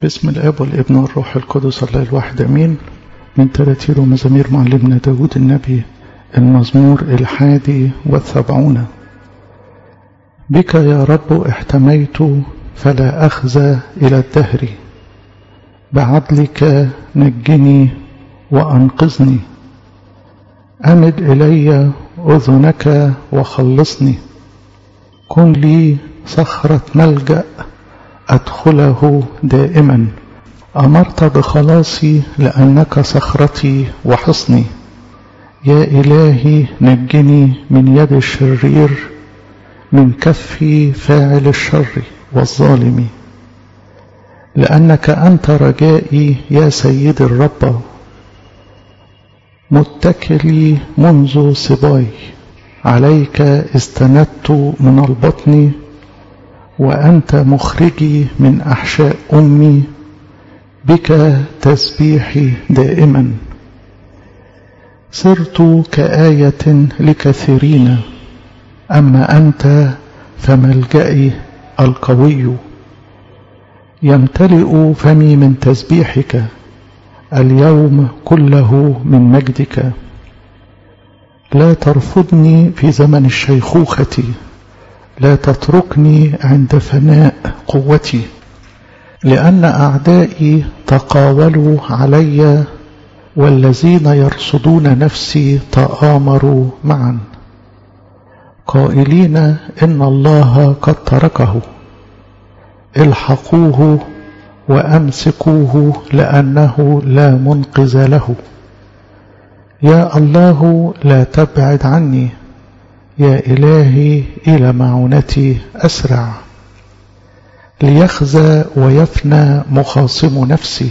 باسم الاب والابن والروح القدس الله الواحد امين من تراتير ومزامير معلمنا داود النبي المزمور الحادي والسبعون بك يا رب احتميت فلا أخزى إلى الدهر بعدلك نجني وأنقذني أمد إلي أذنك وخلصني كن لي صخرة ملجأ أدخله دائما أمرت بخلاصي لأنك صخرتي وحصني يا إلهي نجني من يد الشرير من كف فاعل الشر والظالم لأنك أنت رجائي يا سيد الرب متكلي منذ صباي عليك استندت من البطن وأنت مخرجي من أحشاء أمي بك تسبيحي دائما صرت كآية لكثيرين أما أنت فملجئي القوي يمتلئ فمي من تسبيحك اليوم كله من مجدك لا ترفضني في زمن الشيخوخة لا تتركني عند فناء قوتي لأن أعدائي تقاولوا علي والذين يرصدون نفسي تآمروا معا قائلين إن الله قد تركه الحقوه وأمسكوه لأنه لا منقذ له يا الله لا تبعد عني يا إلهي إلى معونتي أسرع ليخزى ويفنى مخاصم نفسي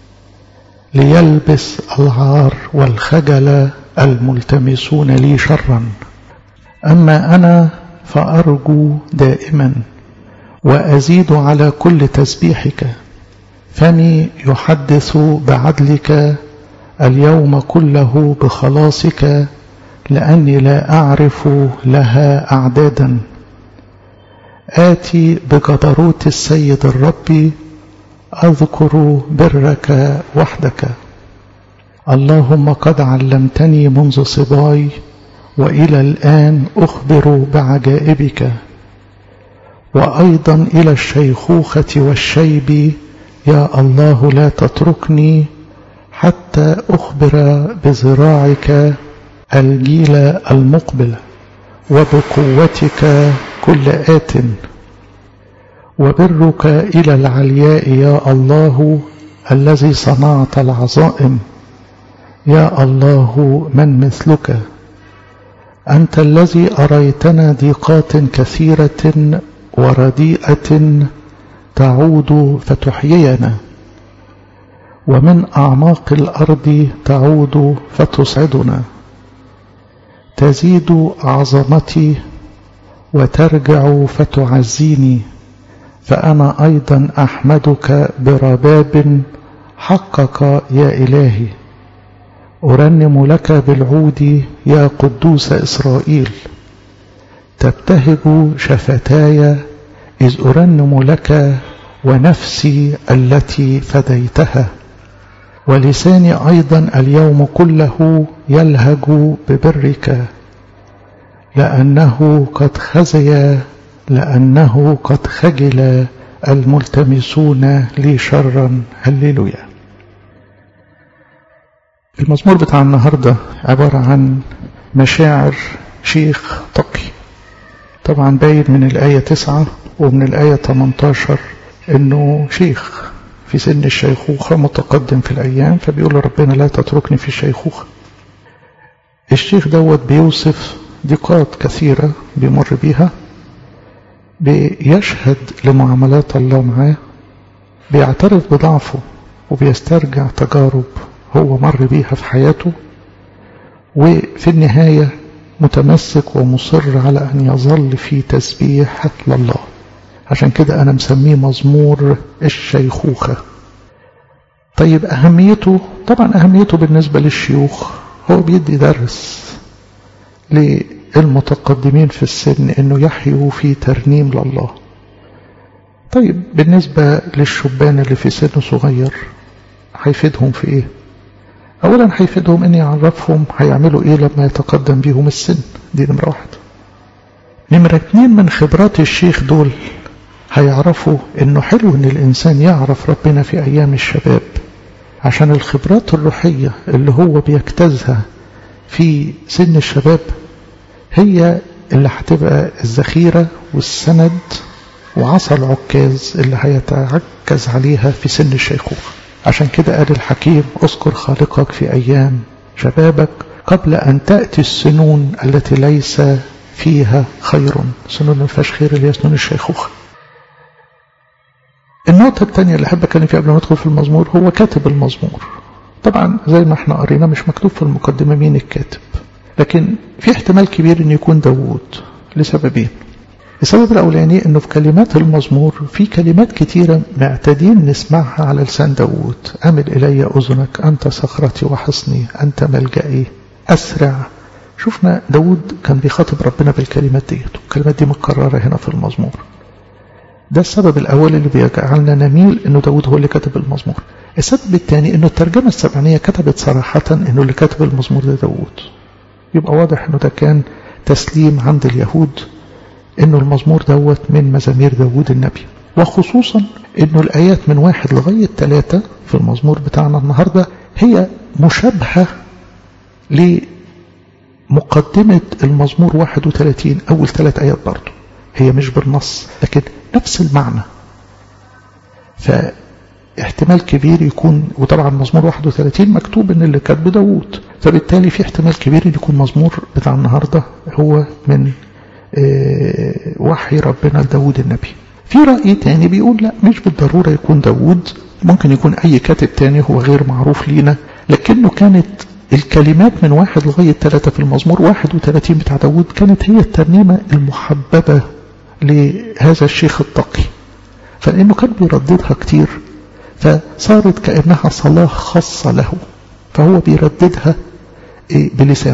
ليلبس العار والخجل الملتمسون لي شرا أما أنا فأرجو دائما وأزيد على كل تسبيحك فمي يحدث بعدلك اليوم كله بخلاصك لأني لا أعرف لها أعدادا آتي بجبروت السيد الرب أذكر برك وحدك اللهم قد علمتني منذ صباي وإلى الآن أخبر بعجائبك وأيضا إلى الشيخوخة والشيب يا الله لا تتركني حتى أخبر بذراعك الجيل المقبل وبقوتك كل آت وبرك إلى العلياء يا الله الذي صنعت العظائم يا الله من مثلك أنت الذي أريتنا ضيقات كثيرة ورديئة تعود فتحيينا ومن أعماق الأرض تعود فتصعدنا تزيد عظمتي وترجع فتعزيني فأنا أيضا أحمدك برباب حقك يا إلهي أرنم لك بالعود يا قدوس إسرائيل تبتهج شفتاي إذ أرنم لك ونفسي التي فديتها ولساني أيضا اليوم كله يلهج ببرك لأنه قد خزي لأنه قد خجل الملتمسون لي شرا هللويا المزمور بتاع النهاردة عبارة عن مشاعر شيخ تقي طبعا باين من الآية تسعة ومن الآية 18 انه شيخ في سن الشيخوخة متقدم في الأيام فبيقول ربنا لا تتركني في الشيخوخة الشيخ دوت بيوصف ضيقات كثيرة بيمر بيها بيشهد لمعاملات الله معاه بيعترف بضعفه وبيسترجع تجارب هو مر بيها في حياته وفي النهاية متمسك ومصر على أن يظل في تسبيح لله عشان كده أنا مسميه مزمور الشيخوخة طيب أهميته طبعا أهميته بالنسبة للشيوخ هو بيدي درس للمتقدمين في السن أنه يحيوا في ترنيم لله طيب بالنسبة للشبان اللي في سن صغير هيفيدهم في ايه اولا هيفيدهم ان يعرفهم هيعملوا ايه لما يتقدم بيهم السن دي نمرة واحد نمرة اتنين من خبرات الشيخ دول هيعرفوا انه حلو ان الانسان يعرف ربنا في ايام الشباب عشان الخبرات الروحية اللي هو بيجتازها في سن الشباب هي اللي هتبقى الذخيرة والسند وعصا العكاز اللي هيتعكز عليها في سن الشيخوخة عشان كده قال الحكيم اذكر خالقك في أيام شبابك قبل أن تأتي السنون التي ليس فيها خير سنون ما فيهاش خير اللي هي سنون الشيخوخة النقطة الثانية اللي أحب أتكلم فيها قبل ما أدخل في المزمور هو كاتب المزمور طبعا زي ما احنا قرينا مش مكتوب في المقدمة مين الكاتب لكن في احتمال كبير ان يكون داوود لسببين السبب الأولاني أنه في كلمات المزمور في كلمات كتيرة معتادين نسمعها على لسان داوود أمل إلي أذنك أنت صخرتي وحصني أنت ملجئي أسرع شفنا داوود كان بيخاطب ربنا بالكلمات دي الكلمات دي متكررة هنا في المزمور ده السبب الأول اللي بيجعلنا نميل أنه داوود هو اللي كتب المزمور السبب الثاني أنه الترجمة السبعينية كتبت صراحة أنه اللي كتب المزمور ده داوود يبقى واضح أنه ده كان تسليم عند اليهود انه المزمور دوت من مزامير داود النبي وخصوصا انه الايات من واحد لغاية ثلاثة في المزمور بتاعنا النهاردة هي مشابهة لمقدمة المزمور 31 اول ثلاث ايات برضو هي مش بالنص لكن نفس المعنى فاحتمال كبير يكون وطبعا مزمور 31 مكتوب ان اللي كاتب داوود فبالتالي في احتمال كبير ان يكون مزمور بتاع النهاردة هو من وحي ربنا لداود النبي في رأي تاني بيقول لا مش بالضرورة يكون داود ممكن يكون أي كاتب تاني هو غير معروف لينا لكنه كانت الكلمات من واحد لغاية ثلاثة في المزمور 31 بتاع داود كانت هي الترنيمة المحببة لهذا الشيخ التقي فلأنه كان بيرددها كتير فصارت كأنها صلاة خاصة له فهو بيرددها بلسانه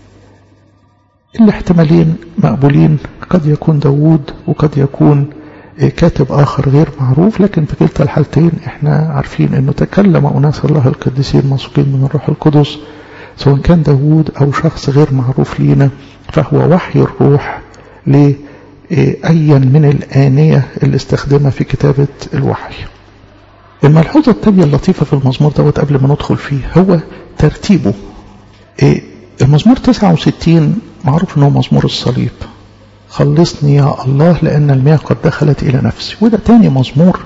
الاحتمالين مقبولين قد يكون داوود وقد يكون كاتب آخر غير معروف لكن في كلتا الحالتين احنا عارفين انه تكلم أناس الله القديسين مسوقين من الروح القدس سواء كان داوود أو شخص غير معروف لينا فهو وحي الروح لأيا من الآنية اللي استخدمها في كتابة الوحي الملحوظة التالية اللطيفة في المزمور دوت قبل ما ندخل فيه هو ترتيبه المزمور 69 معروف انه مزمور الصليب خلصني يا الله لأن المياه قد دخلت إلى نفسي وده تاني مزمور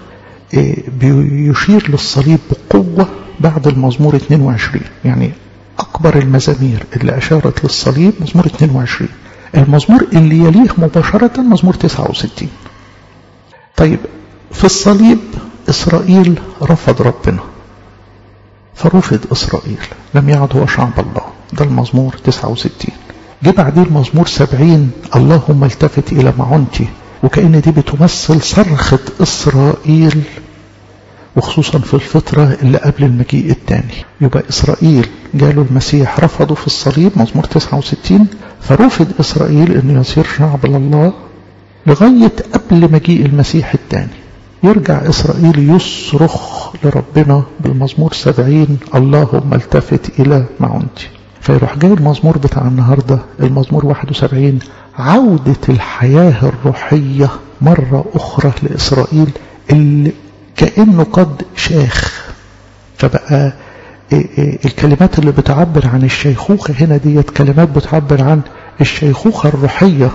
بيشير للصليب بقوة بعد المزمور 22 يعني أكبر المزامير اللي أشارت للصليب مزمور 22 المزمور اللي يليه مباشرة مزمور 69 طيب في الصليب إسرائيل رفض ربنا فرفض إسرائيل لم يعد هو شعب الله ده المزمور 69 جه بعديه المزمور 70 اللهم التفت إلى معونتي وكأن دي بتمثل صرخة إسرائيل وخصوصا في الفترة اللي قبل المجيء الثاني يبقى إسرائيل جاله المسيح رفضه في الصليب مزمور 69 فرفض إسرائيل أنه يصير شعب لله لغاية قبل مجيء المسيح الثاني يرجع إسرائيل يصرخ لربنا بالمزمور 70 اللهم التفت إلى معونتي فيروح جاي المزمور بتاع النهاردة المزمور 71 عودة الحياة الروحية مرة أخرى لإسرائيل اللي كأنه قد شاخ فبقى الكلمات اللي بتعبر عن الشيخوخة هنا ديت كلمات بتعبر عن الشيخوخة الروحية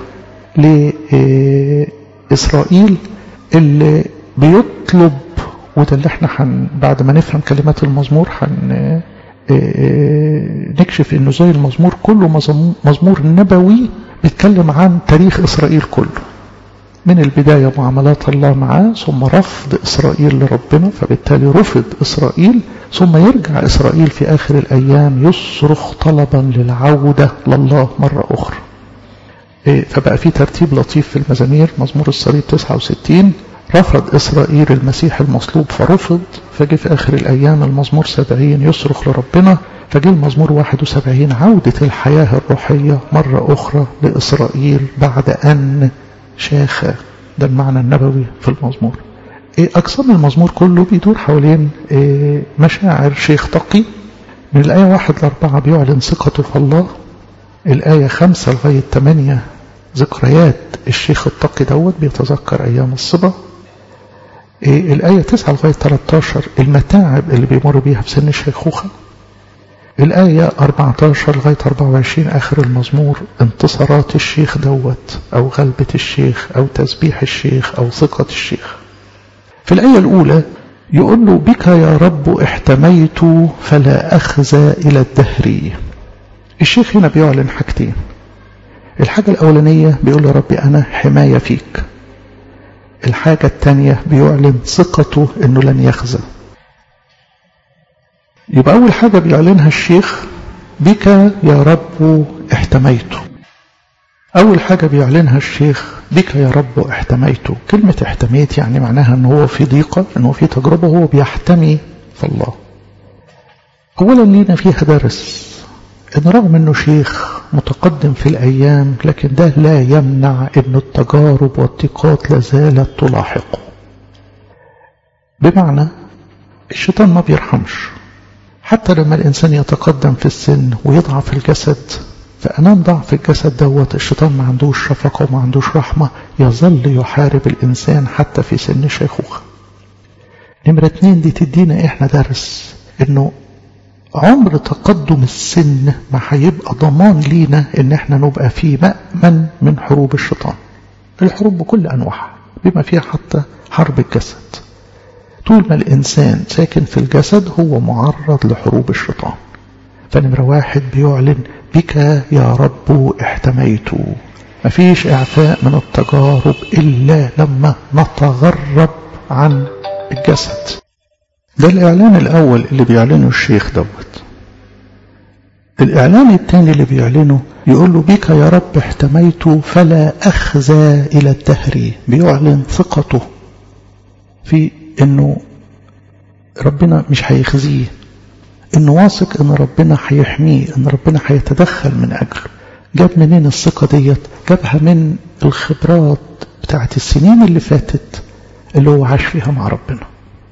لإسرائيل اللي بيطلب وده اللي احنا حن بعد ما نفهم كلمات المزمور حن نكشف انه زي المزمور كله مزمور نبوي بيتكلم عن تاريخ اسرائيل كله من البداية معاملات الله معاه ثم رفض إسرائيل لربنا فبالتالي رفض إسرائيل ثم يرجع إسرائيل في آخر الأيام يصرخ طلبا للعودة لله مرة أخرى فبقى في ترتيب لطيف في المزامير مزمور الصليب 69 رفض إسرائيل المسيح المصلوب فرفض فجي في آخر الأيام المزمور 70 يصرخ لربنا فجي المزمور 71 عودة الحياة الروحية مرة أخرى لإسرائيل بعد أن شاخ ده المعنى النبوي في المزمور أقسام المزمور كله بيدور حوالين مشاعر شيخ تقي من الآية واحد لأربعة بيعلن ثقته في الله الآية خمسة لغاية ثمانية ذكريات الشيخ التقي دوت بيتذكر أيام الصبا الآية 9 لغاية 13 المتاعب اللي بيمر بيها في سن الشيخوخة الآية 14 لغاية 24 آخر المزمور انتصارات الشيخ دوت أو غلبة الشيخ أو تسبيح الشيخ أو ثقة الشيخ في الآية الأولى يقول له بك يا رب احتميت فلا أخزى إلى الدهر الشيخ هنا بيعلن حاجتين الحاجة الأولانية بيقول له ربي أنا حماية فيك الحاجة الثانية بيعلن ثقته أنه لن يخزى يبقى أول حاجة بيعلنها الشيخ بك يا رب احتميت أول حاجة بيعلنها الشيخ بك يا رب احتميت كلمة احتميت يعني معناها أنه هو في ضيقة أنه في تجربة هو بيحتمي في الله أولا لينا فيها درس إن رغم أنه شيخ متقدم في الأيام لكن ده لا يمنع أن التجارب والضيقات لازالت تلاحقه بمعنى الشيطان ما بيرحمش حتى لما الإنسان يتقدم في السن ويضعف الجسد فأمام ضعف الجسد دوت الشيطان ما عندوش شفقة وما عندوش رحمة يظل يحارب الإنسان حتى في سن الشيخوخة نمرة اتنين دي تدينا إحنا درس إنه عمر تقدم السن ما هيبقى ضمان لينا إن إحنا نبقى في مأمن من حروب الشيطان الحروب بكل أنواعها بما فيها حتى حرب الجسد طول ما الإنسان ساكن في الجسد هو معرض لحروب الشيطان فنمرة واحد بيعلن بك يا رب احتميت مفيش إعفاء من التجارب إلا لما نتغرب عن الجسد ده الإعلان الأول اللي بيعلنه الشيخ دوت الإعلان الثاني اللي بيعلنه يقول له بك يا رب احتميت فلا أخزى إلى الدهر بيعلن ثقته في انه ربنا مش هيخزيه انه واثق ان ربنا هيحميه ان ربنا هيتدخل من اجله جاب منين الثقه ديت جابها من الخبرات بتاعت السنين اللي فاتت اللي هو عاش فيها مع ربنا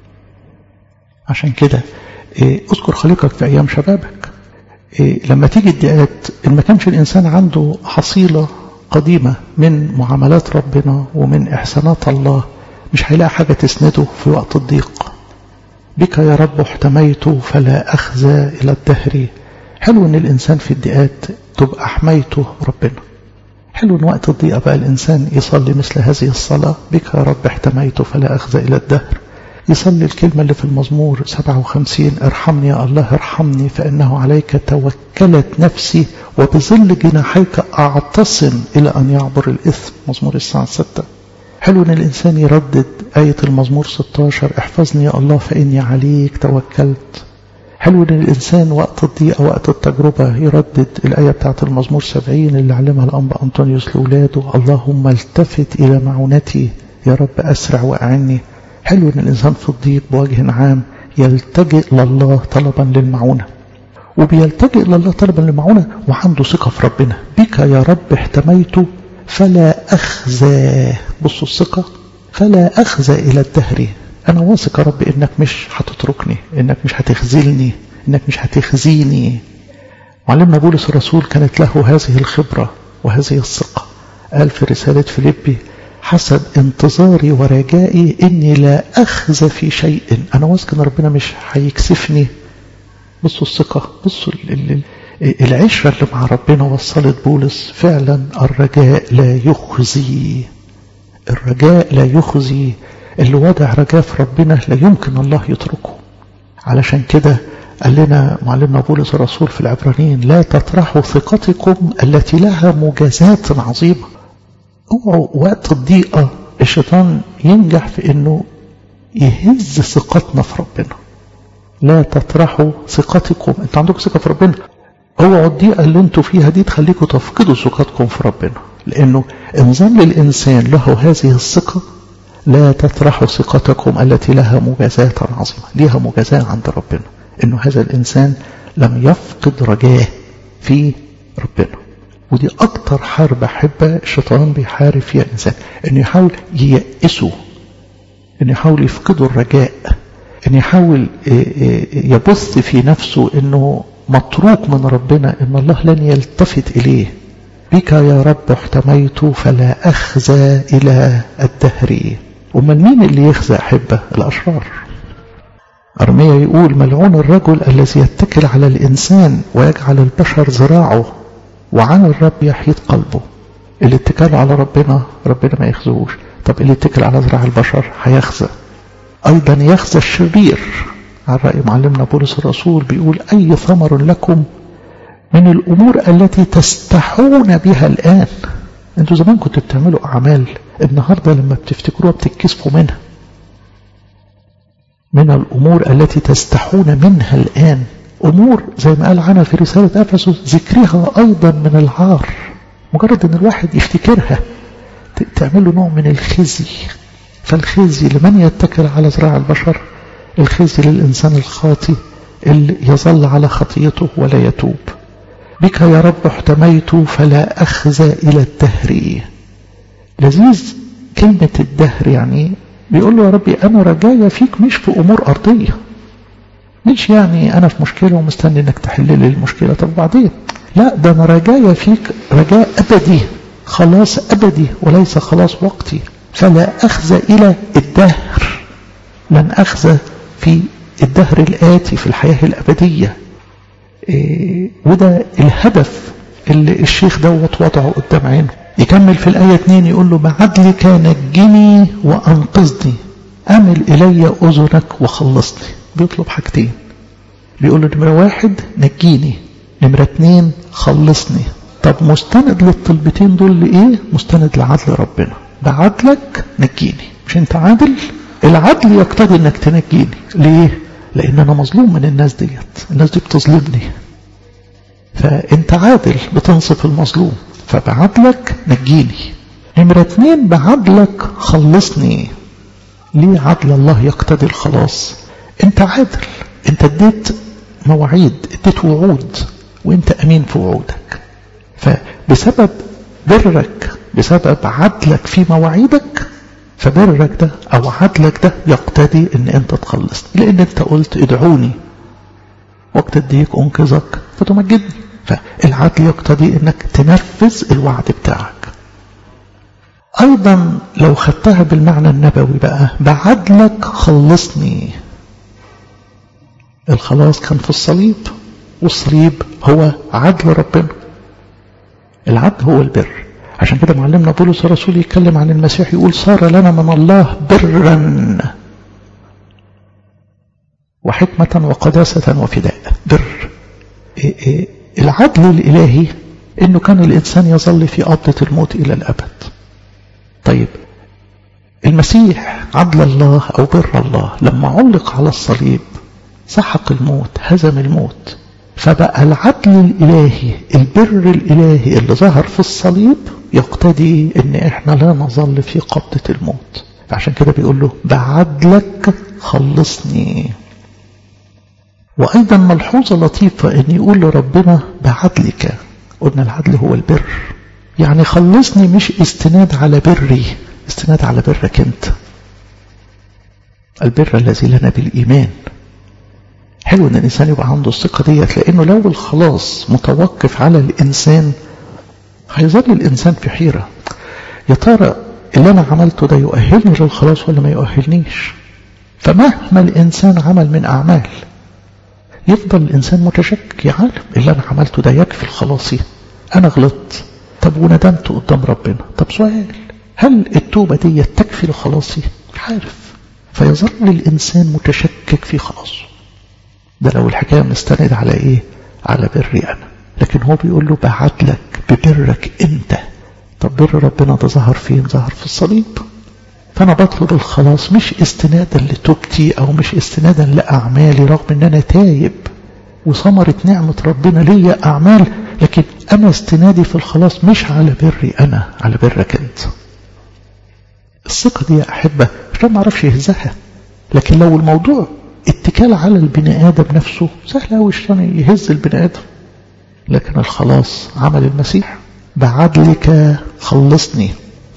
عشان كده إيه اذكر خليقك في ايام شبابك إيه لما تيجي الدقات ان ما كانش الانسان عنده حصيله قديمه من معاملات ربنا ومن احسانات الله مش هيلاقي حاجة تسنده في وقت الضيق بك يا رب احتميت فلا أخزى إلى الدهر حلو ان الإنسان في الضيقات تبقى حمايته ربنا حلو ان وقت الضيقة بقى الإنسان يصلي مثل هذه الصلاة بك يا رب احتميت فلا أخزى إلى الدهر يصلي الكلمة اللي في المزمور 57 ارحمني يا الله ارحمني فإنه عليك توكلت نفسي وبظل جناحيك أعتصم إلى أن يعبر الإثم مزمور الساعة 6 حلو ان الانسان يردد آية المزمور 16 احفظني يا الله فاني عليك توكلت حلو ان الانسان وقت الضيقة وقت التجربة يردد الآية بتاعت المزمور 70 اللي علمها الأنبا أنطونيوس لأولاده اللهم التفت إلى معونتي يا رب أسرع وأعني حلو ان الإنسان في الضيق بوجه عام يلتجئ لله طلبا للمعونة وبيلتجئ لله طلبا للمعونة وعنده ثقة في ربنا بك يا رب احتميت فلا أخزى بصوا الثقة فلا أخزى إلى الدهر أنا واثق يا رب إنك مش هتتركني إنك مش هتخزلني إنك مش هتخزيني معلمنا بولس الرسول كانت له هذه الخبرة وهذه الثقة قال في رسالة فيليبي حسب انتظاري ورجائي إني لا أخزى في شيء أنا واثق إن ربنا مش هيكسفني بصوا الثقة بصوا العشرة اللي مع ربنا وصلت بولس فعلا الرجاء لا يخزي الرجاء لا يخزي اللي وضع رجاء في ربنا لا يمكن الله يتركه علشان كده قال لنا معلمنا بولس الرسول في العبرانيين لا تطرحوا ثقتكم التي لها مجازات عظيمة اوعوا وقت الضيقة الشيطان ينجح في انه يهز ثقتنا في ربنا لا تطرحوا ثقتكم انت عندك ثقة في ربنا اوعوا الضيقة اللي انتوا فيها دي تخليكم تفقدوا ثقتكم في ربنا لانه ان ظل الانسان له هذه الثقة لا تطرحوا ثقتكم التي لها مجازات عظيمة ليها مجازاة عند ربنا انه هذا الانسان لم يفقد رجاه في ربنا ودي اكتر حرب احبة الشيطان بيحارب فيها الانسان انه يحاول ييأسه أن يحاول يفقده الرجاء أن يحاول يبث في نفسه أنه متروك من ربنا أن الله لن يلتفت إليه بك يا رب احتميت فلا أخزى إلى الدهر ومن مين اللي يخزى أحبة الأشرار أرميا يقول ملعون الرجل الذي يتكل على الإنسان ويجعل البشر ذراعه وعن الرب يحيط قلبه اللي اتكال على ربنا ربنا ما يخزوش طب اللي اتكل على ذراع البشر هيخزى أيضا يخزى الشرير على رأي معلمنا بولس الرسول بيقول أي ثمر لكم من الأمور التي تستحون بها الآن انتوا زمان كنتوا بتعملوا أعمال النهاردة لما بتفتكروها بتتكسفوا منها من الأمور التي تستحون منها الآن أمور زي ما قال عنها في رسالة أفسس ذكرها أيضا من العار مجرد أن الواحد يفتكرها تعمل له نوع من الخزي فالخزي لمن يتكل على ذراع البشر الخزي للإنسان الخاطي اللي يظل على خطيته ولا يتوب بك يا رب احتميت فلا أخزى إلى الدهر لذيذ كلمة الدهر يعني بيقول له يا ربي أنا رجايا فيك مش في أمور أرضية مش يعني أنا في مشكلة ومستني إنك تحل لي المشكلة طب بعدين لا ده أنا رجايا فيك رجاء أبدي خلاص أبدي وليس خلاص وقتي فلا أخزى إلى الدهر لن أخزى في الدهر الآتي في الحياة الأبدية إيه وده الهدف اللي الشيخ دوت وضعه قدام عينه يكمل في الآية 2 يقول له بعدلك نجني وأنقذني أمل إلي أذنك وخلصني بيطلب حاجتين بيقول له نمرة واحد نجيني نمرة اتنين خلصني طب مستند للطلبتين دول لإيه مستند لعدل ربنا بعدلك نجيني مش انت عادل العدل يقتضي انك تنجيني ليه لان انا مظلوم من الناس ديت الناس دي بتظلمني فانت عادل بتنصف المظلوم فبعدلك نجيني نمرة اتنين بعدلك خلصني ليه عدل الله يقتضي الخلاص انت عادل انت اديت مواعيد اديت وعود وانت امين في وعودك فبسبب برك بسبب عدلك في مواعيدك فبرك ده او عدلك ده يقتضي ان انت تخلصني لان انت قلت ادعوني وقت الضيق انقذك فتمجدني فالعدل يقتضي انك تنفذ الوعد بتاعك ايضا لو خدتها بالمعنى النبوي بقى بعدلك خلصني الخلاص كان في الصليب والصليب هو عدل ربنا العدل هو البر عشان كده معلمنا بولس الرسول يتكلم عن المسيح يقول صار لنا من الله برا وحكمة وقداسة وفداء بر إيه إيه العدل الإلهي إنه كان الإنسان يظل في قبضة الموت إلى الأبد طيب المسيح عدل الله أو بر الله لما علق على الصليب سحق الموت هزم الموت فبقى العدل الإلهي البر الإلهي اللي ظهر في الصليب يقتضي ان احنا لا نظل في قبضة الموت فعشان كده بيقول له بعدلك خلصني وأيضا ملحوظة لطيفة أن يقول لربنا بعدلك قلنا العدل هو البر يعني خلصني مش استناد على بري استناد على برك أنت البر الذي لنا بالإيمان حلو ان الانسان يبقى عنده الثقه ديت لانه لو الخلاص متوقف على الانسان هيظل الانسان في حيره يا ترى اللي انا عملته ده يؤهلني للخلاص ولا ما يؤهلنيش فمهما الانسان عمل من اعمال يفضل الانسان متشكك يا عالم اللي انا عملته ده يكفي الخلاصي انا غلطت طب وندمت قدام ربنا طب سؤال هل التوبه دي تكفي لخلاصي عارف فيظل الانسان متشكك في خلاصه ده لو الحكاية مستند على ايه على بري انا لكن هو بيقول له بعدلك ببرك انت طب بر ربنا ده ظهر فين ظهر في الصليب فانا بطلب الخلاص مش استنادا لتوبتي او مش استنادا لاعمالي رغم ان انا تايب وثمرة نعمة ربنا ليا اعمال لكن انا استنادي في الخلاص مش على بري انا على برك انت الثقة دي يا احبة عشان ما اعرفش يهزها لكن لو الموضوع اتكال على البني آدم نفسه سهل أوي الشيطان يهز البني آدم لكن الخلاص عمل المسيح بعدلك خلصني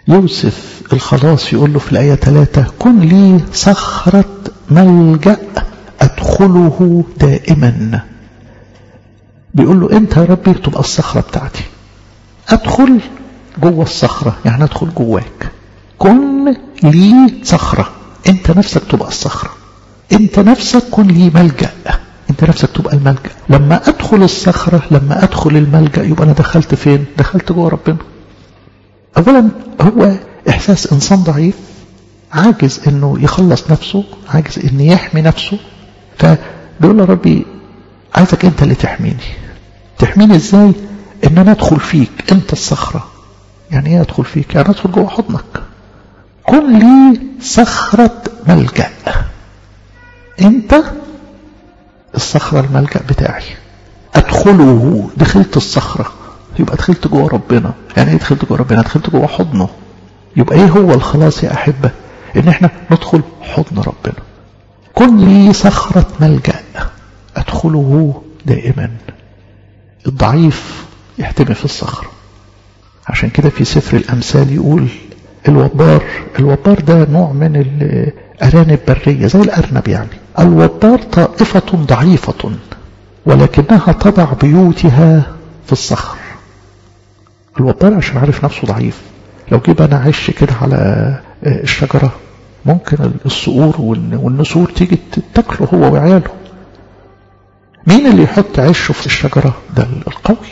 يوسف الخلاص يقول له في الآية 3 كن لي صخرة ملجأ أدخله دائما بيقول له أنت يا ربي تبقى الصخرة بتاعتي أدخل جوه الصخرة يعني أدخل جواك كن لي صخرة أنت نفسك تبقى الصخرة أنت نفسك كن لي ملجأ أنت نفسك تبقى الملجأ لما أدخل الصخرة لما أدخل الملجأ يبقى أنا دخلت فين دخلت جوه ربنا أولا هو إحساس إنسان ضعيف عاجز إنه يخلص نفسه عاجز إنه يحمي نفسه فبيقول له ربي عايزك أنت اللي تحميني تحميني إزاي إن أنا أدخل فيك أنت الصخرة يعني إيه أدخل فيك يعني أدخل جوه حضنك كن لي صخرة ملجأ أنت الصخرة الملجأ بتاعي أدخله دخلت الصخرة يبقى دخلت جوه ربنا يعني ايه دخلت جوه ربنا دخلت جوه حضنه يبقى ايه هو الخلاص يا أحبة ان احنا ندخل حضن ربنا كن لي صخرة ملجأ أدخله دائما الضعيف يحتمي في الصخرة عشان كده في سفر الأمثال يقول الوبار الوبار ده نوع من الأرانب برية زي الأرنب يعني الوبار طائفة ضعيفة ولكنها تضع بيوتها في الصخر الوبار عشان عارف نفسه ضعيف لو جيب انا عش كده على الشجرة ممكن الصقور والنسور تيجي تاكله هو وعياله مين اللي يحط عشه في الشجرة ده القوي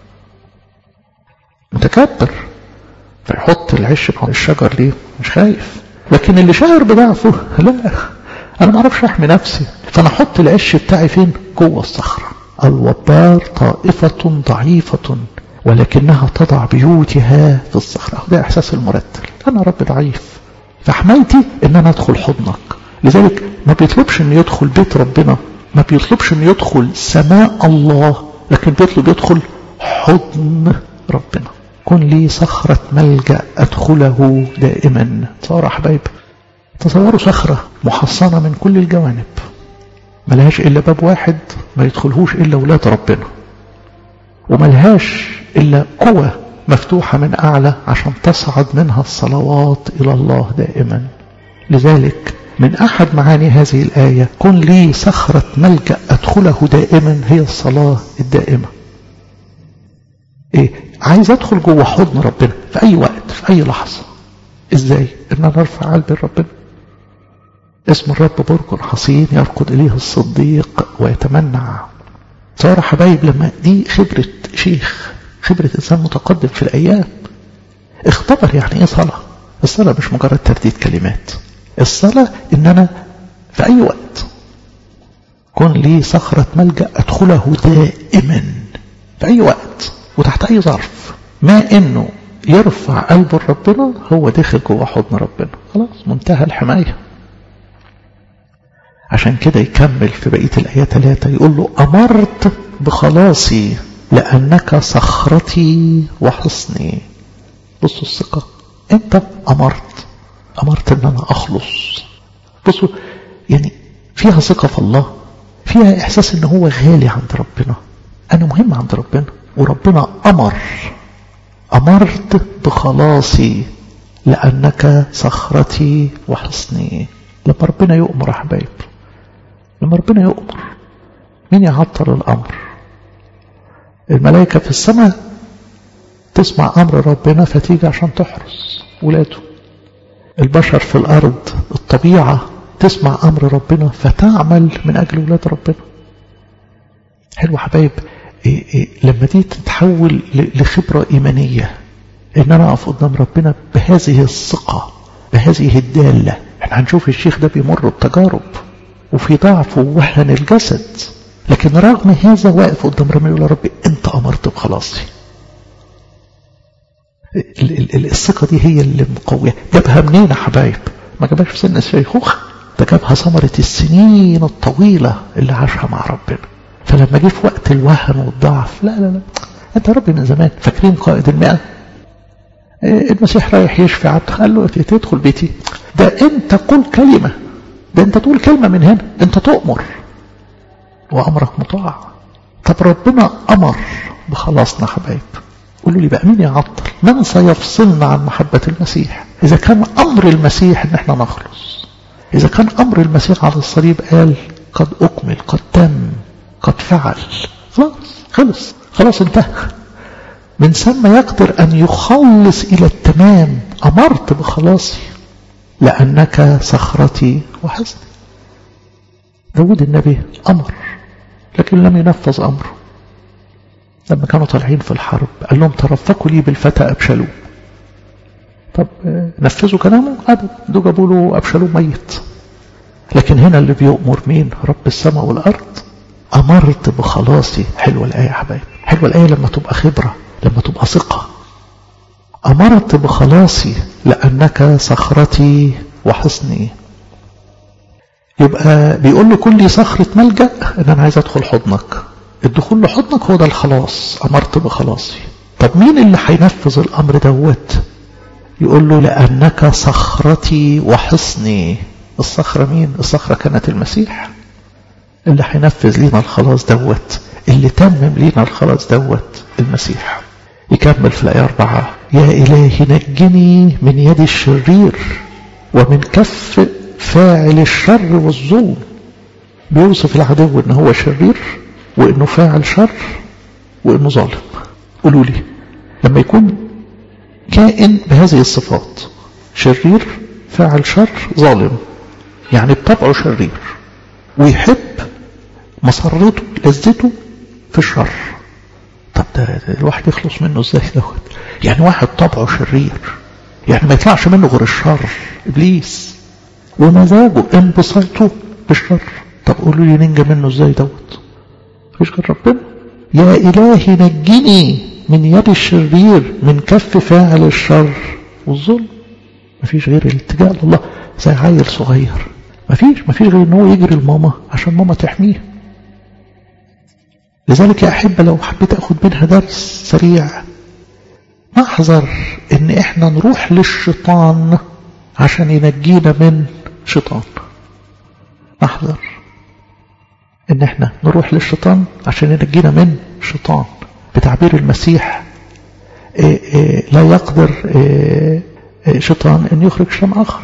متكبر فيحط العش على الشجر ليه مش خايف لكن اللي شاعر بضعفه لا انا ما اعرفش احمي نفسي فانا احط العش بتاعي فين جوه الصخره الوبار طائفه ضعيفه ولكنها تضع بيوتها في الصخرة ده إحساس المرتل أنا رب ضعيف فحمايتي إن أنا أدخل حضنك لذلك ما بيطلبش إن يدخل بيت ربنا ما بيطلبش إن يدخل سماء الله لكن بيطلب يدخل حضن ربنا كن لي صخرة ملجأ أدخله دائما تصوروا حبايب تصوروا صخرة محصنة من كل الجوانب ملهاش إلا باب واحد ما يدخلهوش إلا ولاد ربنا وملهاش إلا قوة مفتوحة من أعلى عشان تصعد منها الصلوات إلى الله دائما لذلك من أحد معاني هذه الآية كن لي صخرة ملجأ أدخله دائما هي الصلاة الدائمة إيه عايز أدخل جوه حضن ربنا في أي وقت في أي لحظة إزاي إن أنا أرفع قلبي لربنا اسم الرب برج حصين يركض إليه الصديق ويتمنع صار حبايب لما دي خبرة شيخ خبرة إنسان متقدم في الأيام اختبر يعني إيه صلاة الصلاة مش مجرد ترديد كلمات الصلاة إن أنا في أي وقت كن لي صخرة ملجأ أدخله دائما في أي وقت وتحت أي ظرف ما إنه يرفع قلبه لربنا هو داخل جوه حضن ربنا خلاص منتهى الحماية عشان كده يكمل في بقية الآية ثلاثة يقول له أمرت بخلاصي لأنك صخرتي وحصني بصوا الثقة أنت أمرت أمرت أن أنا أخلص بصوا يعني فيها ثقة في الله فيها إحساس أن هو غالي عند ربنا أنا مهم عند ربنا وربنا أمر أمرت بخلاصي لأنك صخرتي وحصني لما ربنا يؤمر يا حبايب لما ربنا يؤمر مين يعطل الأمر الملائكة في السماء تسمع أمر ربنا فتيجي عشان تحرس ولاده البشر في الأرض الطبيعة تسمع أمر ربنا فتعمل من أجل ولاد ربنا حلو حبايب إيه إيه لما دي تتحول لخبرة إيمانية إن أنا أقف قدام ربنا بهذه الثقة بهذه الدالة احنا هنشوف الشيخ ده بيمر بتجارب وفي ضعف ووهن الجسد لكن رغم هذا واقف قدام ربنا يقول يا ربي انت امرت بخلاصي الثقه دي هي اللي مقويه جابها منين يا حبايب ما جابهاش في سن الشيخوخه ده جابها ثمره السنين الطويله اللي عاشها مع ربنا فلما جه في وقت الوهن والضعف لا لا لا انت يا ربي من زمان فاكرين قائد المئة المسيح رايح يشفي عبد قال له تدخل بيتي ده انت قل كلمه ده انت تقول كلمة من هنا انت تؤمر وامرك مطاع طب ربنا امر بخلاصنا حبايب قولوا لي بقى مين يعطل من سيفصلنا عن محبة المسيح إذا كان أمر المسيح إن احنا نخلص إذا كان أمر المسيح على الصليب قال قد أكمل قد تم قد فعل خلاص خلص خلاص انتهى من ثم يقدر أن يخلص إلى التمام أمرت بخلاصي لأنك صخرتي وحزني داود النبي أمر لكن لم ينفذ أمره لما كانوا طالعين في الحرب قال لهم ترفقوا لي بالفتى أبشلوم طب نفذوا كلامه أبدا دول جابوا له أبشلوم ميت لكن هنا اللي بيؤمر مين رب السماء والأرض أمرت بخلاصي حلوة الآية يا حبايب حلوة الآية لما تبقى خبرة لما تبقى ثقة أمرت بخلاصي لأنك صخرتي وحصني يبقى بيقول له كل صخرة ملجأ إن أنا عايز أدخل حضنك الدخول لحضنك هو ده الخلاص أمرت بخلاصي طب مين اللي هينفذ الأمر دوت يقول له لأنك صخرتي وحصني الصخرة مين الصخرة كانت المسيح اللي هينفذ لينا الخلاص دوت اللي تمم لينا الخلاص دوت المسيح يكمل في الآية أربعة يا إلهي نجني من يد الشرير ومن كف فاعل الشر والظلم بيوصف العدو ان هو شرير وانه فاعل شر وانه ظالم قولوا لي لما يكون كائن بهذه الصفات شرير فاعل شر ظالم يعني بطبعه شرير ويحب مسرته لذته في الشر طب ده, ده الواحد يخلص منه ازاي دوت يعني واحد طبعه شرير يعني ما يطلعش منه غير الشر ابليس ومزاجه انبساطه بالشر طب قولوا لي ننجى منه ازاي دوت مفيش غير ربنا يا الهي نجني من يد الشرير من كف فاعل الشر والظلم مفيش غير الاتجاه لله زي عيل صغير مفيش مفيش غير ان هو يجري لماما عشان ماما تحميه لذلك يا أحبة لو حبيت أخد منها درس سريع نحذر ان احنا نروح للشيطان عشان ينجينا من شيطان نحذر ان احنا نروح للشيطان عشان ينجينا من شيطان بتعبير المسيح إيه إيه لا يقدر إيه شيطان ان يخرج شيطان اخر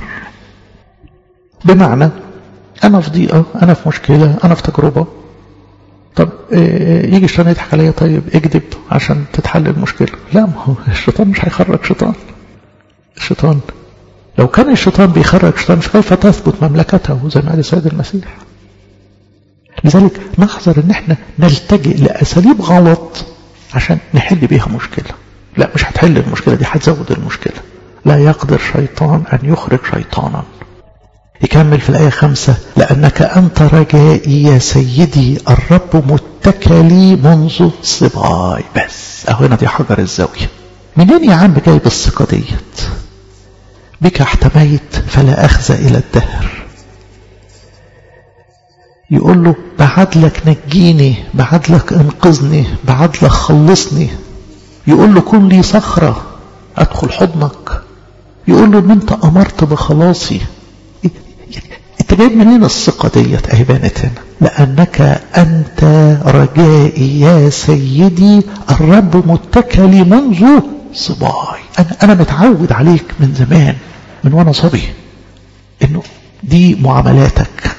بمعنى انا في ضيقه انا في مشكله انا في تجربه طب يجي الشيطان يضحك عليا طيب اكذب عشان تتحل المشكله لا ما هو الشيطان مش هيخرج شيطان الشيطان لو كان الشيطان بيخرج شيطان فكيف تثبت مملكته زي ما قال السيد المسيح لذلك نحذر ان احنا نلتجئ لاساليب غلط عشان نحل بيها مشكله لا مش هتحل المشكله دي هتزود المشكله لا يقدر شيطان ان يخرج شيطانا يكمل في الآية خمسة لأنك أنت رجائي يا سيدي الرب متكلي منذ صباي بس أهو هنا دي حجر الزاوية منين يا عم جايب الثقة ديت بك احتميت فلا أخزى إلى الدهر يقول له بعدلك نجيني بعدلك انقذني بعدلك خلصني يقول له كن لي صخرة أدخل حضنك يقول له ان انت امرت بخلاصي انت جايب منين الثقة ديت اهي بانت هنا لانك انت رجائي يا سيدي الرب متكلي منذ صباي انا انا متعود عليك من زمان من وانا صبي انه دي معاملاتك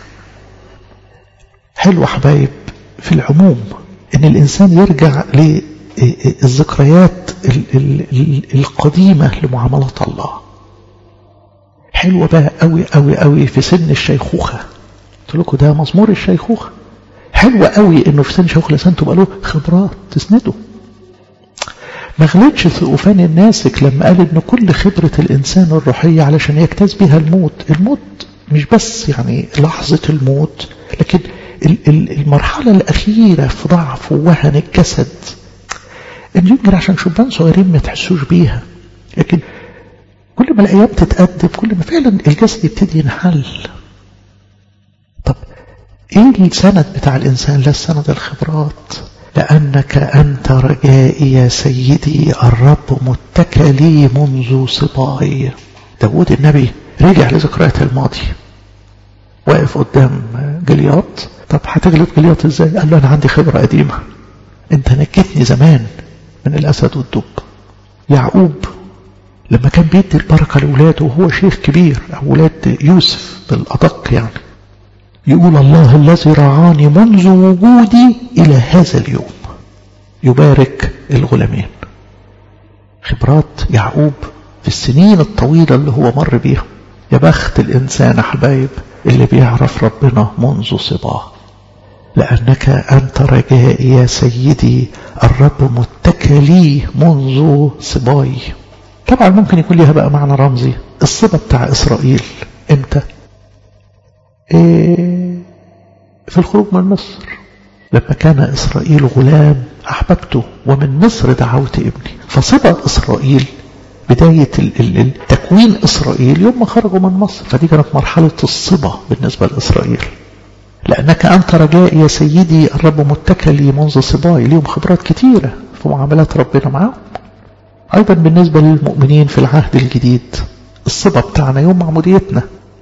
حلو حبايب في العموم ان الانسان يرجع للذكريات القديمة لمعاملات الله حلوة بقى قوي قوي قوي في سن الشيخوخة قلت لكم ده مزمور الشيخوخة حلوة قوي انه في سن الشيخوخة الانسان تبقى له خبرات تسنده ما غلطش ثقوفان الناسك لما قال ان كل خبرة الانسان الروحية علشان يجتاز بها الموت الموت مش بس يعني لحظة الموت لكن المرحلة الأخيرة في ضعف ووهن الجسد ان يمكن عشان شبان صغيرين ما تحسوش بيها لكن كل ما الأيام تتقدم كل ما فعلا الجسد يبتدي ينحل طب ايه السند بتاع الإنسان لا السند الخبرات لأنك أنت رجائي يا سيدي الرب متكلي منذ صباي داود النبي رجع لذكريات الماضي واقف قدام جلياط طب هتغلب جلياط ازاي قال له انا عندي خبرة قديمة انت نجيتني زمان من الاسد والدب يعقوب لما كان بيدي البركة لأولاده وهو شيخ كبير أولاد يوسف بالأدق يعني يقول الله الذي رعاني منذ وجودي إلى هذا اليوم يبارك الغلامين خبرات يعقوب في السنين الطويلة اللي هو مر بيها يا بخت الإنسان حبايب اللي بيعرف ربنا منذ صباه لأنك أنت رجائي يا سيدي الرب متكلي منذ صباي طبعا ممكن يكون لها بقى معنى رمزي الصبا بتاع إسرائيل إمتى إيه في الخروج من مصر لما كان إسرائيل غلام أحببته ومن مصر دعوت ابني فصبا إسرائيل بداية تكوين إسرائيل يوم ما خرجوا من مصر فدي كانت مرحلة الصبا بالنسبة لإسرائيل لأنك أنت رجائي يا سيدي الرب متكلي منذ صباي ليهم خبرات كتيرة في معاملات ربنا معاهم أيضا بالنسبة للمؤمنين في العهد الجديد الصبا بتاعنا يوم معموديتنا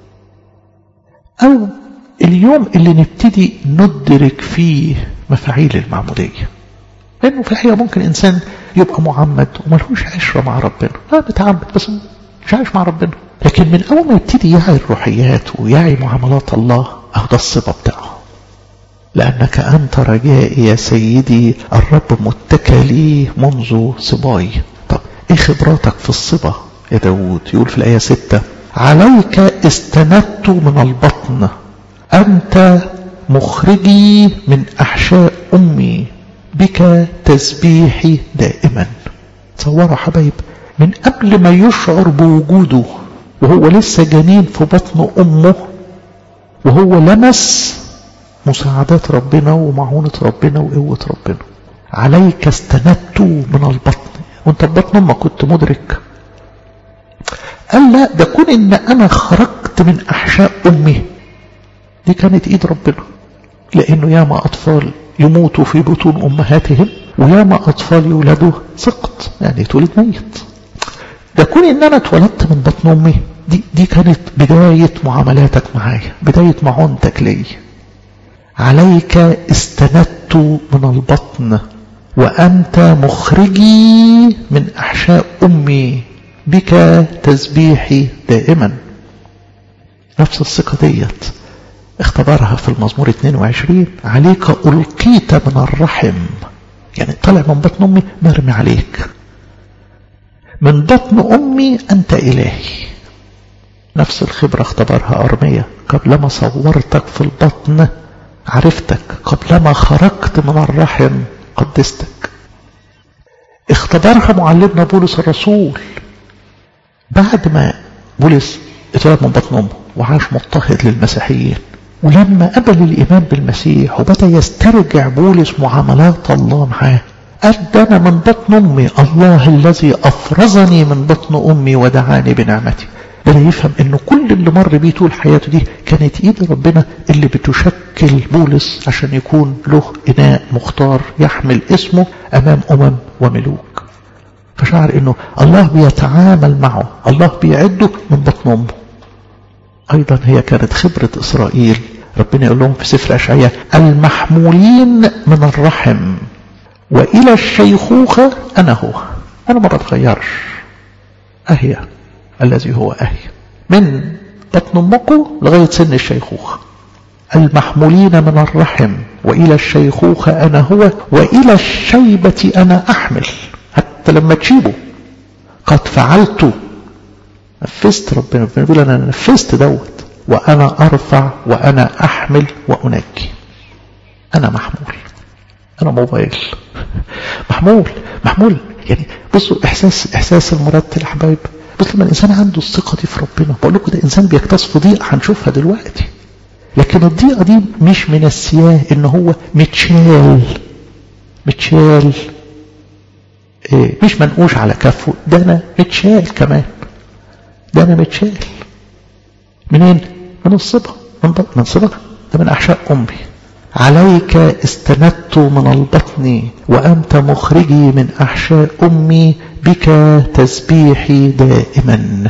أو اليوم اللي نبتدي ندرك فيه مفاعيل المعمودية لأنه في الحقيقة ممكن إنسان يبقى معمد وملهوش عشرة مع ربنا لا متعمد بس مش عايش مع ربنا لكن من أول ما يبتدي يعي الروحيات ويعي معاملات الله أو ده الصبا بتاعه لأنك أنت رجائي يا سيدي الرب متكلي منذ صباي طب إيه خبراتك في الصبا يا داود يقول في الآية ستة عليك استندت من البطن أنت مخرجي من أحشاء أمي بك تسبيحي دائما تصوروا حبايب من قبل ما يشعر بوجوده وهو لسه جنين في بطن أمه وهو لمس مساعدات ربنا ومعونة ربنا وقوة ربنا عليك استندت من البطن وانت في بطن امك كنت مدرك قال لا ده كون ان انا خرجت من احشاء امي دي كانت ايد ربنا لانه ياما اطفال يموتوا في بطون امهاتهم وياما اطفال يولدوا سقط يعني يتولد ميت ده كون ان انا اتولدت من بطن امي دي, دي كانت بداية معاملاتك معايا بداية معونتك لي عليك استندت من البطن وأنت مخرجي من أحشاء أمي بك تسبيحي دائما نفس الثقة ديت اختبرها في المزمور 22 عليك ألقيت من الرحم يعني طلع من بطن أمي مرمي عليك من بطن أمي أنت إلهي نفس الخبرة اختبرها أرمية قبلما صورتك في البطن عرفتك قبلما خرجت من الرحم قدستك اختبرها معلمنا بولس الرسول بعد ما بولس اتولد من بطن امه وعاش مضطهد للمسيحيين ولما قبل الايمان بالمسيح وبدا يسترجع بولس معاملات الله معاه قال ده انا من بطن امي الله الذي افرزني من بطن امي ودعاني بنعمتي بدا يفهم انه كل اللي مر بيه طول حياته دي كانت ايد ربنا اللي بتشكل بولس عشان يكون له اناء مختار يحمل اسمه امام امم وملوك فشعر انه الله بيتعامل معه الله بيعده من بطن امه ايضا هي كانت خبرة اسرائيل ربنا يقول لهم في سفر اشعياء المحمولين من الرحم والى الشيخوخة انا هو انا ما بتغيرش اهي الذي هو أهي من بطن أمكم لغاية سن الشيخوخة المحمولين من الرحم وإلى الشيخوخة أنا هو وإلى الشيبة أنا أحمل حتى لما تشيبه قد فعلت نفذت ربنا بيقول أنا نفذت دوت وأنا أرفع وأنا أحمل وأنجي أنا محمول أنا موبايل محمول محمول يعني بصوا إحساس إحساس المرتل حبايب بص لما الإنسان عنده الثقة دي في ربنا بقول لكم ده إنسان بيكتسب في ضيقة هنشوفها دلوقتي لكن الضيقة دي مش من السياه إن هو متشال متشال إيه مش منقوش على كفه ده أنا متشال كمان ده أنا متشال منين؟ من الصبا من, من صبا ده من أحشاء أمي عليك استندت من البطن وأنت مخرجي من أحشاء أمي بك تسبيحي دائما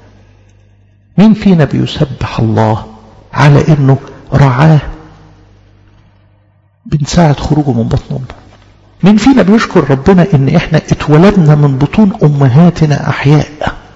مين فينا بيسبح الله على انه رعاه من ساعة خروجه من بطن امه مين فينا بيشكر ربنا ان احنا اتولدنا من بطون امهاتنا احياء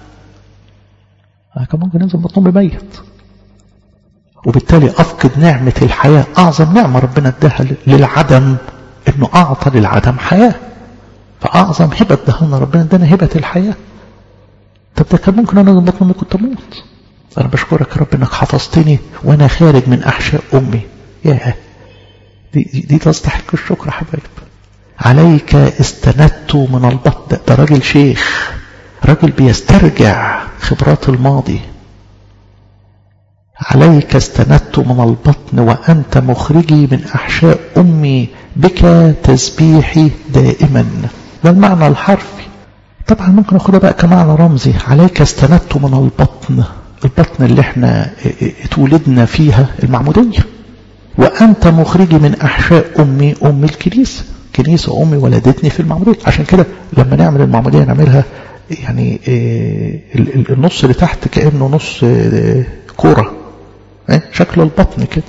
كان ممكن ننزل بطنهم بميت وبالتالي افقد نعمة الحياة اعظم نعمة ربنا اداها للعدم انه اعطى للعدم حياة فاعظم هبة اداها ربنا ادانا هبة الحياة طب ده كان ممكن انا بطن امي كنت اموت انا بشكرك يا رب انك حفظتني وانا خارج من احشاء امي ياه دي, دي, دي تستحق الشكر يا حبايب عليك استندت من البطن ده راجل شيخ راجل بيسترجع خبرات الماضي عليك استندت من البطن وأنت مخرجي من أحشاء أمي بك تسبيحي دائما ده المعنى الحرفي طبعا ممكن أخذها بقى كمعنى رمزي عليك استندت من البطن البطن اللي احنا اتولدنا فيها المعمودية وأنت مخرجي من أحشاء أمي أم الكنيسة كنيسة أمي ولدتني في المعمودية عشان كده لما نعمل المعمودية نعملها يعني النص اللي تحت كأنه نص كورة شكل البطن كده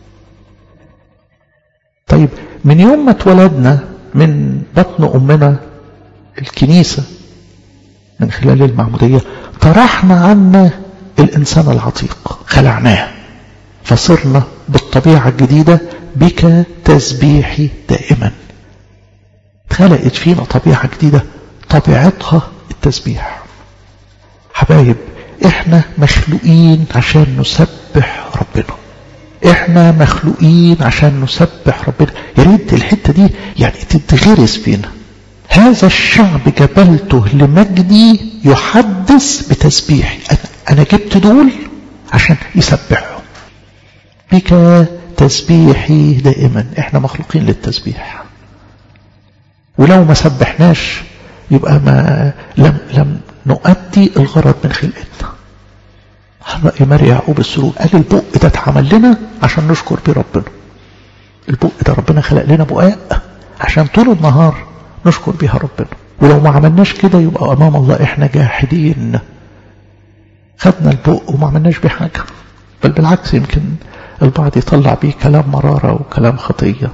طيب من يوم ما اتولدنا من بطن أمنا الكنيسة من خلال المعمودية طرحنا عنا الإنسان العتيق خلعناه فصرنا بالطبيعة الجديدة بك تسبيحي دائما اتخلقت فينا طبيعة جديدة طبيعتها التسبيح حبايب احنا مخلوقين عشان نسبح ربنا احنا مخلوقين عشان نسبح ربنا يا ريت الحته دي يعني تتغرس فينا هذا الشعب جبلته لمجدي يحدث بتسبيحي انا, أنا جبت دول عشان يسبحوا بك تسبيحي دائما احنا مخلوقين للتسبيح ولو ما سبحناش يبقى ما لم لم نؤدي الغرض من خلقتنا رأي ماري يعقوب السرور قال البق ده اتعمل لنا عشان نشكر بيه ربنا البق ده ربنا خلق لنا بقاء عشان طول النهار نشكر بيها ربنا ولو ما عملناش كده يبقى امام الله احنا جاحدين خدنا البق وما عملناش بيه حاجه بل بالعكس يمكن البعض يطلع بيه كلام مراره وكلام خطيه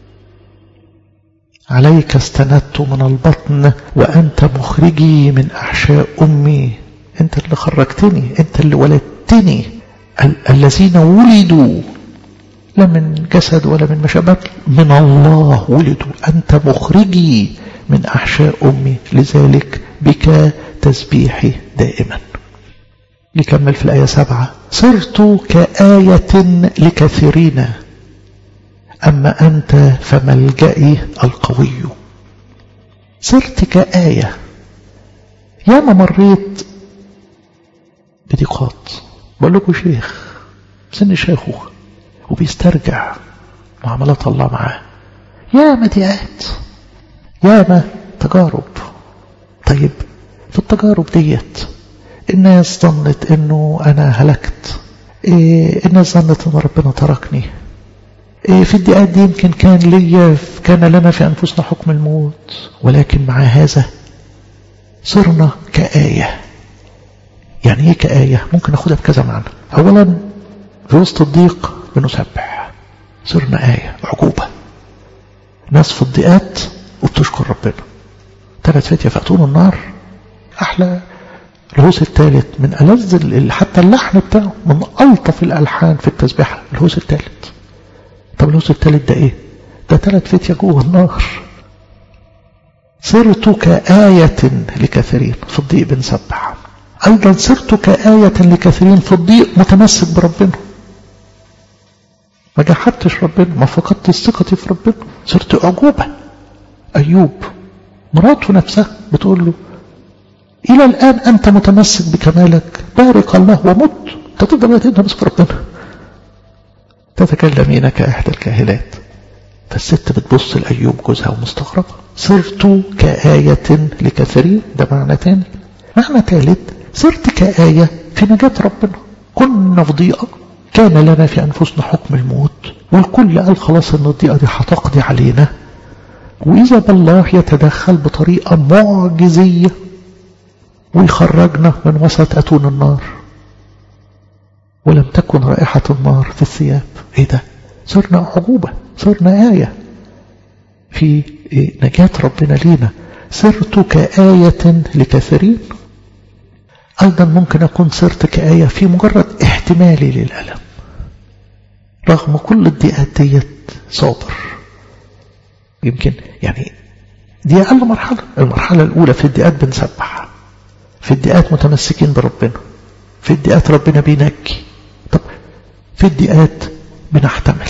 عليك استندت من البطن وأنت مخرجي من أحشاء أمي أنت اللي خرجتني أنت اللي ولدتني ال الذين ولدوا لا من جسد ولا من مشابه من الله ولدوا أنت مخرجي من أحشاء أمي لذلك بك تسبيحي دائما نكمل في الآية سبعة صرت كآية لكثيرين أما أنت فملجئي القوي صرت كآية يا ما مريت بضيقات بقول لكم شيخ سن شيخه وبيسترجع معاملات الله معاه يا ما ضيقات يا ما تجارب طيب في التجارب ديت الناس ظنت انه انا هلكت إيه الناس ظنت ان ربنا تركني في الدقات دي يمكن كان ليا كان لنا في أنفسنا حكم الموت ولكن مع هذا صرنا كآية يعني ايه كآية ممكن ناخدها بكذا معنى أولا في وسط الضيق بنسبح صرنا آية عقوبة ناس في الضيقات وبتشكر ربنا ثلاث فتية فأتون النار أحلى الهوس الثالث من ألذ حتى اللحن بتاعه من ألطف الألحان في التسبيحة الهوس الثالث طب الهوس الثالث ده ايه ده ثلاث فتية جوه النار صرت كآية لكثيرين في الضيق بنسبح أيضا صرت كآية لكثيرين في الضيق متمسك بربنا ما جحدتش ربنا ما فقدتش ثقتي في ربنا صرت أعجوبة أيوب مراته نفسها بتقول له إلى الآن أنت متمسك بكمالك بارك الله ومت تفضل تتمسك في ربنا تتكلمين كإحدى الكاهلات فالست بتبص لأيوب جوزها ومستغربة صرت كآية لكثيرين ده معنى تاني معنى ثالث صرت كآية في نجاة ربنا كنا في ضيقة كان لنا في أنفسنا حكم الموت والكل قال خلاص أن الضيقة دي هتقضي علينا وإذا بالله يتدخل بطريقة معجزية ويخرجنا من وسط أتون النار ولم تكن رائحة النار في الثياب ايه ده صرنا عقوبة صرنا آية في نجاة ربنا لينا صرت كآية لكثيرين أيضا ممكن أكون صرت كآية في مجرد احتمالي للألم رغم كل الضيقات ديت صابر يمكن يعني دي أقل مرحلة المرحلة الأولى في الضيقات بنسبح في الضيقات متمسكين بربنا في الضيقات ربنا بينجي طب في الضيقات بنحتمل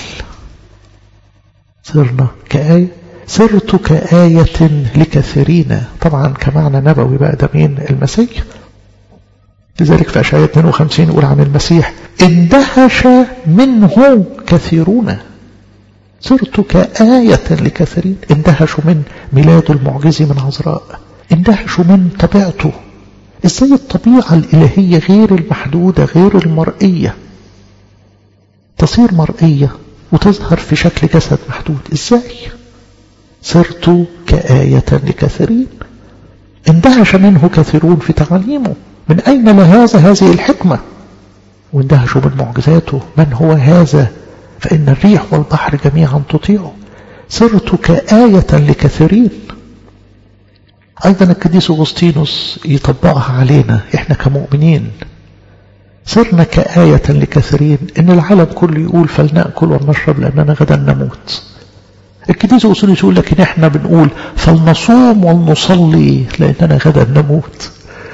صرنا كآية صرت كآية لكثيرين طبعا كمعنى نبوي بقى ده مين المسيح لذلك في أشعية 52 يقول عن المسيح اندهش منه كثيرون صرت كآية لكثيرين اندهشوا من ميلاد المعجز من عذراء اندهشوا من طبيعته ازاي الطبيعة الإلهية غير المحدودة غير المرئية تصير مرئية وتظهر في شكل جسد محدود ازاي صرت كآية لكثيرين اندهش منه كثيرون في تعاليمه من أين لهذا هذه الحكمة واندهشوا من معجزاته من هو هذا فإن الريح والبحر جميعا تطيعه صرت كآية لكثيرين أيضا القديس أغسطينوس يطبقها علينا إحنا كمؤمنين صرنا كآية لكثيرين إن العالم كله يقول فلنأكل ونشرب لأننا غدا نموت القديس أغسطينوس يقول لكن إحنا بنقول فلنصوم ولنصلي لأننا غدا نموت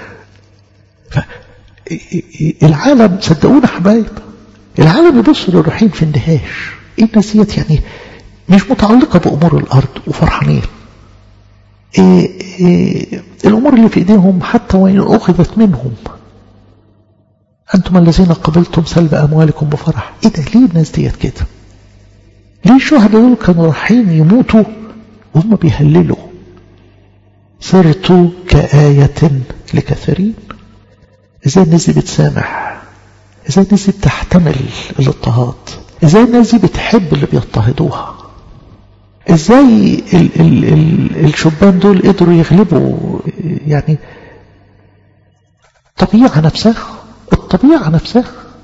العالم صدقونا حبايب العالم يبص للروحين في اندهاش ايه الناس ديت يعني مش متعلقه بامور الارض وفرحانين إيه إيه الامور اللي في ايديهم حتى وان اخذت منهم انتم الذين قبلتم سلب اموالكم بفرح ايه ده ليه الناس ديت كده ليه الشهداء دول كانوا رايحين يموتوا وهم بيهللوا صرت كآية لكثيرين ازاي الناس دي بتسامح ازاي الناس دي بتحتمل الاضطهاد ازاي الناس دي بتحب اللي بيضطهدوها ازاي ال ال ال الشبان دول قدروا يغلبوا يعني الطبيعة نفسها الطبيعة نفسها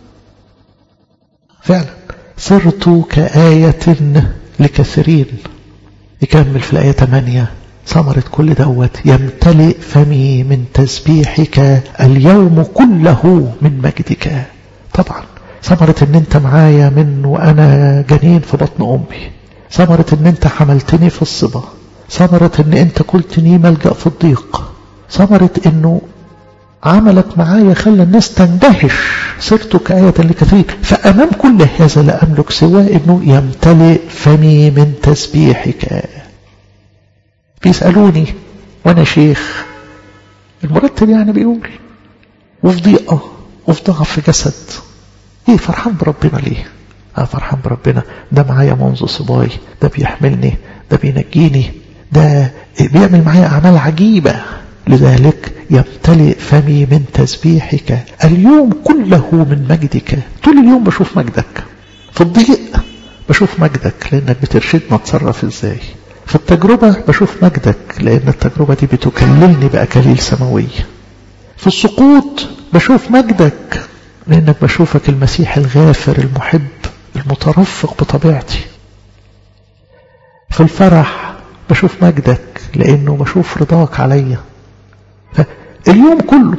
فعلا صرت كآية لكثيرين يكمل في الآية 8 ثمرة كل دوت يمتلئ فمي من تسبيحك اليوم كله من مجدك طبعا ثمرة ان انت معايا من وانا جنين في بطن امي ثمرة ان انت حملتني في الصبا ثمرة ان انت قلتني ملجأ في الضيق ثمرة انه عملك معايا خلى الناس تندهش صرت كآية لكثير فأمام كل هذا لا أملك سوى أنه يمتلئ فمي من تسبيحك بيسألوني وأنا شيخ المرتب يعني بيقول وفي ضيقة وفي ضعف في جسد ايه فرحان بربنا ليه اه فرحان بربنا ده معايا منذ صباي ده بيحملني ده بينجيني ده بيعمل معايا أعمال عجيبة لذلك يمتلئ فمي من تسبيحك اليوم كله من مجدك طول اليوم بشوف مجدك في الضيق بشوف مجدك لأنك بترشدنا اتصرف ازاي في التجربة بشوف مجدك لأن التجربة دي بتكللني بأكاليل سماوية في السقوط بشوف مجدك لأنك بشوفك المسيح الغافر المحب المترفق بطبيعتي في الفرح بشوف مجدك لأنه بشوف رضاك عليا فاليوم كله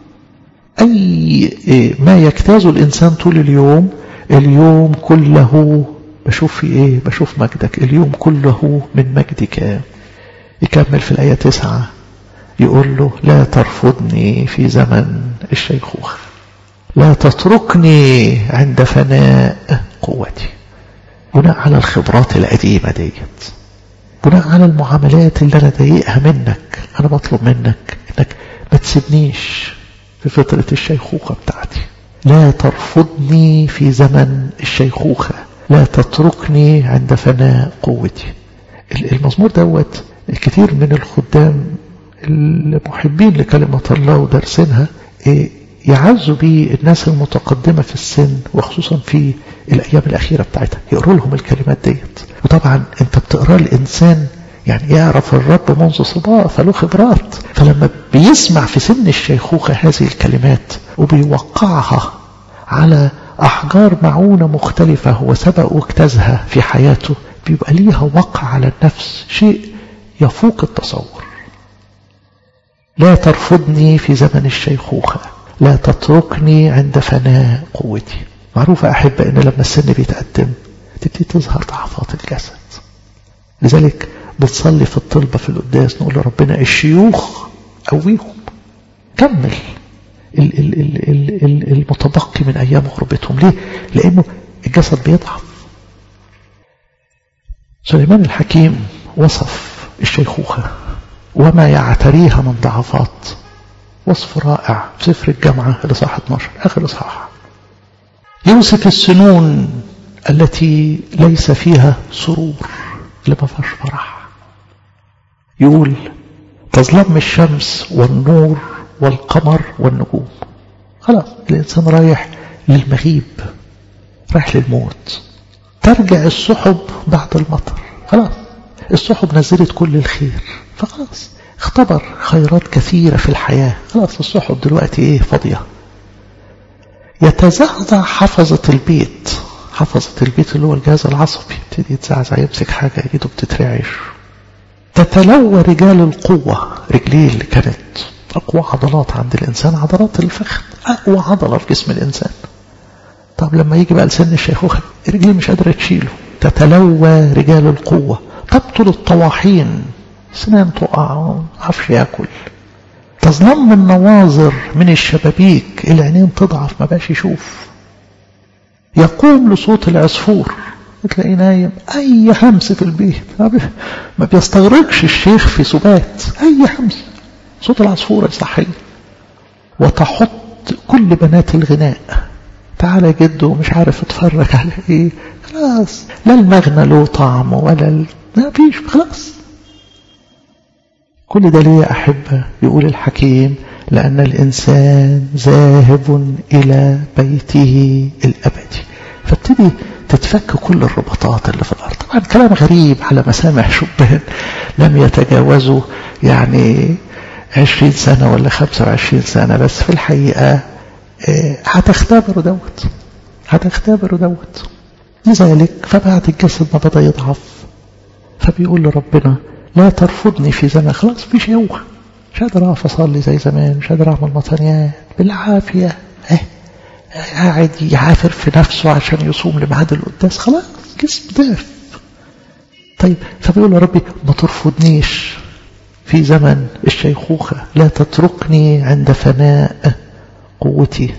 أي ما يجتاز الإنسان طول اليوم اليوم كله بشوف في إيه بشوف مجدك اليوم كله من مجدك يكمل في الآية تسعة يقول له لا ترفضني في زمن الشيخوخة لا تتركني عند فناء قوتي بناء على الخبرات القديمة ديت بناء على المعاملات اللي أنا ضايقها منك أنا بطلب منك إنك ما تسيبنيش في فترة الشيخوخة بتاعتي لا ترفضني في زمن الشيخوخة لا تتركني عند فناء قوتي المزمور دوت الكثير من الخدام المحبين لكلمة الله ودرسينها يعزوا به الناس المتقدمة في السن وخصوصا في الأيام الأخيرة بتاعتها يقروا لهم الكلمات ديت وطبعا انت بتقرأ الإنسان يعني يعرف الرب منذ صباه فله خبرات فلما بيسمع في سن الشيخوخة هذه الكلمات وبيوقعها على أحجار معونة مختلفة هو سبق واجتازها في حياته بيبقى ليها وقع على النفس شيء يفوق التصور لا ترفضني في زمن الشيخوخة لا تتركني عند فناء قوتي معروفة أحبة أن لما السن بيتقدم تبتدي تظهر ضعفات الجسد لذلك بتصلي في الطلبة في القداس نقول لربنا الشيوخ قويهم كمل ال ال ال ال ال المتبقي من أيام غربتهم ليه؟ لأنه الجسد بيضعف سليمان الحكيم وصف الشيخوخة وما يعتريها من ضعفات وصف رائع في سفر الجامعة الإصحاح 12 آخر إصحاح يوصف السنون التي ليس فيها سرور اللي ما فيهاش فرح يقول تظلم الشمس والنور والقمر والنجوم خلاص الإنسان رايح للمغيب رايح للموت ترجع السحب بعد المطر خلاص السحب نزلت كل الخير فخلاص اختبر خيرات كثيرة في الحياة خلاص السحب دلوقتي ايه فاضية يتزعزع حفظة البيت حفظة البيت اللي هو الجهاز العصبي يبتدي يتزعزع يمسك حاجة ايده بتترعش تتلوى رجال القوة رجليه اللي كانت أقوى عضلات عند الإنسان عضلات الفخذ أقوى عضلة في جسم الإنسان طب لما يجي بقى لسن الشيخوخة رجليه مش قادرة تشيله تتلوى رجال القوة تبطل الطواحين سنان تقع عفش ياكل تظلم النواظر من الشبابيك العينين تضعف ما باش يشوف يقوم لصوت العصفور تلاقيه نايم اي همس في البيت ما بيستغرقش الشيخ في سبات اي همس صوت العصفورة يصحي وتحط كل بنات الغناء تعالى جده مش عارف اتفرج على ايه خلاص لا المغنى له طعم ولا ال... ما فيش خلاص كل ده ليه أحبة يقول الحكيم لأن الإنسان ذاهب إلى بيته الأبدي فابتدي تتفك كل الرباطات اللي في الأرض طبعا كلام غريب على مسامع شبان لم يتجاوزوا يعني عشرين سنة ولا خمسة وعشرين سنة بس في الحقيقة هتختبروا دوت هتختبروا دوت لذلك فبعد الجسد ما بدأ يضعف فبيقول لربنا لا ترفضني في زمن خلاص مفيش قوة مش قادر اقف اصلي زي زمان مش قادر اعمل مطانيات بالعافية اه قاعد يعافر في نفسه عشان يصوم لميعاد القداس خلاص جسم ضعف طيب فبيقول يا ربي ما ترفضنيش في زمن الشيخوخة لا تتركني عند فناء قوتي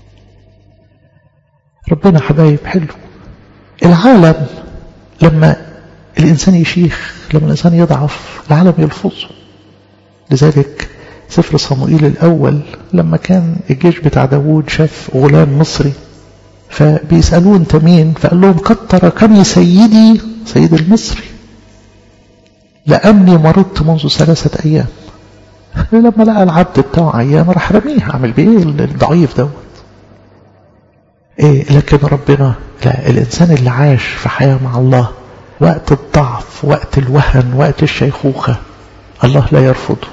ربنا حبايب حلو العالم لما الإنسان يشيخ لما الإنسان يضعف العالم يلفظه لذلك سفر صموئيل الأول لما كان الجيش بتاع داوود شاف غلام مصري فبيسألوه انت مين فقال لهم قد تركني سيدي سيد المصري لأني مرضت منذ ثلاثة أيام لما لقى العبد بتاعه عيان راح رميه عمل بيه الضعيف دوت إيه لكن ربنا لا الإنسان اللي عاش في حياة مع الله وقت الضعف وقت الوهن وقت الشيخوخة الله لا يرفضه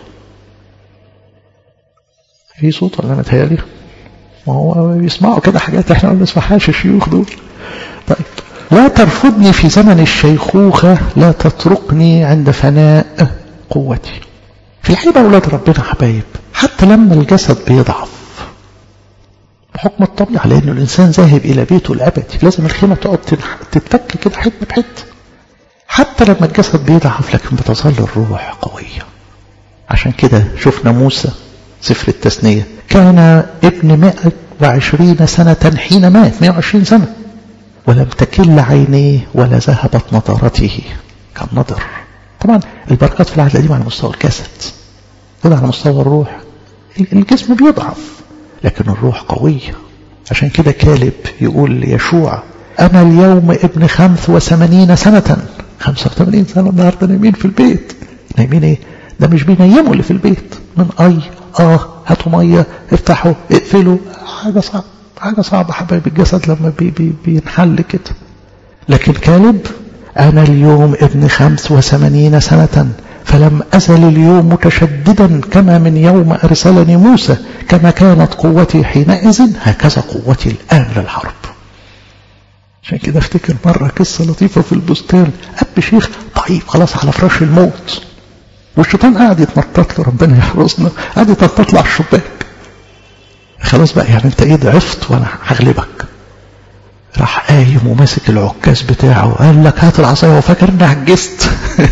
في صوت ولا متهيألي ما هو بيسمعوا كده حاجات احنا ما بنسمعهاش الشيوخ دول طيب لا ترفضني في زمن الشيخوخة لا تتركني عند فناء قوتي في الحقيقة أولاد ربنا حبايب حتى لما الجسد بيضعف بحكم الطبيعة لأن الإنسان ذاهب إلى بيته الأبدي لازم الخيمة تقعد تتفك كده حتة بحتة حتى لما الجسد بيضعف لكن بتظل الروح قوية عشان كده شفنا موسى سفر التثنية كان ابن 120 سنة حين مات 120 سنة ولم تكل عينيه ولا ذهبت نظرته كان نظر طبعا البركات في العهد القديم على مستوى الجسد وده على مستوى الروح الجسم بيضعف لكن الروح قوية عشان كده كالب يقول ليشوع أنا اليوم ابن خمس وثمانين سنة خمسة وثمانين سنة النهاردة نايمين في البيت نايمين ايه ده مش بينيموا اللي في البيت من اي اه هاتوا مية افتحوا اقفلوا حاجة صعبة حاجة صعبة حبايب الجسد لما بي بي بينحل كده لكن كالب أنا اليوم ابن خمس وثمانين سنة فلم أزل اليوم متشددا كما من يوم أرسلني موسى كما كانت قوتي حينئذ هكذا قوتي الآن للحرب عشان كده افتكر مرة قصة لطيفة في البستان أب شيخ ضعيف خلاص على فراش الموت والشيطان قاعد يتنطط له ربنا يحرسنا قاعد يتنطط له على الشباك خلاص بقى يعني انت ايه ضعفت وانا هغلبك راح قايم وماسك العكاز بتاعه وقال لك هات العصايه وفاكر اني عجزت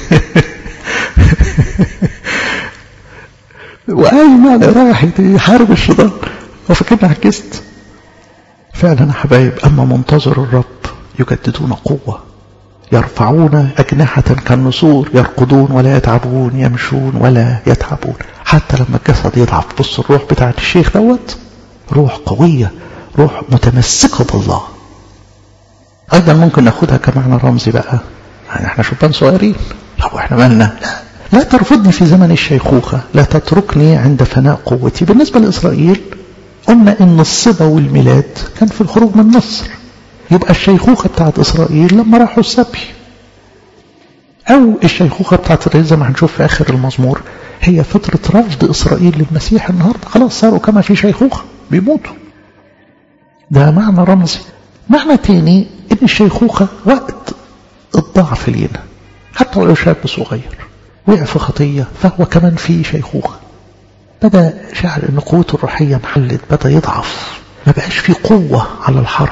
وقايم يعني رايح يحارب الشيطان وفاكرني عجزت فعلا يا حبايب اما منتظر الرب يجددون قوه يرفعون أجنحة كالنسور يرقدون ولا يتعبون يمشون ولا يتعبون حتى لما الجسد يضعف بص الروح بتاعت الشيخ دوت روح قوية روح متمسكة بالله أيضا ممكن ناخدها كمعنى رمزي بقى يعني احنا شبان صغيرين طب واحنا مالنا لا لا ترفضني في زمن الشيخوخة لا تتركني عند فناء قوتي بالنسبة لإسرائيل قلنا إن الصبا والميلاد كان في الخروج من مصر يبقى الشيخوخة بتاعت إسرائيل لما راحوا السبي أو الشيخوخة بتاعت إسرائيل زي ما هنشوف في آخر المزمور هي فترة رفض إسرائيل للمسيح النهاردة خلاص صاروا كما في شيخوخة بيموتوا ده معنى رمزي معنى تاني إن الشيخوخة وقت الضعف لينا حتى ولو شاب صغير وقع في خطية فهو كمان في شيخوخة بدأ شعر إن قوته الروحية محلت بدأ يضعف ما بقاش في قوة على الحرب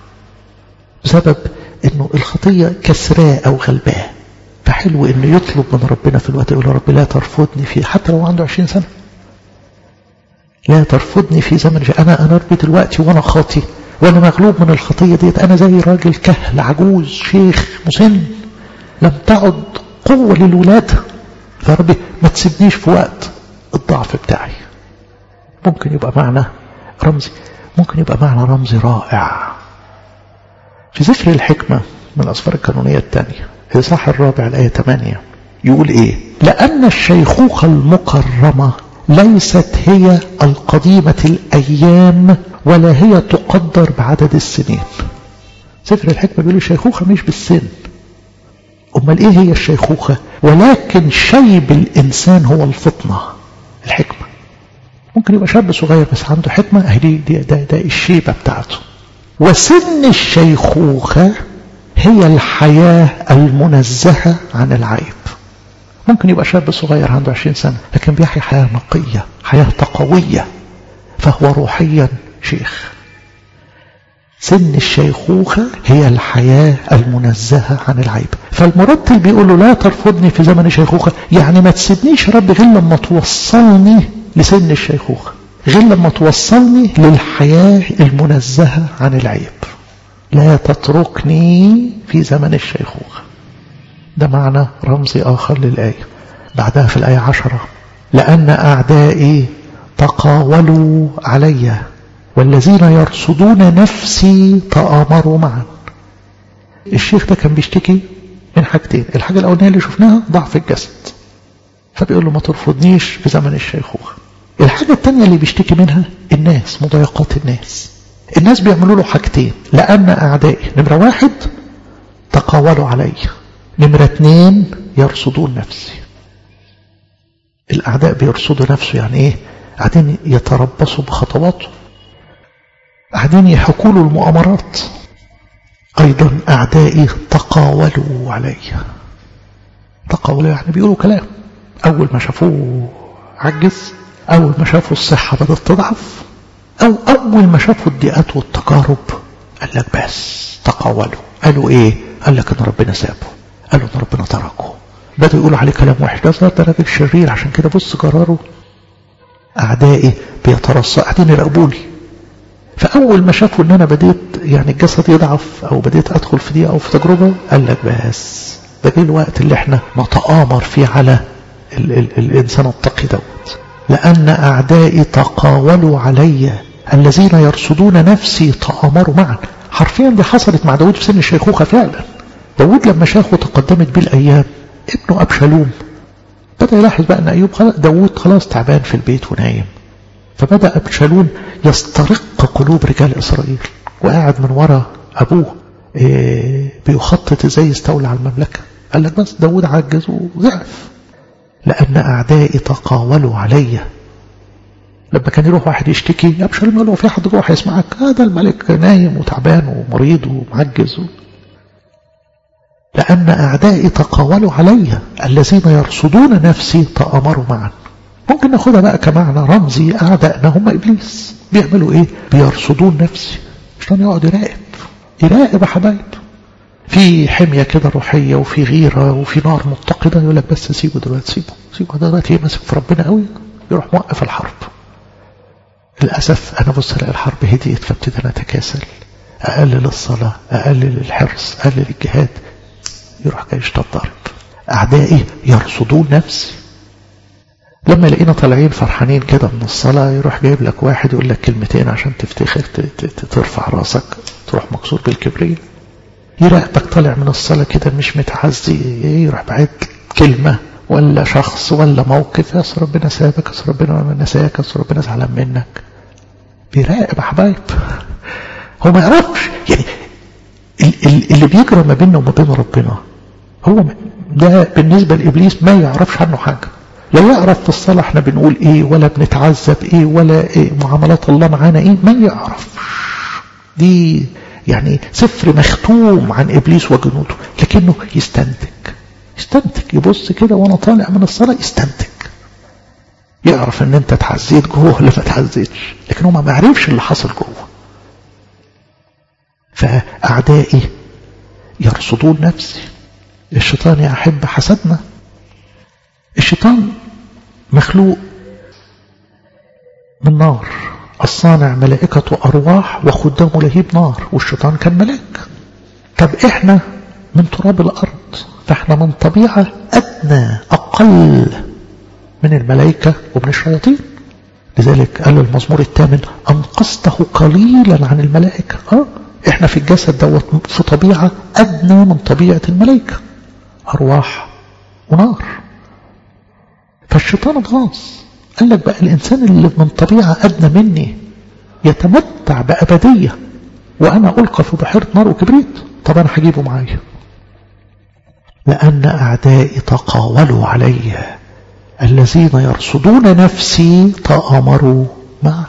بسبب انه الخطية كسراه او غلباه فحلو انه يطلب من ربنا في الوقت يقول يا رب لا ترفضني فيه حتى لو عنده 20 سنة لا ترفضني في زمن جاء انا انا ربي دلوقتي وانا خاطي وانا مغلوب من الخطية ديت انا زي راجل كهل عجوز شيخ مسن لم تعد قوة للولادة فربي ما تسيبنيش في وقت الضعف بتاعي ممكن يبقى معنى رمزي ممكن يبقى معنى رمزي رائع في سفر الحكمة من الأسفار القانونية الثانية الإصحاح الرابع الآية 8 يقول إيه لأن الشيخوخة المكرمة ليست هي القديمة الأيام ولا هي تقدر بعدد السنين سفر الحكمة بيقول الشيخوخة مش بالسن أمال إيه هي الشيخوخة ولكن شيب الإنسان هو الفطنة الحكمة ممكن يبقى شاب صغير بس عنده حكمة أهي دي, دي ده, ده الشيبة بتاعته وسن الشيخوخة هي الحياة المنزهة عن العيب ممكن يبقى شاب صغير عنده 20 سنة لكن بيحيا حياة نقية حياة تقوية فهو روحيا شيخ سن الشيخوخة هي الحياة المنزهة عن العيب فالمرتل بيقول له لا ترفضني في زمن الشيخوخة يعني ما تسيبنيش رب غير لما توصلني لسن الشيخوخة غير لما توصلني للحياة المنزهة عن العيب لا تتركني في زمن الشيخوخة ده معنى رمزي آخر للآية بعدها في الآية عشرة لأن أعدائي تقاولوا علي والذين يرصدون نفسي تآمروا معا الشيخ ده كان بيشتكي من حاجتين الحاجة الأولانية اللي شفناها ضعف الجسد فبيقول له ما ترفضنيش في زمن الشيخوخة الحاجة التانية اللي بيشتكي منها الناس مضايقات الناس الناس بيعملوا له حاجتين لأن أعدائي نمرة واحد تقاولوا علي نمرة اتنين يرصدون نفسي الأعداء بيرصدوا نفسه يعني إيه قاعدين يتربصوا بخطواته قاعدين يحكوا له المؤامرات أيضا أعدائي تقاولوا علي تقاولوا يعني بيقولوا كلام أول ما شافوه عجز أول ما شافوا الصحة بدأت تضعف أو أول ما شافوا الضيقات والتقارب قال لك بس تقاولوا قالوا إيه قال لك إن ربنا سابه قالوا إن ربنا تركه بدأوا يقولوا عليه كلام وحش ده صار ده راجل شرير عشان كده بص قراره أعدائي بيترصى قاعدين يراقبوني فأول ما شافوا إن أنا بديت يعني الجسد يضعف أو بديت أدخل في دي أو في تجربة قال لك بس ده جه الوقت اللي احنا نتآمر فيه على ال ال الإنسان التقي دوت لأن أعدائي تقاولوا علي الذين يرصدون نفسي تآمروا معا حرفيا دي حصلت مع داود في سن الشيخوخة فعلا داود لما شافه تقدمت بيه الأيام ابنه أبشالوم بدأ يلاحظ بقى أن أيوب خلاص داود خلاص تعبان في البيت ونايم فبدأ أبشالوم يسترق قلوب رجال إسرائيل وقاعد من وراء أبوه إيه بيخطط ازاي يستولى على المملكة قال لك بس داود عجز وضعف لأن أعدائي تقاولوا علي لما كان يروح واحد يشتكي أبشالوم يقول له في حد جوه هيسمعك هذا الملك نايم وتعبان ومريض ومعجز و... لأن أعدائي تقاولوا علي الذين يرصدون نفسي تآمروا معا ممكن ناخدها بقى كمعنى رمزي أعدائنا هم إبليس بيعملوا إيه بيرصدون نفسي عشان يقعد يراقب يراقب يا حبايب في حمية كده روحية وفي غيرة وفي نار متقدة يقول لك بس سيبه دلوقتي سيبه سيبه دلوقتي ماسك في ربنا قوي يروح موقف الحرب للأسف أنا بص ألاقي الحرب هديت فابتدي أنا أتكاسل أقلل الصلاة أقلل الحرص أقلل الجهاد يروح جاي يشتد ضرب أعدائي يرصدون نفسي لما يلاقينا طالعين فرحانين كده من الصلاة يروح جايب لك واحد يقول لك كلمتين عشان تفتخر ترفع راسك تروح مكسور بالكبرية يراقبك طالع من الصلاة كده مش متعزي يروح بعد كلمة ولا شخص ولا موقف يا ربنا سابك يا ربنا ما نساك يا ربنا زعلان منك بيراقب يا حبايب هو ما يعرفش يعني اللي بيجرى ما بيننا وما بين ربنا هو ده بالنسبة لإبليس ما يعرفش عنه حاجة لا يعرف في الصلاة احنا بنقول ايه ولا بنتعذب ايه ولا إيه معاملات الله معانا ايه ما يعرفش دي يعني سفر مختوم عن ابليس وجنوده لكنه يستنتج يستنتج يبص كده وانا طالع من الصلاة يستنتج يعرف ان انت اتعزيت جوه ولا ما اتعزيتش لكن هو ما عرفش اللي حصل جوه فأعدائي يرصدون نفسي الشيطان يا أحب حسدنا الشيطان مخلوق من نار الصانع ملائكة أرواح وخدامه لهيب نار والشيطان كان ملاك طب إحنا من تراب الأرض فإحنا من طبيعة أدنى أقل من الملائكة ومن الشياطين لذلك قال المزمور الثامن أنقذته قليلا عن الملائكة آه إحنا في الجسد دوت في طبيعة أدنى من طبيعة الملائكة أرواح ونار فالشيطان اتغاظ قال لك بقى الإنسان اللي من طبيعة أدنى مني يتمتع بأبدية وأنا ألقى في بحيرة نار وكبريت طب أنا هجيبه معايا لأن أعدائي تقاولوا علي الذين يرصدون نفسي تآمروا معا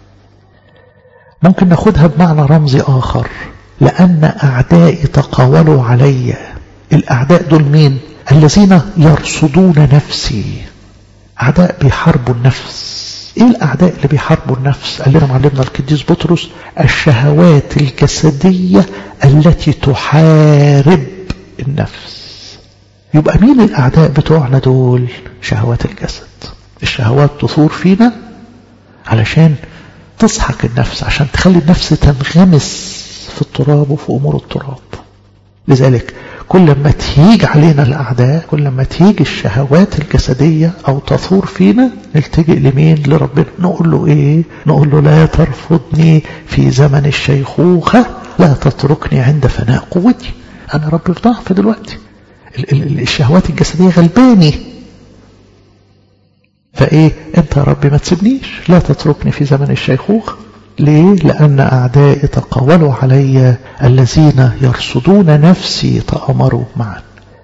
ممكن ناخدها بمعنى رمزي آخر لأن أعدائي تقاولوا علي الأعداء دول مين الذين يرصدون نفسي أعداء بيحاربوا النفس إيه الأعداء اللي بيحاربوا النفس قال لنا معلمنا القديس بطرس الشهوات الجسدية التي تحارب النفس يبقى مين الأعداء بتوعنا دول شهوات الجسد الشهوات تثور فينا علشان تضحك النفس عشان تخلي النفس تنغمس في التراب وفي أمور التراب لذلك كل ما تهيج علينا الأعداء كل ما تهيج الشهوات الجسدية أو تثور فينا نلتجئ لمين لربنا نقول له إيه نقول له لا ترفضني في زمن الشيخوخة لا تتركني عند فناء قوتي أنا ربي في ضعف دلوقتي الشهوات الجسدية غلباني فإيه أنت يا ربي ما تسيبنيش لا تتركني في زمن الشيخوخة ليه؟ لأن أعدائي تقاولوا علي الذين يرصدون نفسي تأمروا معا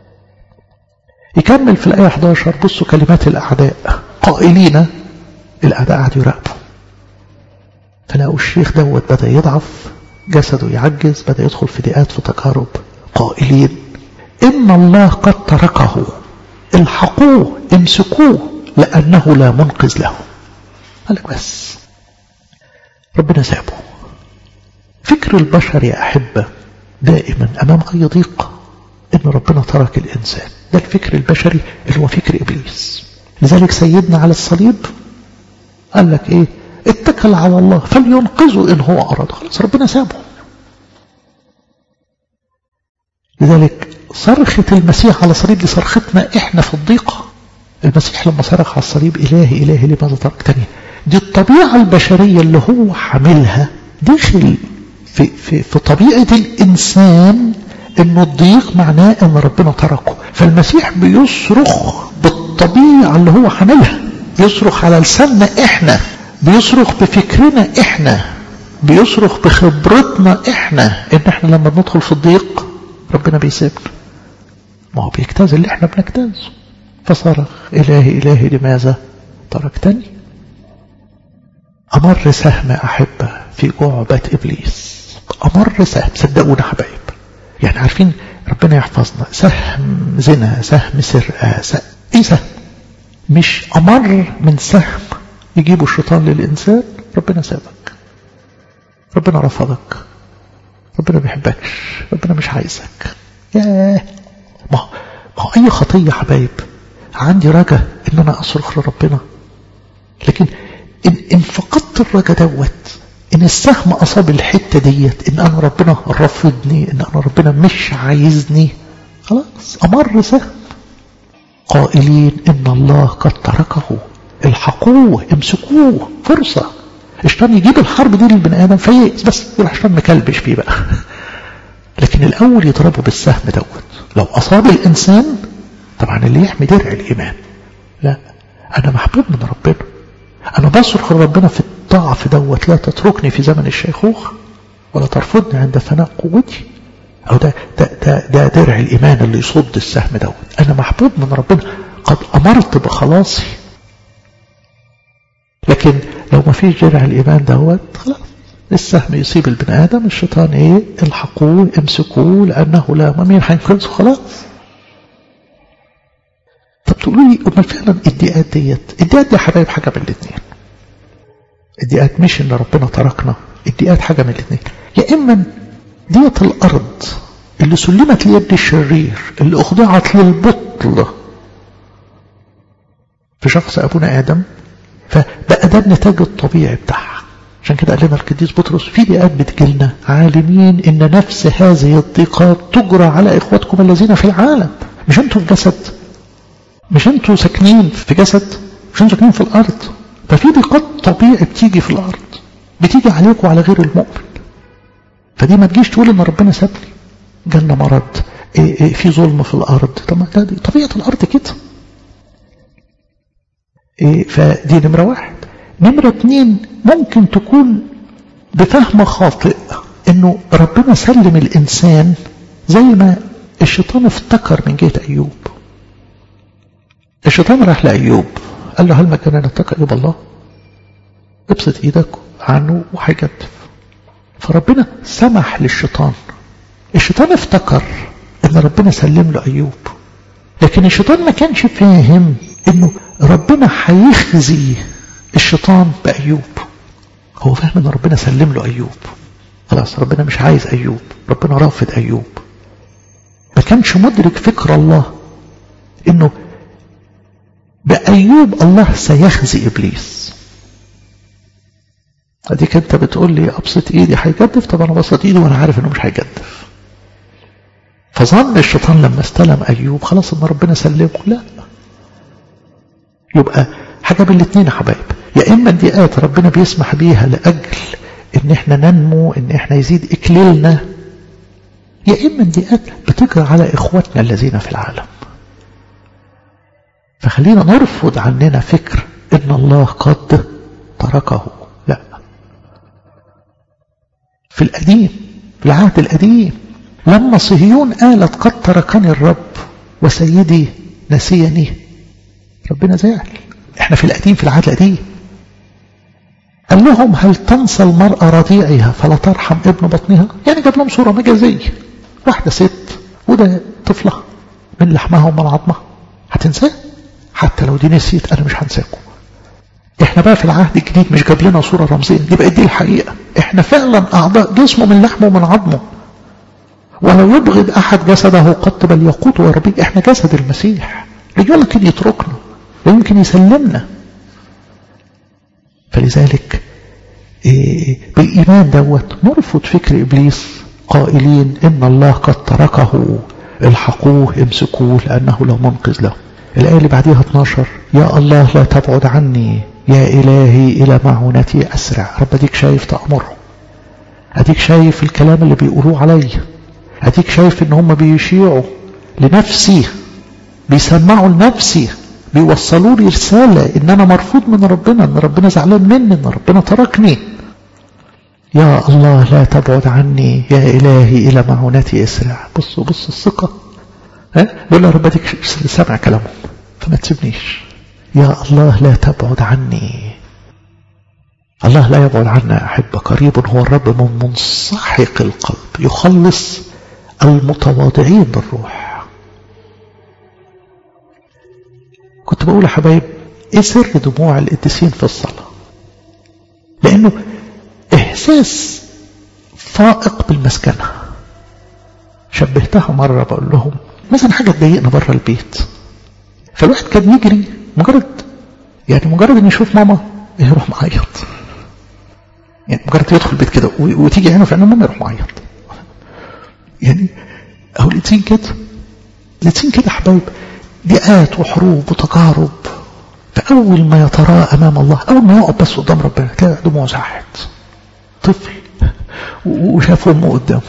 يكمل في الآية 11 بصوا كلمات الأعداء قائلين الأعداء قعدوا يراقبوا فلقوا الشيخ دوت بدأ يضعف جسده يعجز بدأ يدخل في ضيقات في تجارب قائلين إن الله قد تركه الحقوه امسكوه لأنه لا منقذ له قال لك بس ربنا سابه فكر البشر يا أحبة دائما أمام أي ضيق إن ربنا ترك الإنسان ده الفكر البشري اللي هو فكر إبليس لذلك سيدنا على الصليب قال لك إيه اتكل على الله فلينقذه إن هو أراد خلاص ربنا سابه لذلك صرخة المسيح على الصليب دي صرختنا إحنا في الضيقة المسيح لما صرخ على الصليب إلهي إلهي لماذا تركتني دي الطبيعة البشرية اللي هو حاملها داخل في, في, في طبيعة الإنسان إنه الضيق معناه إن ربنا تركه فالمسيح بيصرخ بالطبيعة اللي هو حاملها بيصرخ على لساننا إحنا بيصرخ بفكرنا إحنا بيصرخ بخبرتنا إحنا إن إحنا لما بندخل في الضيق ربنا بيسيبنا ما هو بيجتاز اللي إحنا بنجتازه فصرخ إلهي إلهي لماذا تركتني أمر سهم أحبة في جعبة إبليس أمر سهم صدقونا حبايب يعني عارفين ربنا يحفظنا سهم زنا سهم سرقة سهم ايه سهم مش امر من سهم يجيبه الشيطان للانسان ربنا سابك ربنا رفضك ربنا ما بيحبكش ربنا مش عايزك ياه ما هو ما هو اي خطيه يا حبايب عندي رجا ان انا اصرخ لربنا لكن ان, إن فقدت الرجا دوت ان السهم اصاب الحته ديت ان انا ربنا رفضني ان انا ربنا مش عايزني خلاص امر سهم قائلين ان الله قد تركه الحقوه امسكوه فرصه الشيطان يجيب الحرب دي للبني ادم فيئس بس يروح الشيطان مكلبش فيه بقى لكن الاول يضربه بالسهم دوت لو اصاب الانسان طبعا اللي يحمي درع الايمان لا انا محبوب من ربنا انا بصرخ لربنا في الضعف دوت لا تتركني في زمن الشيخوخه ولا ترفضني عند فناء قوتي او ده ده ده, ده درع الايمان اللي يصد السهم دوت انا محبوب من ربنا قد امرت بخلاصي لكن لو ما فيش درع الايمان دوت خلاص السهم يصيب البني ادم الشيطان ايه الحقوه امسكوه لانه لا مين هينقذه خلاص طب تقولوا لي امال فعلا الدقات ديت الدقات دي يا حبايب حاجه من الاثنين الدقات مش ان ربنا تركنا الدقات حاجه من الاثنين يا اما ديت الارض اللي سلمت ليد الشرير اللي اخضعت للبطل في شخص ابونا ادم فبقى ده النتاج الطبيعي بتاعها عشان كده قال لنا القديس بطرس في دقات بتجيلنا عالمين ان نفس هذه الضيقات تجرى على اخواتكم الذين في العالم مش انتوا في جسد مش انتوا ساكنين في جسد مش انتوا ساكنين في الارض ففي ضيقات طبيعي بتيجي في الارض بتيجي عليكم وعلى غير المؤمن فدي ما تجيش تقول ان ربنا سابني جالنا مرض إيه إيه في ظلم في الارض طب ما ده طبيعه الارض كده إيه فدي نمره واحد نمره اتنين ممكن تكون بفهم خاطئ انه ربنا سلم الانسان زي ما الشيطان افتكر من جهه ايوب الشيطان راح لايوب قال له هل مكان ان اتقى ايوب الله ابسط ايدك عنه وهيجدف فربنا سمح للشيطان الشيطان افتكر ان ربنا سلم له ايوب لكن الشيطان ما كانش فاهم انه ربنا هيخزي الشيطان بايوب هو فاهم ان ربنا سلم له ايوب خلاص ربنا مش عايز ايوب ربنا رافض ايوب ما كانش مدرك فكر الله انه بأيوب الله سيخزي إبليس اديك انت بتقول لي ابسط ايدي هيجدف طب انا بسط ايدي وانا عارف انه مش هيجدف فظن الشيطان لما استلم ايوب خلاص ان ربنا سلمه لا يبقى حاجه من الاثنين يا حبايب يا اما ضيقات ربنا بيسمح بيها لاجل ان احنا ننمو ان احنا يزيد اكليلنا يا اما ضيقات بتجرى على اخواتنا الذين في العالم فخلينا نرفض عننا فكر ان الله قد تركه لا في القديم في العهد القديم لما صهيون قالت قد تركني الرب وسيدي نسيني ربنا زعل احنا في القديم في العهد القديم قال لهم هل تنسى المرأة رضيعها فلا ترحم ابن بطنها يعني جاب لهم صورة مجازية واحدة ست وده طفلة من لحمها ومن عظمها هتنساه حتى لو دي نسيت انا مش هنساكم احنا بقى في العهد الجديد مش جاب لنا صوره رمزيه دي بقت دي الحقيقه احنا فعلا اعضاء جسمه من لحمه ومن عظمه ولا يبغض احد جسده قط بل يقوت وربيه احنا جسد المسيح لا يمكن يتركنا لا يمكن يسلمنا فلذلك إيه بالايمان دوت نرفض فكر ابليس قائلين ان الله قد تركه الحقوه امسكوه لانه لا منقذ له الآية اللي بعديها 12 يا الله لا تبعد عني يا إلهي إلى معونتي أسرع رب أديك شايف تأمره أديك شايف الكلام اللي بيقولوه علي أديك شايف إن هم بيشيعوا لنفسي بيسمعوا لنفسي بيوصلوا لي رسالة إن أنا مرفوض من ربنا إن ربنا زعلان مني إن ربنا تركني يا الله لا تبعد عني يا إلهي إلى معونتي أسرع بصوا بصوا الثقة ها بقول له رب اديك سامع كلامهم فما تسيبنيش يا الله لا تبعد عني الله لا يبعد عنا أحب قريب هو الرب من منسحق القلب يخلص المتواضعين بالروح كنت بقول يا حبايب ايه سر دموع القديسين في الصلاة لانه احساس فائق بالمسكنة شبهتها مرة بقول لهم مثلا حاجة تضايقنا بره البيت فالواحد كان يجري مجرد يعني مجرد ان يشوف ماما يروح معيط يعني مجرد يدخل البيت كده وتيجي عينه في عينه ماما يروح معيط يعني اهو الاتنين كده الاتنين كده حبايب ضيقات وحروب وتجارب فأول ما يتراءى أمام الله أول ما يقعد بس قدام ربنا كده دموعه زاحت طفل وشاف أمه قدامه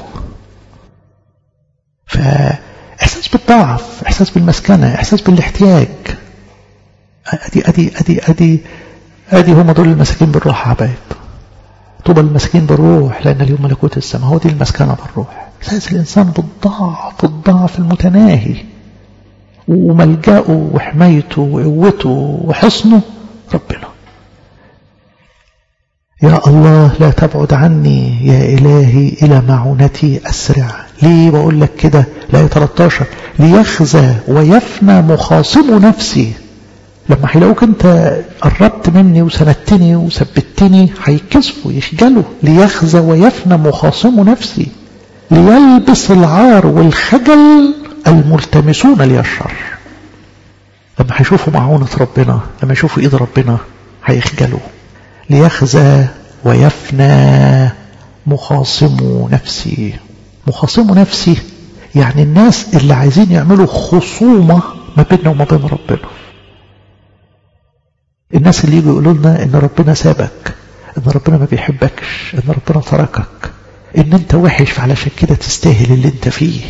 فإحساس بالضعف إحساس بالمسكنة إحساس بالاحتياج أدي أدي أدي أدي أدي هم دول المساكين بالروح حبايب طوبى المساكين بالروح لأن اليوم ملكوت السماء هو دي المسكنة بالروح إحساس الإنسان بالضعف الضعف المتناهي وملجأه وحمايته وقوته وحصنه ربنا يا الله لا تبعد عني يا إلهي إلى معونتي أسرع ليه بقول لك كده لا 13 ليخزى ويفنى مخاصم نفسي لما هيلاقوك انت قربت مني وسندتني وثبتني هيكسفوا يخجلوا ليخزى ويفنى مخاصم نفسي ليلبس العار والخجل الملتمسون لي الشر لما هيشوفوا معونة ربنا لما يشوفوا ايد ربنا هيخجلوا ليخزى ويفنى مخاصم نفسي مخاصم نفسي يعني الناس اللي عايزين يعملوا خصومة ما بيننا وما بين ربنا الناس اللي يجوا يقولوا لنا ان ربنا سابك ان ربنا ما بيحبكش ان ربنا تركك ان انت وحش فعلشان كده تستاهل اللي انت فيه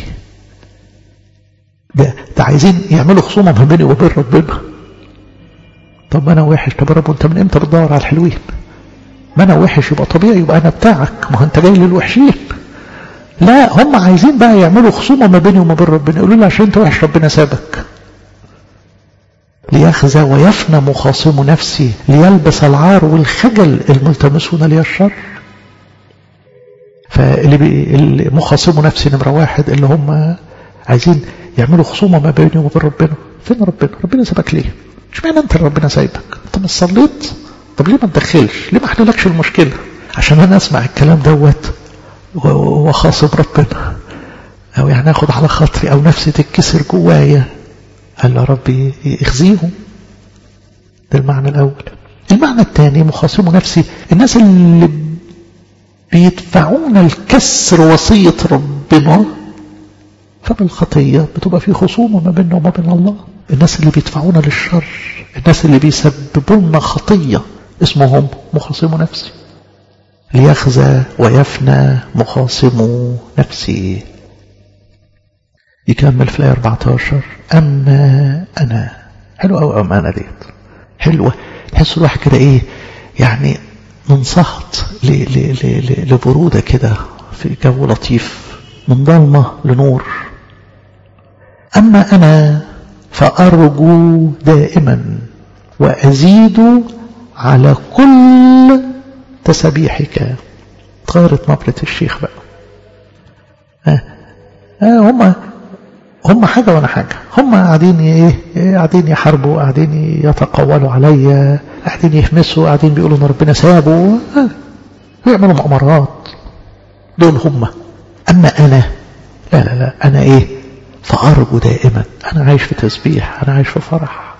ده, ده عايزين يعملوا خصومة ما بيني وبين ربنا طب ما انا وحش طب يا رب انت من امتى بتدور على الحلوين ما انا وحش يبقى طبيعي يبقى انا بتاعك ما هو انت جاي للوحشين لا هم عايزين بقى يعملوا خصومة ما بيني وما بين ربنا يقولوا لي عشان انت وحش ربنا سابك ليخزى ويفنى مخاصم نفسي ليلبس العار والخجل الملتمسون لي الشر فاللي بي المخاصم نفسي نمرة واحد اللي هم عايزين يعملوا خصومة ما بيني وبين ربنا فين ربنا ربنا سابك ليه مش معنى انت ربنا سايبك انت مش صليت طب ليه ما تدخلش ليه ما احللكش المشكلة عشان انا اسمع الكلام دوت وخاصم ربنا او يعني اخد على خاطري او نفسي تتكسر جوايا قال له ربي اخزيهم ده المعنى الاول المعنى الثاني مخاصم نفسي الناس اللي بيدفعون الكسر وصية ربنا فبالخطية بتبقى في خصومة ما بيننا وما بين الله الناس اللي بيدفعونا للشر الناس اللي بيسببوا لنا خطية اسمهم مخاصم نفسي ليخزى ويفنى مخاصم نفسي يكمل في الآية 14 أما أنا حلوة أو أما أنا ديت حلوة تحس الواحد كده إيه يعني منصهط لبرودة كده في جو لطيف من ضلمة لنور أما أنا فأرجو دائما وأزيد على كل تسبيحك تغيرت نبرة الشيخ بقى آه. آه هم هم حاجة وانا حاجة هم قاعدين ايه قاعدين يحاربوا قاعدين يتقولوا عليا قاعدين يهمسوا قاعدين بيقولوا ان ربنا سابه آه. ويعملوا مؤامرات دول هم اما انا لا لا لا انا ايه فارجو دائما انا عايش في تسبيح انا عايش في فرح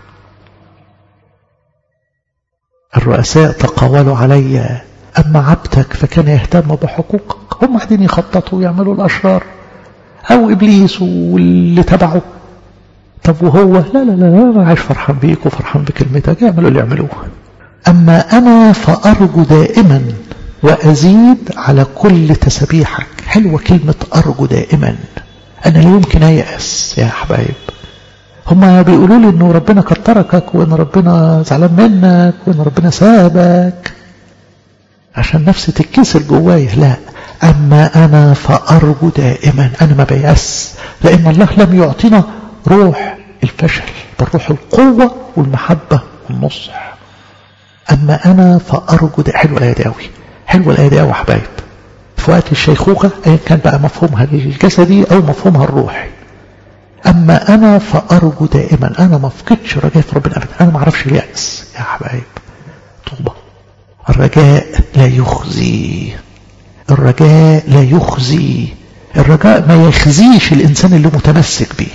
الرؤساء تقاولوا علي اما عبدك فكان يهتم بحقوقك هم قاعدين يخططوا ويعملوا الاشرار او ابليس واللي تبعه طب وهو لا لا لا انا عايش فرحان بيك وفرحان بكلمتك اعملوا اللي يعملوه اما انا فارجو دائما وازيد على كل تسبيحك حلوه كلمه ارجو دائما انا لا يمكن ايأس يا حبايب هما بيقولوا لي انه ربنا قد تركك وان ربنا زعلان منك وان ربنا سابك عشان نفسي تتكسر جوايا لا أما أنا فأرجو دائما أنا ما بيأس لأن الله لم يعطينا روح الفشل بل روح القوة والمحبة والنصح أما أنا فأرجو ده حلوة الآية دي أوي حلوة الآية دي أوي حبايب في وقت الشيخوخة أيا كان بقى مفهومها الجسدي أو مفهومها الروحي أما أنا فأرجو دائما أنا ما فقدش رجاء في ربنا أبدا أنا ما أعرفش اليأس يا حبايب طوبة الرجاء لا يخزي الرجاء لا يخزي الرجاء ما يخزيش الإنسان اللي متمسك به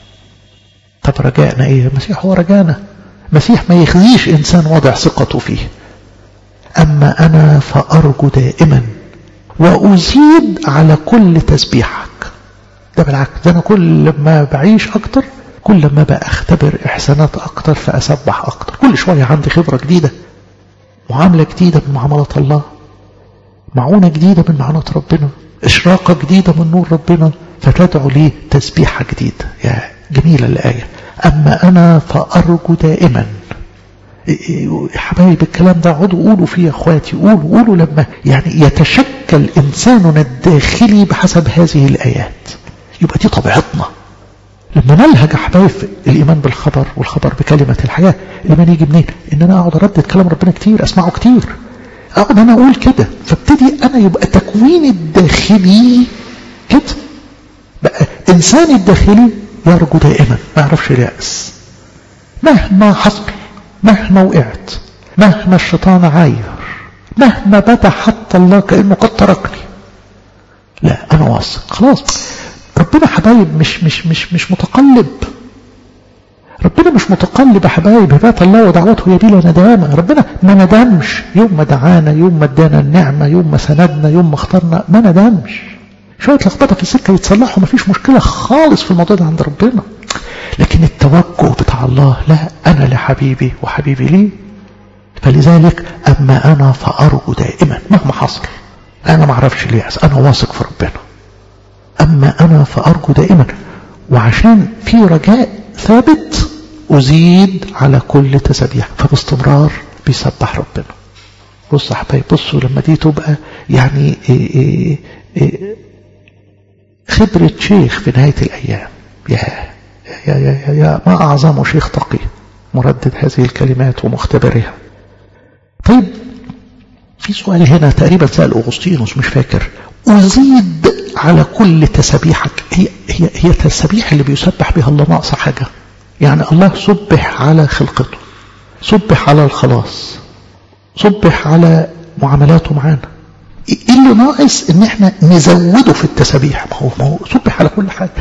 طب رجائنا إيه المسيح هو رجانا المسيح ما يخزيش إنسان وضع ثقته فيه أما أنا فأرجو دائما وأزيد على كل تسبيحك ده بالعكس ده أنا كل ما بعيش أكتر كل ما بقى أختبر إحسانات أكتر فأسبح أكتر كل شوية عندي خبرة جديدة معاملة جديدة من معاملة الله معونة جديدة من معونة ربنا إشراقة جديدة من نور ربنا فتدعو لي تسبيحة جديدة يا جميلة الآية أما أنا فأرجو دائما حبايب الكلام ده اقعدوا قولوا فيه يا اخواتي قولوا قولوا لما يعني يتشكل انساننا الداخلي بحسب هذه الايات يبقى دي طبيعتنا لما نلهج حبايب الايمان بالخبر والخبر بكلمه الحياه الايمان يجي منين؟ ان انا اقعد اردد كلام ربنا كتير اسمعه كتير اقعد انا اقول كده فابتدي انا يبقى تكويني الداخلي كده بقى انساني الداخلي يرجو دائما ما يعرفش اليأس مهما حصل مهما وقعت مهما الشيطان عاير مهما بدا حتى الله كأنه قد تركني لا أنا واثق خلاص ربنا حبايب مش مش مش مش متقلب ربنا مش متقلب يا حبايب هبات الله ودعوته هي بلا ندامة ربنا ما ندمش يوم ما دعانا يوم ما ادانا النعمة يوم ما سندنا يوم ما اخترنا ما ندمش شوية لخبطة في السكة يتصلحوا ما فيش مشكلة خالص في الموضوع ده عند ربنا لكن التوجه بتاع الله لا أنا لحبيبي وحبيبي لي فلذلك أما أنا فأرجو دائما مهما حصل أنا ما أعرفش اليأس أنا واثق في ربنا أما أنا فأرجو دائما وعشان في رجاء ثابت أزيد على كل تسبيح فباستمرار بيسبح ربنا بص يا حبايب بصوا لما دي تبقى يعني إيه إيه إيه خبرة شيخ في نهاية الأيام يا يا يا يا ما أعظم شيخ تقي مردد هذه الكلمات ومختبرها طيب في سؤال هنا تقريبا سأل أغسطينوس مش فاكر أزيد على كل تسبيحك هي, هي, هي التسبيح اللي بيسبح بها الله ناقصة حاجة يعني الله سبح على خلقته سبح على الخلاص سبح على معاملاته معانا ايه اللي ناقص ان احنا نزوده في التسابيح ما هو ما هو سبح على كل حاجه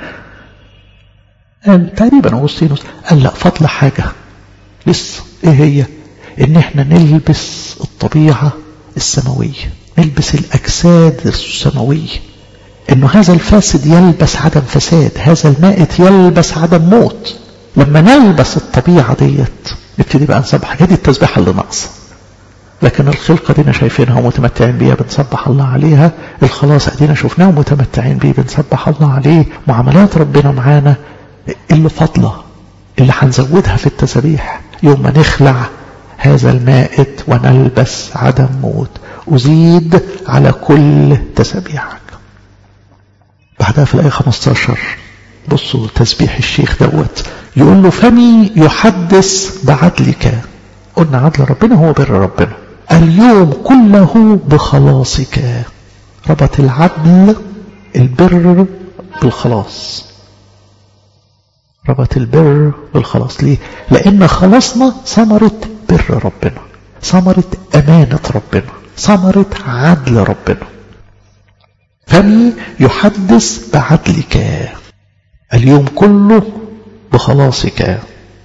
قال تقريبا اغسطينوس قال لا فضل حاجه لسه ايه هي ان احنا نلبس الطبيعه السماويه نلبس الاجساد السماويه انه هذا الفاسد يلبس عدم فساد هذا المائت يلبس عدم موت لما نلبس الطبيعه ديت نبتدي بقى نسبح هي دي التسبيحه اللي ناقصه لكن الخلقة دينا شايفينها ومتمتعين بيها بنسبح الله عليها الخلاص ادينا شفناه ومتمتعين بيه بنسبح الله عليه معاملات ربنا معانا اللي فضلة اللي هنزودها في التسبيح يوم ما نخلع هذا المائت ونلبس عدم موت أزيد على كل تسبيحك بعدها في الآية 15 بصوا تسبيح الشيخ دوت يقول له فمي يحدث بعدلك قلنا عدل ربنا هو بر ربنا اليوم كله بخلاصك ربط العدل البر بالخلاص ربط البر بالخلاص ليه لان خلاصنا ثمرة بر ربنا ثمرة امانة ربنا ثمرة عدل ربنا فمي يحدث بعدلك اليوم كله بخلاصك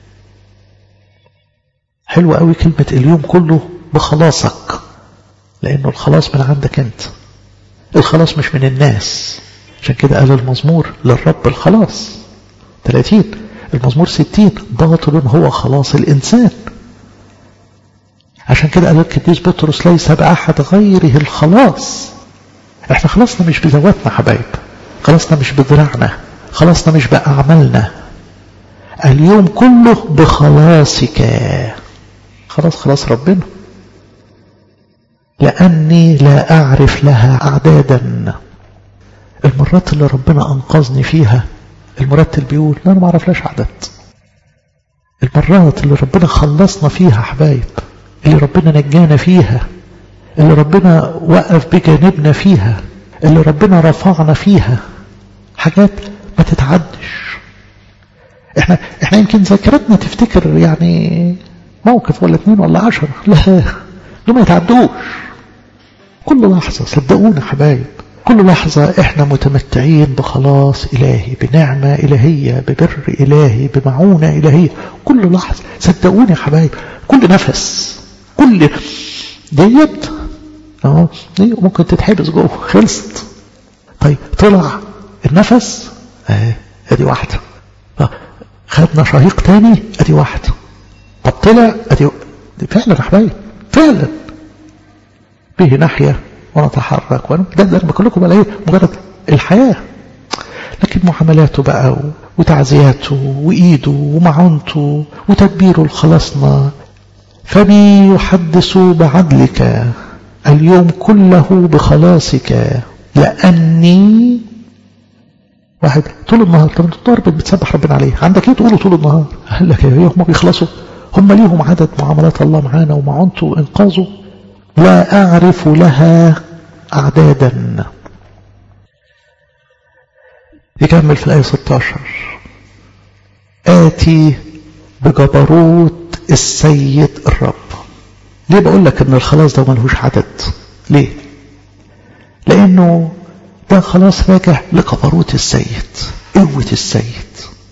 حلوة قوي كلمة اليوم كله بخلاصك لأنه الخلاص من عندك أنت الخلاص مش من الناس عشان كده قال المزمور للرب الخلاص 30 المزمور 60 باطل هو خلاص الإنسان عشان كده قال القديس بطرس ليس بأحد غيره الخلاص احنا خلاصنا مش بذواتنا حبايب خلاصنا مش بذراعنا خلاصنا مش بأعمالنا اليوم كله بخلاصك خلاص خلاص ربنا لأني لا أعرف لها أعدادا المرات اللي ربنا أنقذني فيها المرتل بيقول لا أنا ما أعرف لهاش عدد المرات اللي ربنا خلصنا فيها حبايب اللي ربنا نجانا فيها اللي ربنا وقف بجانبنا فيها اللي ربنا رفعنا فيها حاجات ما تتعدش احنا احنا يمكن ذاكرتنا تفتكر يعني موقف ولا اتنين ولا عشرة لا دول ما يتعدوش كل لحظة صدقونا حبايب كل لحظة احنا متمتعين بخلاص الهي بنعمة الهية ببر الهي بمعونة الهية كل لحظة صدقوني يا حبايب كل نفس كل ديت اهو دي ممكن تتحبس جوه خلصت طيب طلع النفس اهي ادي واحدة خدنا شهيق تاني ادي واحدة طب طلع ادي فعلا يا حبايب فعلا به ناحية ونتحرك ون... ده ده بقول لكم على ايه مجرد الحياة لكن معاملاته بقى وتعزياته وإيده ومعونته وتدبيره لخلاصنا فبي يحدث بعدلك اليوم كله بخلاصك لأني واحد طول النهار طب انت النهار بتسبح ربنا عليه عندك ايه تقوله طول النهار قال لك يا هم بيخلصوا هم ليهم عدد معاملات الله معانا ومعونته وانقاذه لا أعرف لها أعدادا يكمل في الآية 16 آتي بجبروت السيد الرب ليه بقول لك ان الخلاص ده ملهوش عدد ليه لانه ده خلاص راجع لجبروت السيد قوة السيد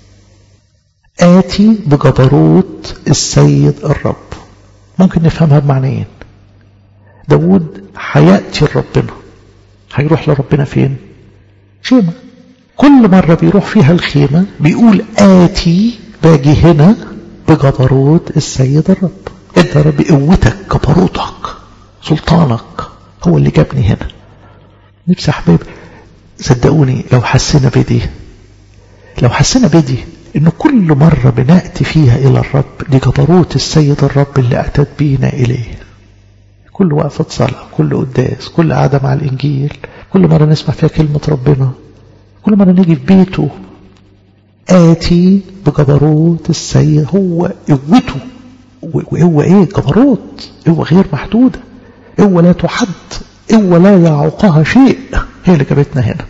آتي بجبروت السيد الرب ممكن نفهمها بمعنيين داود هيأتي لربنا هيروح لربنا فين خيمة كل مرة بيروح فيها الخيمة بيقول آتي باجي هنا بجبروت السيد الرب انت يا رب قوتك جبروتك سلطانك هو اللي جابني هنا نفسي يا حبايب صدقوني لو حسينا بدي لو حسينا بدي ان كل مرة بنأتي فيها الى الرب دي جبروت السيد الرب اللي اتت بينا اليه كل وقفة صلاة كل قداس كل قعدة مع الإنجيل كل مرة نسمع فيها كلمة ربنا كل مرة نيجي في بيته آتي بجبروت السيد هو قوته وهو ايه جبروت قوة غير محدودة قوة لا تحد قوة لا يعوقها شيء هي اللي جابتنا هنا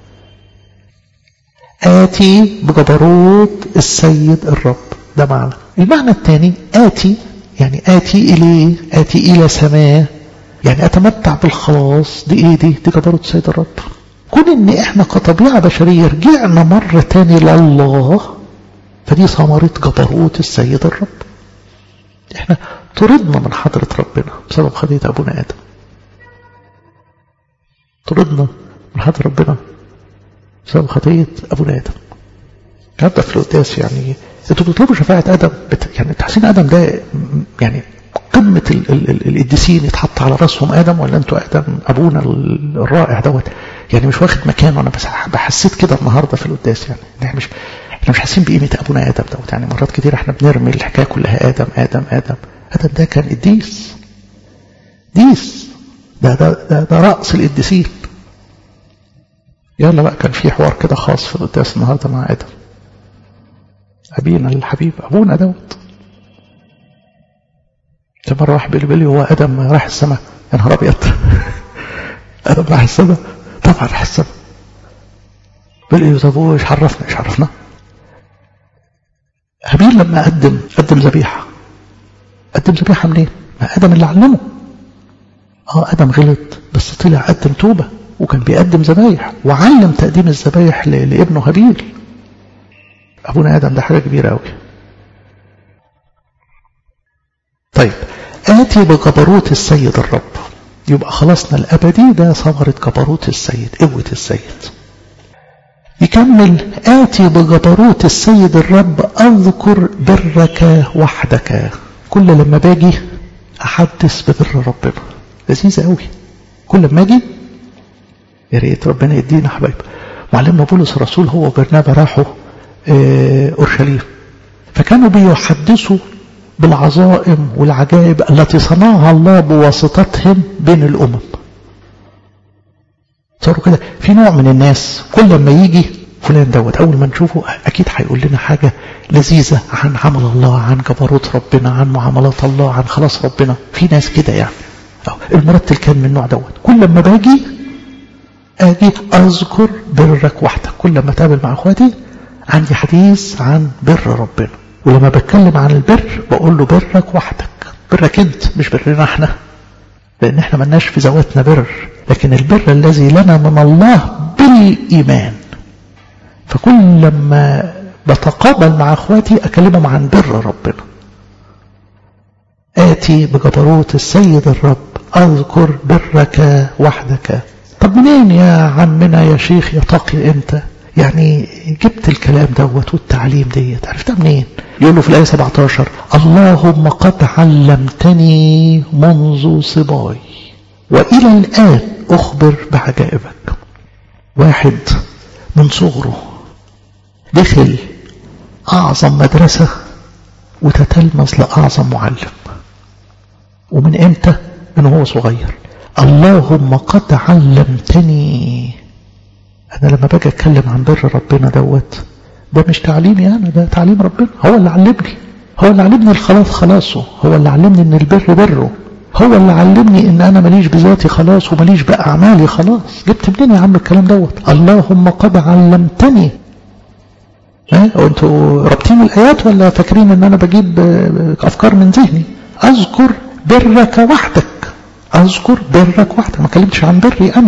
آتي بجبروت السيد الرب ده معنى المعنى الثاني آتي يعني آتي إليه آتي إلى سماه يعني أتمتع بالخلاص دي إيه دي دي جبروت السيد الرب كون إن إحنا كطبيعة بشرية رجعنا مرة تاني لله فدي ثمرة جبروت السيد الرب إحنا طردنا من حضرة ربنا بسبب خطية أبونا آدم طردنا من حضرة ربنا بسبب خطية أبونا آدم حتى في القداس يعني انتوا بتطلبوا شفاعة آدم بت... يعني تحسين آدم ده يعني قمة ال... ال... ال... القديسين يتحط على راسهم آدم ولا انتوا آدم أبونا الرائع دوت يعني مش واخد مكانه أنا بس بحسيت كده النهاردة في القداس يعني احنا مش احنا مش حاسين بقيمة أبونا آدم دوت يعني مرات كتير احنا بنرمي الحكاية كلها آدم آدم آدم آدم ده كان قديس قديس ده ده ده, ده رأس القديسين يلا بقى كان في حوار كده خاص في القداس النهارده مع آدم أبينا الحبيب أبونا دوت مرة واحد بيقول لي هو آدم راح السماء يا نهار أبيض آدم راح السماء طبعا راح السماء بيقول لي طب هو ايش عرفنا ايش عرفنا هابيل لما قدم قدم ذبيحة قدم ذبيحة منين؟ ما آدم اللي علمه اه آدم غلط بس طلع قدم توبة وكان بيقدم ذبايح وعلم تقديم الذبايح لابنه هابيل أبونا آدم ده حاجة كبيرة أوي طيب آتي بجبروت السيد الرب يبقى خلصنا الأبدي ده ثمرة جبروت السيد قوة السيد يكمل آتي بجبروت السيد الرب أذكر برك وحدك كل لما باجي أحدث ببر ربنا لذيذة قوي كل لما أجي يا ريت ربنا يدينا حبايب معلمنا بولس الرسول هو وبرنابا راحوا أورشليم فكانوا بيحدثوا بالعظائم والعجائب التي صنعها الله بواسطتهم بين الأمم صاروا كده في نوع من الناس كل ما يجي فلان دوت أول ما نشوفه أكيد هيقول لنا حاجة لذيذة عن عمل الله عن جبروت ربنا عن معاملات الله عن خلاص ربنا في ناس كده يعني المرتل كان من النوع دوت كل لما باجي اجي اذكر برك وحدك كل لما اتقابل مع اخواتي عندي حديث عن بر ربنا ولما بتكلم عن البر بقول له برك وحدك برك انت مش برنا احنا لان احنا ملناش في ذواتنا بر لكن البر الذي لنا من الله بالايمان فكل لما بتقابل مع اخواتي اكلمهم عن بر ربنا آتي بجبروت السيد الرب أذكر برك وحدك طب منين يا عمنا يا شيخ يا تقي أنت يعني جبت الكلام دوت والتعليم ديت عرفتها منين يقول له في الآية 17 اللهم قد علمتني منذ صباي وإلى الآن أخبر بعجائبك واحد من صغره دخل أعظم مدرسة وتتلمذ لأعظم معلم ومن امتى من هو صغير اللهم قد علمتني انا لما باجي اتكلم عن بر ربنا دوت ده مش تعليمي انا ده تعليم ربنا هو اللي علمني هو اللي علمني الخلاص خلاصه هو اللي علمني ان البر بره هو اللي علمني ان انا ماليش بذاتي خلاص وماليش باعمالي خلاص جبت منين يا عم الكلام دوت اللهم قد علمتني ها وانتوا رابطين الايات ولا فاكرين ان انا بجيب افكار من ذهني اذكر برك وحدك اذكر برك وحدك ما كلمتش عن بري انا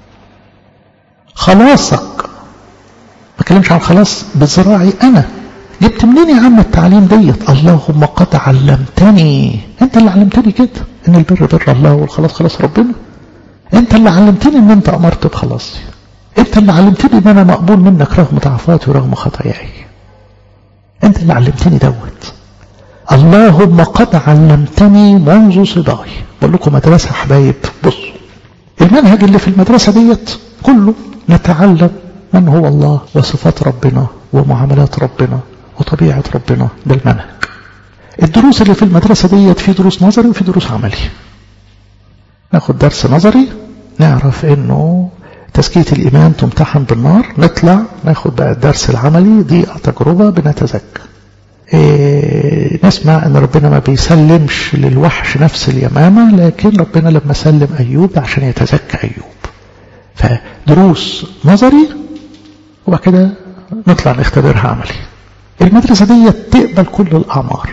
خلاصك ما كلمتش عن خلاص بذراعي انا جبت منين يا عم التعليم ديت اللهم قد علمتني انت اللي علمتني كده ان البر بر الله والخلاص خلاص ربنا انت اللي علمتني ان انت امرت بخلاصي انت اللي علمتني ان انا مقبول منك رغم ضعفاتي ورغم خطاياي انت اللي علمتني دوت اللهم قد علمتني منذ صباي بقول لكم مدرسة حبايب بصوا المنهج اللي في المدرسة ديت كله نتعلم من هو الله وصفات ربنا ومعاملات ربنا وطبيعة ربنا ده المنهج الدروس اللي في المدرسة ديت في دروس نظري وفي دروس عملي ناخد درس نظري نعرف انه تزكية الإيمان تمتحن بالنار نطلع ناخد بقى الدرس العملي دي تجربة بنتزكى إيه نسمع ان ربنا ما بيسلمش للوحش نفس اليمامة لكن ربنا لما سلم أيوب عشان يتزكى أيوب فدروس نظري وبعد كده نطلع نختبرها عملي المدرسة دي تقبل كل الأعمار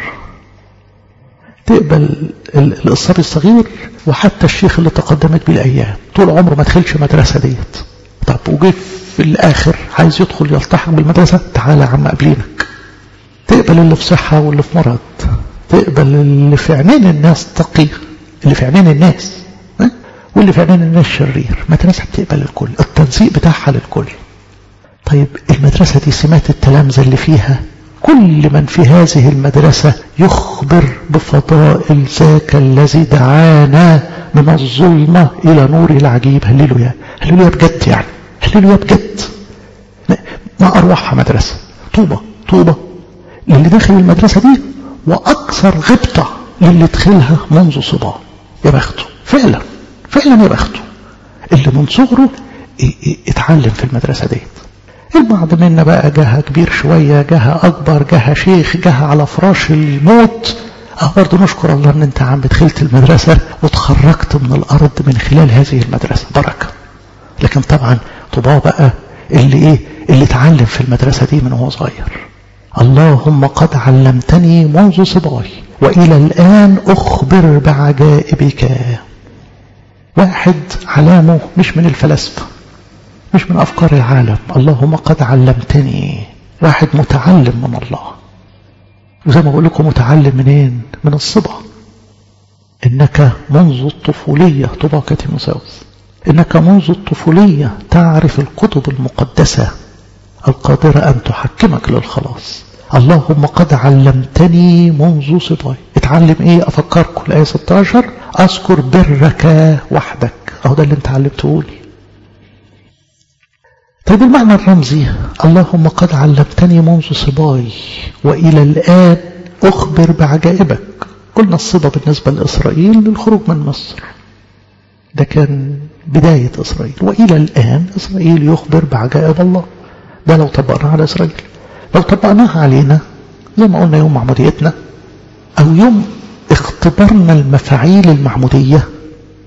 تقبل الصبي الصغير وحتى الشيخ اللي تقدمت بيه الأيام طول عمره ما دخلش مدرسة ديت طب وجه في الآخر عايز يدخل يلتحق بالمدرسة تعالى يا عم قبلينك تقبل اللي في صحة واللي في مرض تقبل اللي في عينين الناس تقي اللي في عينين الناس واللي في عينين الناس شرير مدرسة بتقبل الكل التنسيق بتاعها للكل طيب المدرسة دي سمات التلامذة اللي فيها كل من في هذه المدرسة يخبر بفضائل ذاك الذي دعانا من الظلمة إلى نور العجيب هللويا هللويا بجد يعني هللويا بجد ما أروحها مدرسة طوبة طوبة للي داخل المدرسة دي وأكثر غبطة للي دخلها منذ صباه يا بخته فعلا فعلا يا بخته اللي من صغره اتعلم في المدرسة ديت البعض منا بقى جاها كبير شوية جاها أكبر جاها شيخ جاها على فراش الموت اه برضه نشكر الله ان انت عم دخلت المدرسة وتخرجت من الأرض من خلال هذه المدرسة بركة لكن طبعا طباع بقى اللي ايه اللي اتعلم في المدرسة دي من هو صغير اللهم قد علمتني منذ صباي وإلى الآن أخبر بعجائبك واحد علامه مش من الفلاسفة مش من أفكار العالم اللهم قد علمتني واحد متعلم من الله وزي ما بقول لكم متعلم منين من الصبا إنك منذ الطفولية طبعا مساوس إنك منذ الطفولية تعرف الكتب المقدسة القادرة أن تحكمك للخلاص اللهم قد علمتني منذ صباي اتعلم ايه افكركم الايه 16 اذكر برك وحدك اهو ده اللي انت علمته لي طيب المعنى الرمزي اللهم قد علمتني منذ صباي والى الان اخبر بعجائبك قلنا الصبا بالنسبه لاسرائيل للخروج من مصر ده كان بدايه اسرائيل والى الان اسرائيل يخبر بعجائب الله ده لو طبقناها على اسرائيل لو طبقناها علينا زي ما قلنا يوم معموديتنا او يوم اختبرنا المفاعيل المعمودية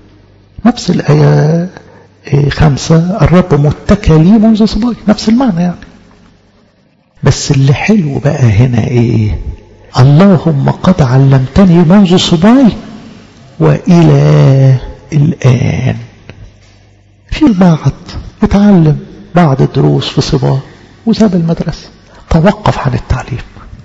نفس الآية خمسة الرب متكى لي منذ صباي نفس المعنى يعني بس اللي حلو بقى هنا ايه اللهم قد علمتني منذ صباي وإلى الآن في البعض اتعلم بعض الدروس في صباه وساب المدرسة توقف عن التعليم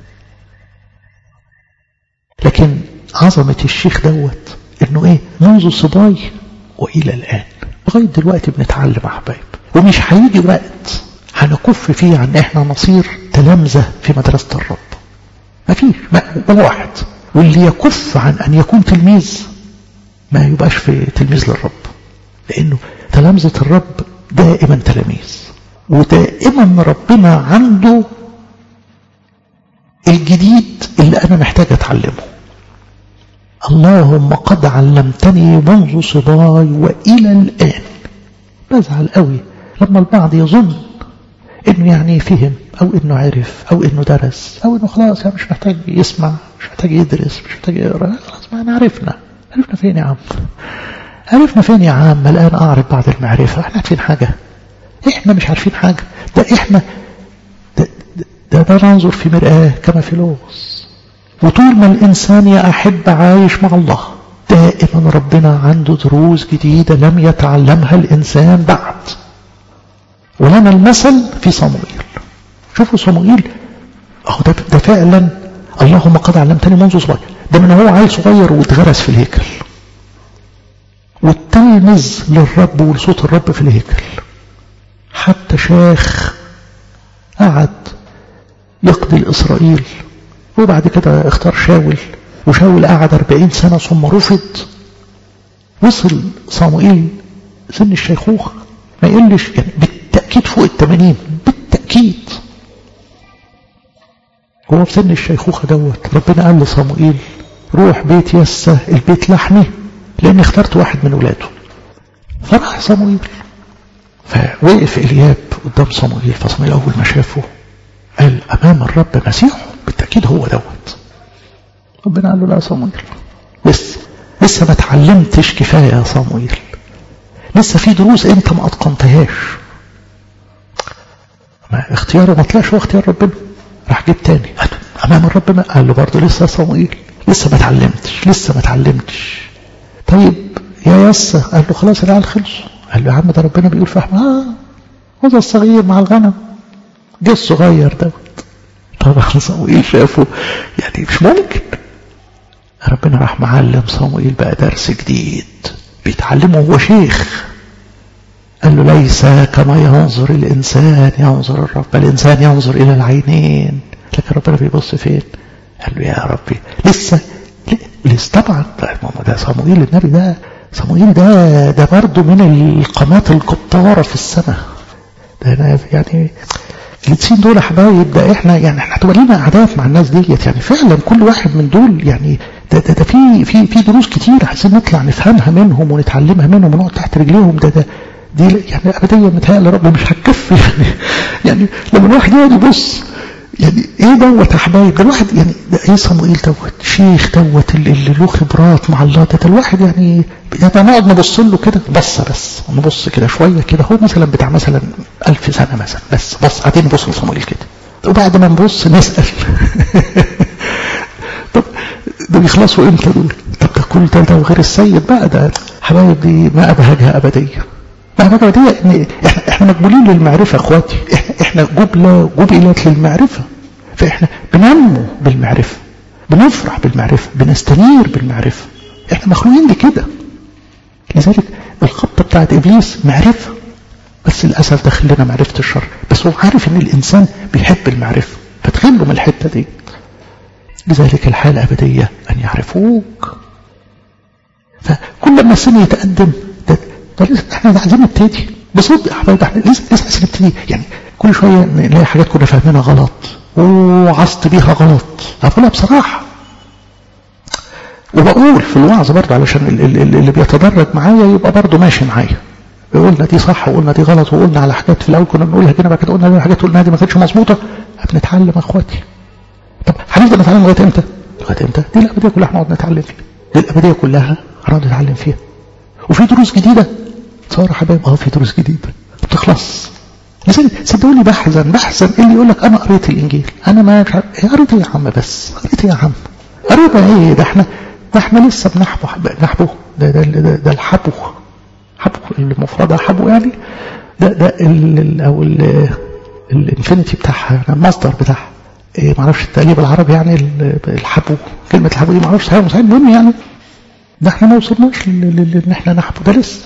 لكن عظمة الشيخ دوت انه ايه منذ صباي والى الان لغاية دلوقتي بنتعلم احبايب ومش هيجي وقت هنكف فيه عن احنا نصير تلامذة في مدرسة الرب ما فيش ولا واحد واللي يكف عن ان يكون تلميذ ما يبقاش في تلميذ للرب لانه تلامذة الرب دائما تلاميذ ودائما ربنا عنده الجديد اللي انا محتاج اتعلمه اللهم قد علمتني منذ صباي والى الان بزعل قوي لما البعض يظن انه يعني فهم او انه عرف او انه درس او انه خلاص يعني مش محتاج يسمع مش محتاج يدرس مش محتاج يقرا خلاص ما انا عرفنا عرفنا فين يا عم عرفنا فين يا عم الان اعرف بعض المعرفه احنا عارفين حاجه احنا مش عارفين حاجه ده احنا ده, ده, ده ننظر في مرآة كما في لوص وطول ما الإنسان يا أحب عايش مع الله دائما ربنا عنده دروس جديدة لم يتعلمها الإنسان بعد ولنا المثل في صموئيل شوفوا صموئيل أهو ده, ده فعلا اللهم قد علمتني منذ صغير ده من هو عيل صغير واتغرس في الهيكل والتلمذ للرب ولصوت الرب في الهيكل حتى شاخ قعد يقضي الإسرائيل وبعد كده اختار شاول وشاول قعد أربعين سنة ثم رفض وصل صاموئيل سن الشيخوخة ما يقلش يعني بالتأكيد فوق التمانين بالتأكيد هو في سن الشيخوخة دوت ربنا قال لصاموئيل روح بيت يسة البيت لحمي لأني اخترت واحد من ولاده فراح صاموئيل فوقف إلياب قدام صموئيل فصموئيل أول ما شافه قال أمام الرب مسيحه بالتأكيد هو دوت ربنا قال له لا يا صموئيل لسه لسه ما اتعلمتش كفاية يا صموئيل لسه في دروس انت ما اتقنتهاش ما اختياره ما طلعش هو اختيار ربنا راح جيب تاني امام الرب ما قال له برضه لسه يا صموئيل لسه ما اتعلمتش لسه ما اتعلمتش طيب يا يسا قال له خلاص العيال خلصوا قال له يا عم ده ربنا بيقول فهم اه هذا الصغير مع الغنم جه الصغير دوت طبعا صموئيل شافه يعني مش ممكن ربنا راح معلم صموئيل بقى درس جديد بيتعلمه هو شيخ قال له ليس كما ينظر الإنسان ينظر الرب الإنسان ينظر إلى العينين لكن ربنا بيبص فين قال له يا ربي لسه لسه طبعا ده صموئيل النبي ده صموئيل ده ده برضه من القامات الجبارة في السماء ده أنا يعني الجنسين دول يا حبايب ده احنا يعني احنا هتبقى لنا قعدات مع الناس ديت يعني فعلا كل واحد من دول يعني ده ده, ده في في في دروس كتير عايزين نطلع نفهمها منهم ونتعلمها منهم ونقعد تحت رجليهم ده ده دي يعني ابديه متهيألي رب مش هتكفي يعني يعني لما الواحد يقعد يبص يعني ايه دوت يا حبايب ده الواحد يعني ده ايه صموئيل دوت شيخ دوت اللي, اللي له خبرات مع الله ده, ده الواحد يعني يعني نقعد نبص له كده بصه بس نبص كده شويه كده هو مثلا بتاع مثلا ألف سنه مثلا بس بص قاعدين نبص لصموئيل كده وبعد ما نبص نسال طب ده بيخلصوا امتى دول؟ طب ده كل ده ده وغير السيد بقى ده حبايب دي ما ابهجها ابديه مهما دي إن احنا احنا مقبولين للمعرفه اخواتي احنا جبله جبلت للمعرفه فاحنا بننمو بالمعرفه بنفرح بالمعرفه بنستنير بالمعرفه احنا مخلوقين لكده لذلك الخطه بتاعت ابليس معرفه بس للاسف داخل لنا معرفه الشر بس هو عارف ان الانسان بيحب المعرفه فتخله من الحته دي لذلك الحاله الابديه ان يعرفوك فكل ما السن يتقدم احنا عايزين نبتدي بصدق يا حبايبي احنا لسه لسه نبتدي يعني كل شويه نلاقي حاجات كنا فاهمينها غلط وعصت بيها غلط اقولها بصراحه وبقول في الوعظ برضه علشان اللي بيتدرج معايا يبقى برضه ماشي معايا قلنا دي صح وقلنا دي غلط وقلنا على حاجات في الاول كنا بنقولها كده بعد كده قلنا على حاجات قلنا دي ما كانتش مظبوطه بنتعلم يا اخواتي طب هنفضل نتعلم لغايه امتى؟ لغايه امتى؟ دي الابديه كلها هنقعد نتعلم فيها دي الابديه كلها هنقعد نتعلم فيها وفي دروس جديدة تصور يا حبايب اه في دروس جديدة بتخلص صدقوني بحزن بحزن اللي يقول لك انا قريت الانجيل انا ما مش عارف قريت ايه يا عم بس قريت ايه يا عم قرينا ايه ده احنا ده احنا لسه بنحبو نحبو ده ده, ده, ده الحبو حبو المفردة حبو يعني ده ده ال او الانفينيتي بتاعها المصدر بتاعها إيه معرفش التقليب العربي يعني الحبو كلمة الحبو دي معرفش حاجة مستحيل المهم يعني ده احنا ما وصلناش ان احنا نحبو ده لسه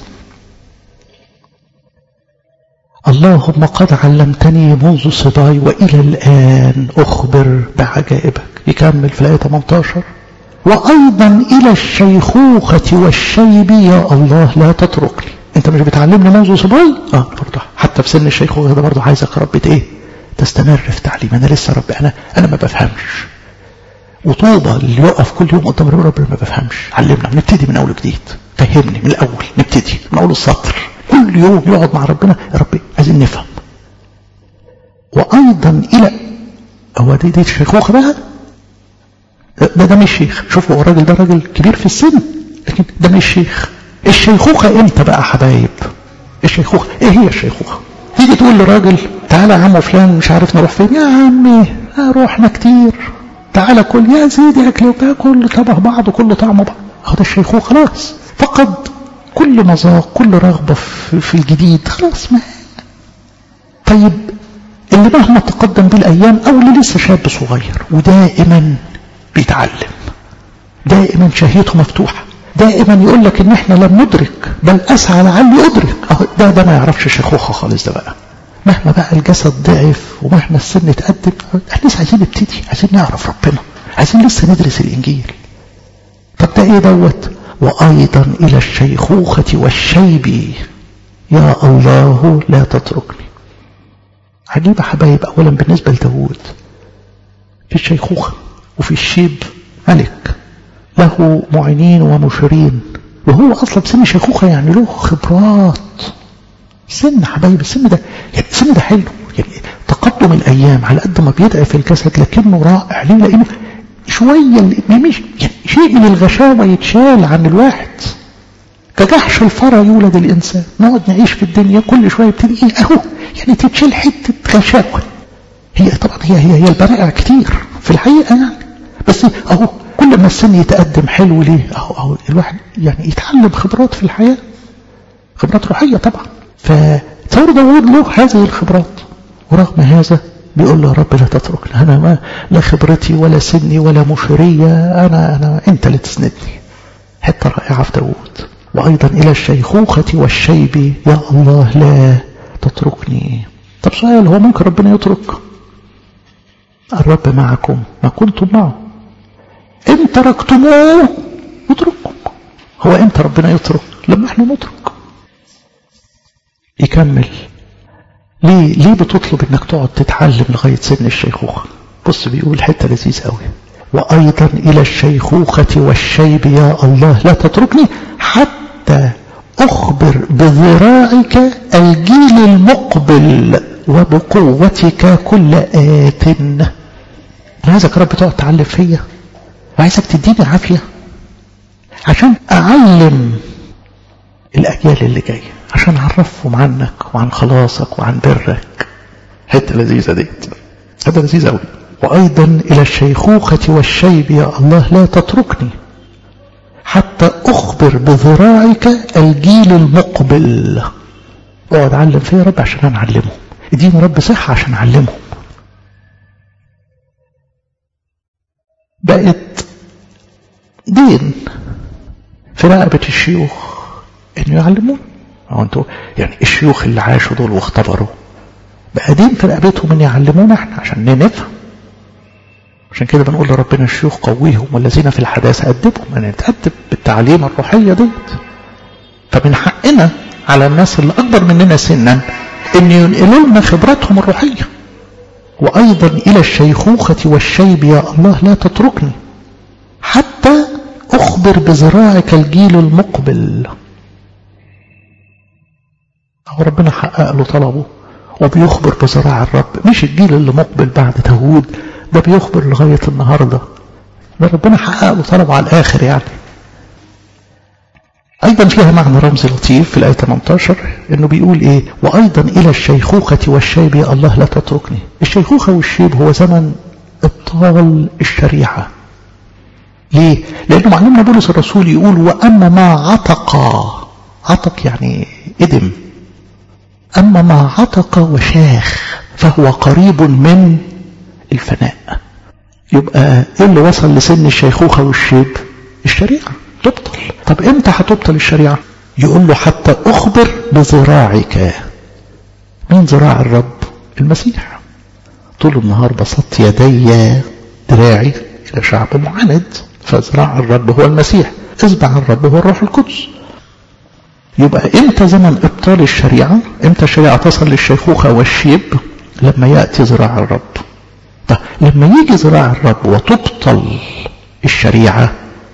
اللهم قد علمتني منذ صباي وإلى الآن أخبر بعجائبك يكمل في الآية 18 وأيضا إلى الشيخوخة والشيب يا الله لا تتركني أنت مش بتعلمني منذ صباي آه برضه حتى في سن الشيخوخة ده برضه عايزك يا رب إيه تستمر في تعليم أنا لسه رب أنا أنا ما بفهمش وطوبى اللي يقف كل يوم قدام ربنا رب ما بفهمش علمنا نبتدي من أول جديد فهمني من الأول نبتدي من أول السطر كل يوم يقعد مع ربنا يا رب عايزين نفهم وأيضا إلى هو دي دي الشيخوخة بقى ده ده مش شيخ شوفوا الراجل ده راجل كبير في السن لكن ده مش شيخ الشيخوخة امتى بقى حبايب الشيخوخة ايه هي الشيخوخة تيجي تقول لراجل تعالى يا عم فلان مش عارف نروح فين يا عمي روحنا كتير تعالى كل يا سيدي اكل كل طبع بعض وكل طعم بعض هو ده الشيخوخة خلاص فقد كل مذاق كل رغبة في الجديد خلاص ما طيب اللي مهما تقدم بالأيام أو اللي لسه شاب صغير ودائما بيتعلم دائما شهيته مفتوحة دائما يقول لك ان احنا لم ندرك بل اسعى لعلي ادرك ده ده ما يعرفش شيخوخه خالص ده بقى مهما بقى الجسد ضعف ومهما السن اتقدم احنا لسه عايزين نبتدي عايزين نعرف ربنا عايزين لسه ندرس الانجيل طب ده ايه دوت وايضا الى الشيخوخه والشيب يا الله لا تتركني عجيب حبايب اولا بالنسبه لداود في الشيخوخه وفي الشيب ملك له معينين ومشيرين وهو اصلا بسن شيخوخه يعني له خبرات سن حبايب السن ده يعني السن ده حلو يعني تقدم الايام على قد ما بيضعف الجسد لكنه رائع ليه لانه شويه مش يعني شيء من الغشاوه يتشال عن الواحد كجحش الفرع يولد الانسان نقعد نعيش في الدنيا كل شويه يبتدي ايه اهو يعني تتشال حته غشاوه هي طبعا هي هي هي البرائع كتير في الحقيقه يعني بس اهو كل ما السن يتقدم حلو ليه اهو اهو الواحد يعني يتعلم خبرات في الحياه خبرات روحيه طبعا فثور داوود له هذه الخبرات ورغم هذا بيقول له يا رب لا تتركني انا ما لا خبرتي ولا سني ولا مشيريه انا انا انت اللي تسندني حته رائعه في داوود وايضا الى الشيخوخه والشيب يا الله لا تتركني طب سؤال هو ممكن ربنا يترك الرب معكم ما كنتم معه ان تركتموه يترككم هو امتى ربنا يترك لما احنا نترك يكمل ليه ليه بتطلب انك تقعد تتعلم لغايه سن الشيخوخه بص بيقول حته لذيذ قوي وايضا الى الشيخوخه والشيب يا الله لا تتركني حتى اخبر بذراعك الجيل المقبل وبقوتك كل آت انا عايزك يا رب تقعد تعلم فيا وعايزك تديني عافيه عشان اعلم الاجيال اللي جايه عشان اعرفهم عنك وعن خلاصك وعن برك حته لذيذه ديت هذا لذيذ قوي وايضا الى الشيخوخه والشيب يا الله لا تتركني حتى اخبر بذراعك الجيل المقبل اقعد علم فيا رب عشان انا اعلمهم اديني رب صحه عشان اعلمهم بقت دين في رقبه الشيوخ انه يعلمون هو انتوا يعني الشيوخ اللي عاشوا دول واختبروا بقى دين في رقبتهم ان يعلمونا احنا عشان نفهم عشان كده بنقول لربنا الشيوخ قويهم والذين في الحداثة أدبهم أن نتأدب بالتعليم الروحية ديت فمن حقنا على الناس اللي أكبر مننا سنا أن ينقلوا لنا خبراتهم الروحية وأيضا إلى الشيخوخة والشيب يا الله لا تتركني حتى أخبر بذراعك الجيل المقبل هو ربنا حقق له طلبه وبيخبر بذراع الرب مش الجيل اللي مقبل بعد داوود ده بيخبر لغاية النهاردة ده ربنا حقق له طلبه على الآخر يعني أيضا فيها معنى رمزي لطيف في الآية 18 إنه بيقول إيه وأيضا إلى الشيخوخة والشيب يا الله لا تتركني الشيخوخة والشيب هو زمن إبطال الشريعة ليه؟ لأنه معلمنا بولس الرسول يقول وأما ما عتق عتق يعني إدم أما ما عتق وشاخ فهو قريب من الفناء يبقى إيه اللي وصل لسن الشيخوخة والشيب الشريعة تبطل طب إمتى هتبطل الشريعة يقول له حتى أخبر بذراعك مين ذراع الرب المسيح طول النهار بسطت يدي دراعي إلى شعب معاند فذراع الرب هو المسيح اصبع الرب هو الروح القدس يبقى امتى زمن ابطال الشريعة امتى الشريعة تصل للشيخوخة والشيب لما يأتي ذراع الرب طيب لما يجي ذراع الرب وتبطل الشريعة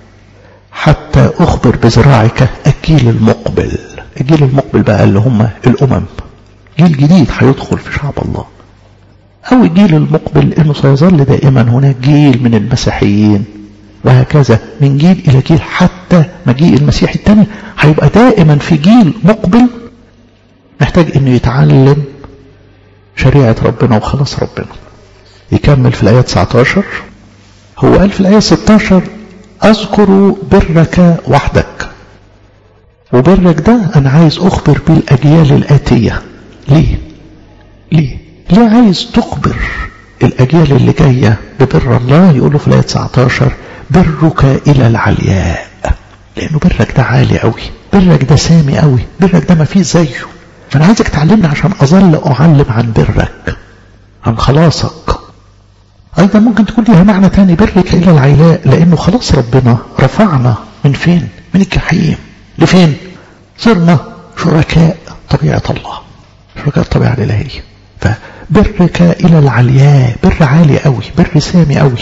حتى أخبر بذراعك الجيل المقبل الجيل المقبل بقى اللي هم الأمم جيل جديد هيدخل في شعب الله أو الجيل المقبل أنه سيظل دائما هناك جيل من المسيحيين وهكذا من جيل إلى جيل حتى مجيء المسيح الثاني هيبقى دائما في جيل مقبل محتاج أنه يتعلم شريعة ربنا وخلاص ربنا يكمل في الآية 19 هو قال في الآية 16 أذكر برك وحدك وبرك ده أنا عايز أخبر بيه الأجيال الآتية ليه؟ ليه؟ ليه عايز تخبر الأجيال اللي جاية ببر الله يقولوا في الآية 19 برك إلى العلياء لأنه برك ده عالي قوي برك ده سامي قوي برك ده ما فيه زيه فأنا عايزك تعلمني عشان أظل أعلم عن برك عن خلاصك أيضا ممكن تكون لها معنى تاني برك إلى العلاء لأنه خلاص ربنا رفعنا من فين من الجحيم لفين صرنا شركاء طبيعة الله شركاء الطبيعة الإلهية فبرك إلى العلياء بر عالي قوي بر سامي قوي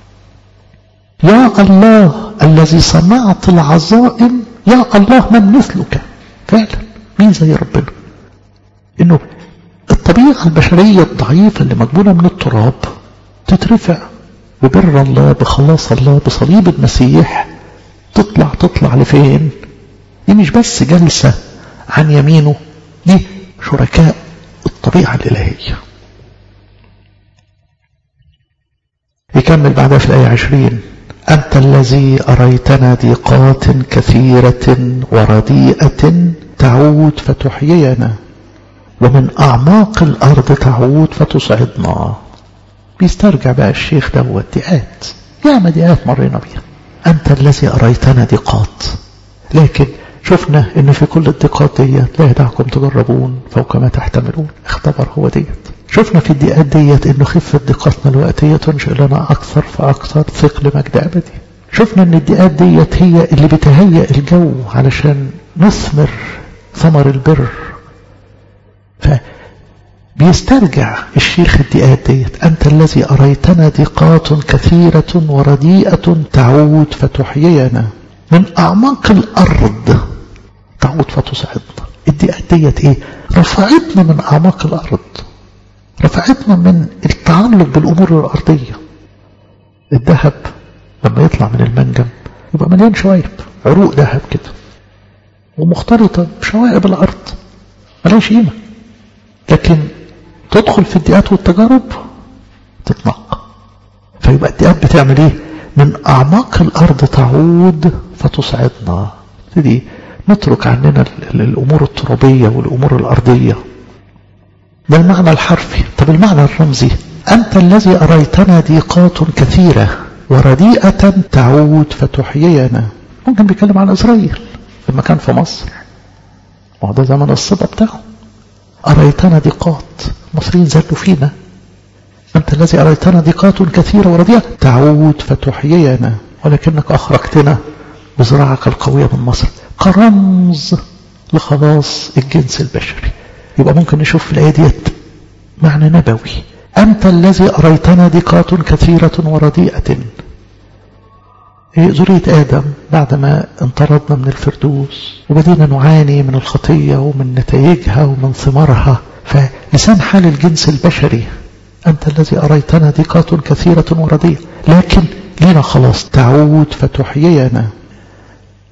يا الله الذي صنعت العظائم يا الله من مثلك فعلا مين زي ربنا انه الطبيعة البشرية الضعيفة اللي مجبولة من التراب تترفع ببر الله بخلاص الله بصليب المسيح تطلع تطلع لفين دي مش بس جلسة عن يمينه دي شركاء الطبيعة الإلهية يكمل بعدها في الآية عشرين أنت الذي أريتنا ضيقات كثيرة ورديئة تعود فتحيينا ومن أعماق الأرض تعود فتصعدنا بيسترجع بقى الشيخ دوت دقات ياما دقات مرينا بيها أنت الذي أريتنا ضيقات لكن شفنا ان في كل الضيقات ديت لا يدعكم تجربون فوق ما تحتملون اختبر هو ديت شفنا في الدقات ديت انه خفة ضيقاتنا الوقتية تنشئ لنا اكثر فاكثر ثقل مجد ابدي شفنا ان الدقات ديت هي اللي بتهيئ الجو علشان نثمر ثمر البر فبيسترجع الشيخ الدقات ديت انت الذي اريتنا ضيقات كثيرة ورديئة تعود فتحيينا من أعماق الأرض تعود فتصعدنا الدقات ديت إيه رفعتنا من أعماق الأرض رفعتنا من التعلق بالأمور الأرضية الذهب لما يطلع من المنجم يبقى مليان شوائب عروق ذهب كده ومختلطة بشوائب الأرض ملهاش قيمة لكن تدخل في الدقات والتجارب تتنقى فيبقى الدقات بتعمل ايه من أعماق الأرض تعود فتصعدنا دي نترك عننا الأمور الترابية والأمور الأرضية ده المعنى الحرفي طب المعنى الرمزي أنت الذي أريتنا ضيقات كثيرة ورديئة تعود فتحيينا ممكن بيتكلم عن إسرائيل لما كان في مصر وهذا زمن الصبا بتاعه أريتنا ضيقات المصريين زلوا فينا أنت الذي أريتنا ضيقات كثيرة ورديئة تعود فتحيينا ولكنك أخرجتنا بزراعك القوية من مصر كرمز لخلاص الجنس البشري يبقى ممكن نشوف في الآية ديت معنى نبوي أنت الذي أريتنا ضيقات كثيرة ورديئة ذرية آدم بعدما انطردنا من الفردوس وبدينا نعاني من الخطية ومن نتائجها ومن ثمارها فلسان حال الجنس البشري أنت الذي أريتنا ضيقات كثيرة ورديئة لكن لنا خلاص تعود فتحيينا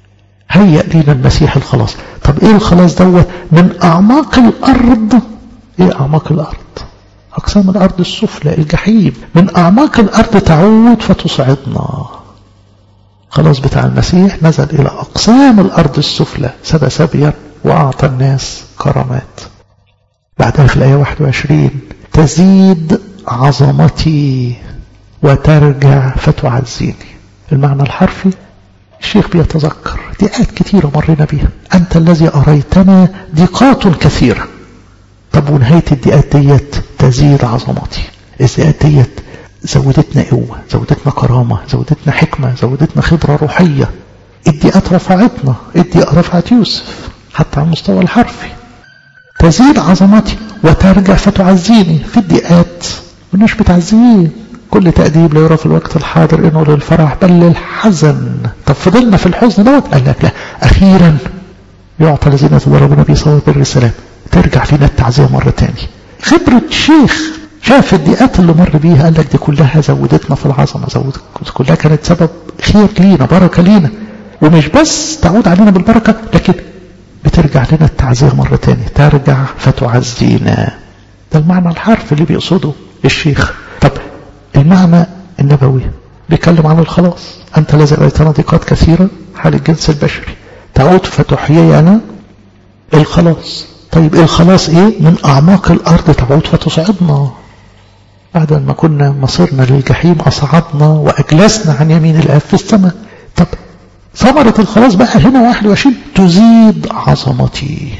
هيأ لينا المسيح الخلاص طب ايه الخلاص دوت من اعماق الارض ايه اعماق الارض اقسام الارض السفلى الجحيم من اعماق الارض تعود فتصعدنا خلاص بتاع المسيح نزل الى اقسام الارض السفلى سبى سبيا واعطى الناس كرامات بعدها في الايه 21 تزيد عظمتي وترجع فتعزيني المعنى الحرفي الشيخ بيتذكر ضيقات كثيرة مرينا بيها أنت الذي أريتنا ضيقات كثيرة طب ونهاية الضيقات ديت تزيد عظمتي الضيقات ديت زودتنا قوة زودتنا كرامة زودتنا حكمة زودتنا خبرة روحية الضيقات رفعتنا الضيقة رفعت يوسف حتى على المستوى الحرفي تزيد عظمتي وترجع فتعزيني في الضيقات مش بتعزيه كل تأديب لا يرى في الوقت الحاضر إنه للفرح بل للحزن طب فضلنا في الحزن دوت قال لك لا أخيرا يعطى الذين يتضربون به صواب الرسالة ترجع فينا التعزية مرة تاني خبرة شيخ شاف الضيقات اللي مر بيها قال لك دي كلها زودتنا في العظمة زودت كلها كانت سبب خير لينا بركة لينا ومش بس تعود علينا بالبركة لكن بترجع لنا التعزية مرة تاني ترجع فتعزينا ده المعنى الحرف اللي بيقصده الشيخ طب المعنى النبوي بيتكلم عن الخلاص أنت الذي رأيتنا ضيقات كثيرة حال الجنس البشري تعود فتحيي أنا الخلاص طيب الخلاص إيه من أعماق الأرض تعود فتصعدنا بعد ما كنا مصيرنا للجحيم أصعدنا وأجلسنا عن يمين الآب في السماء طب ثمرة الخلاص بقى هنا 21 تزيد عظمتي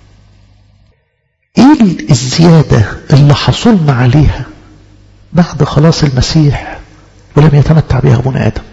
ايه الزيادة اللي حصلنا عليها بعد خلاص المسيح ولم يتمتع بها ابونا ادم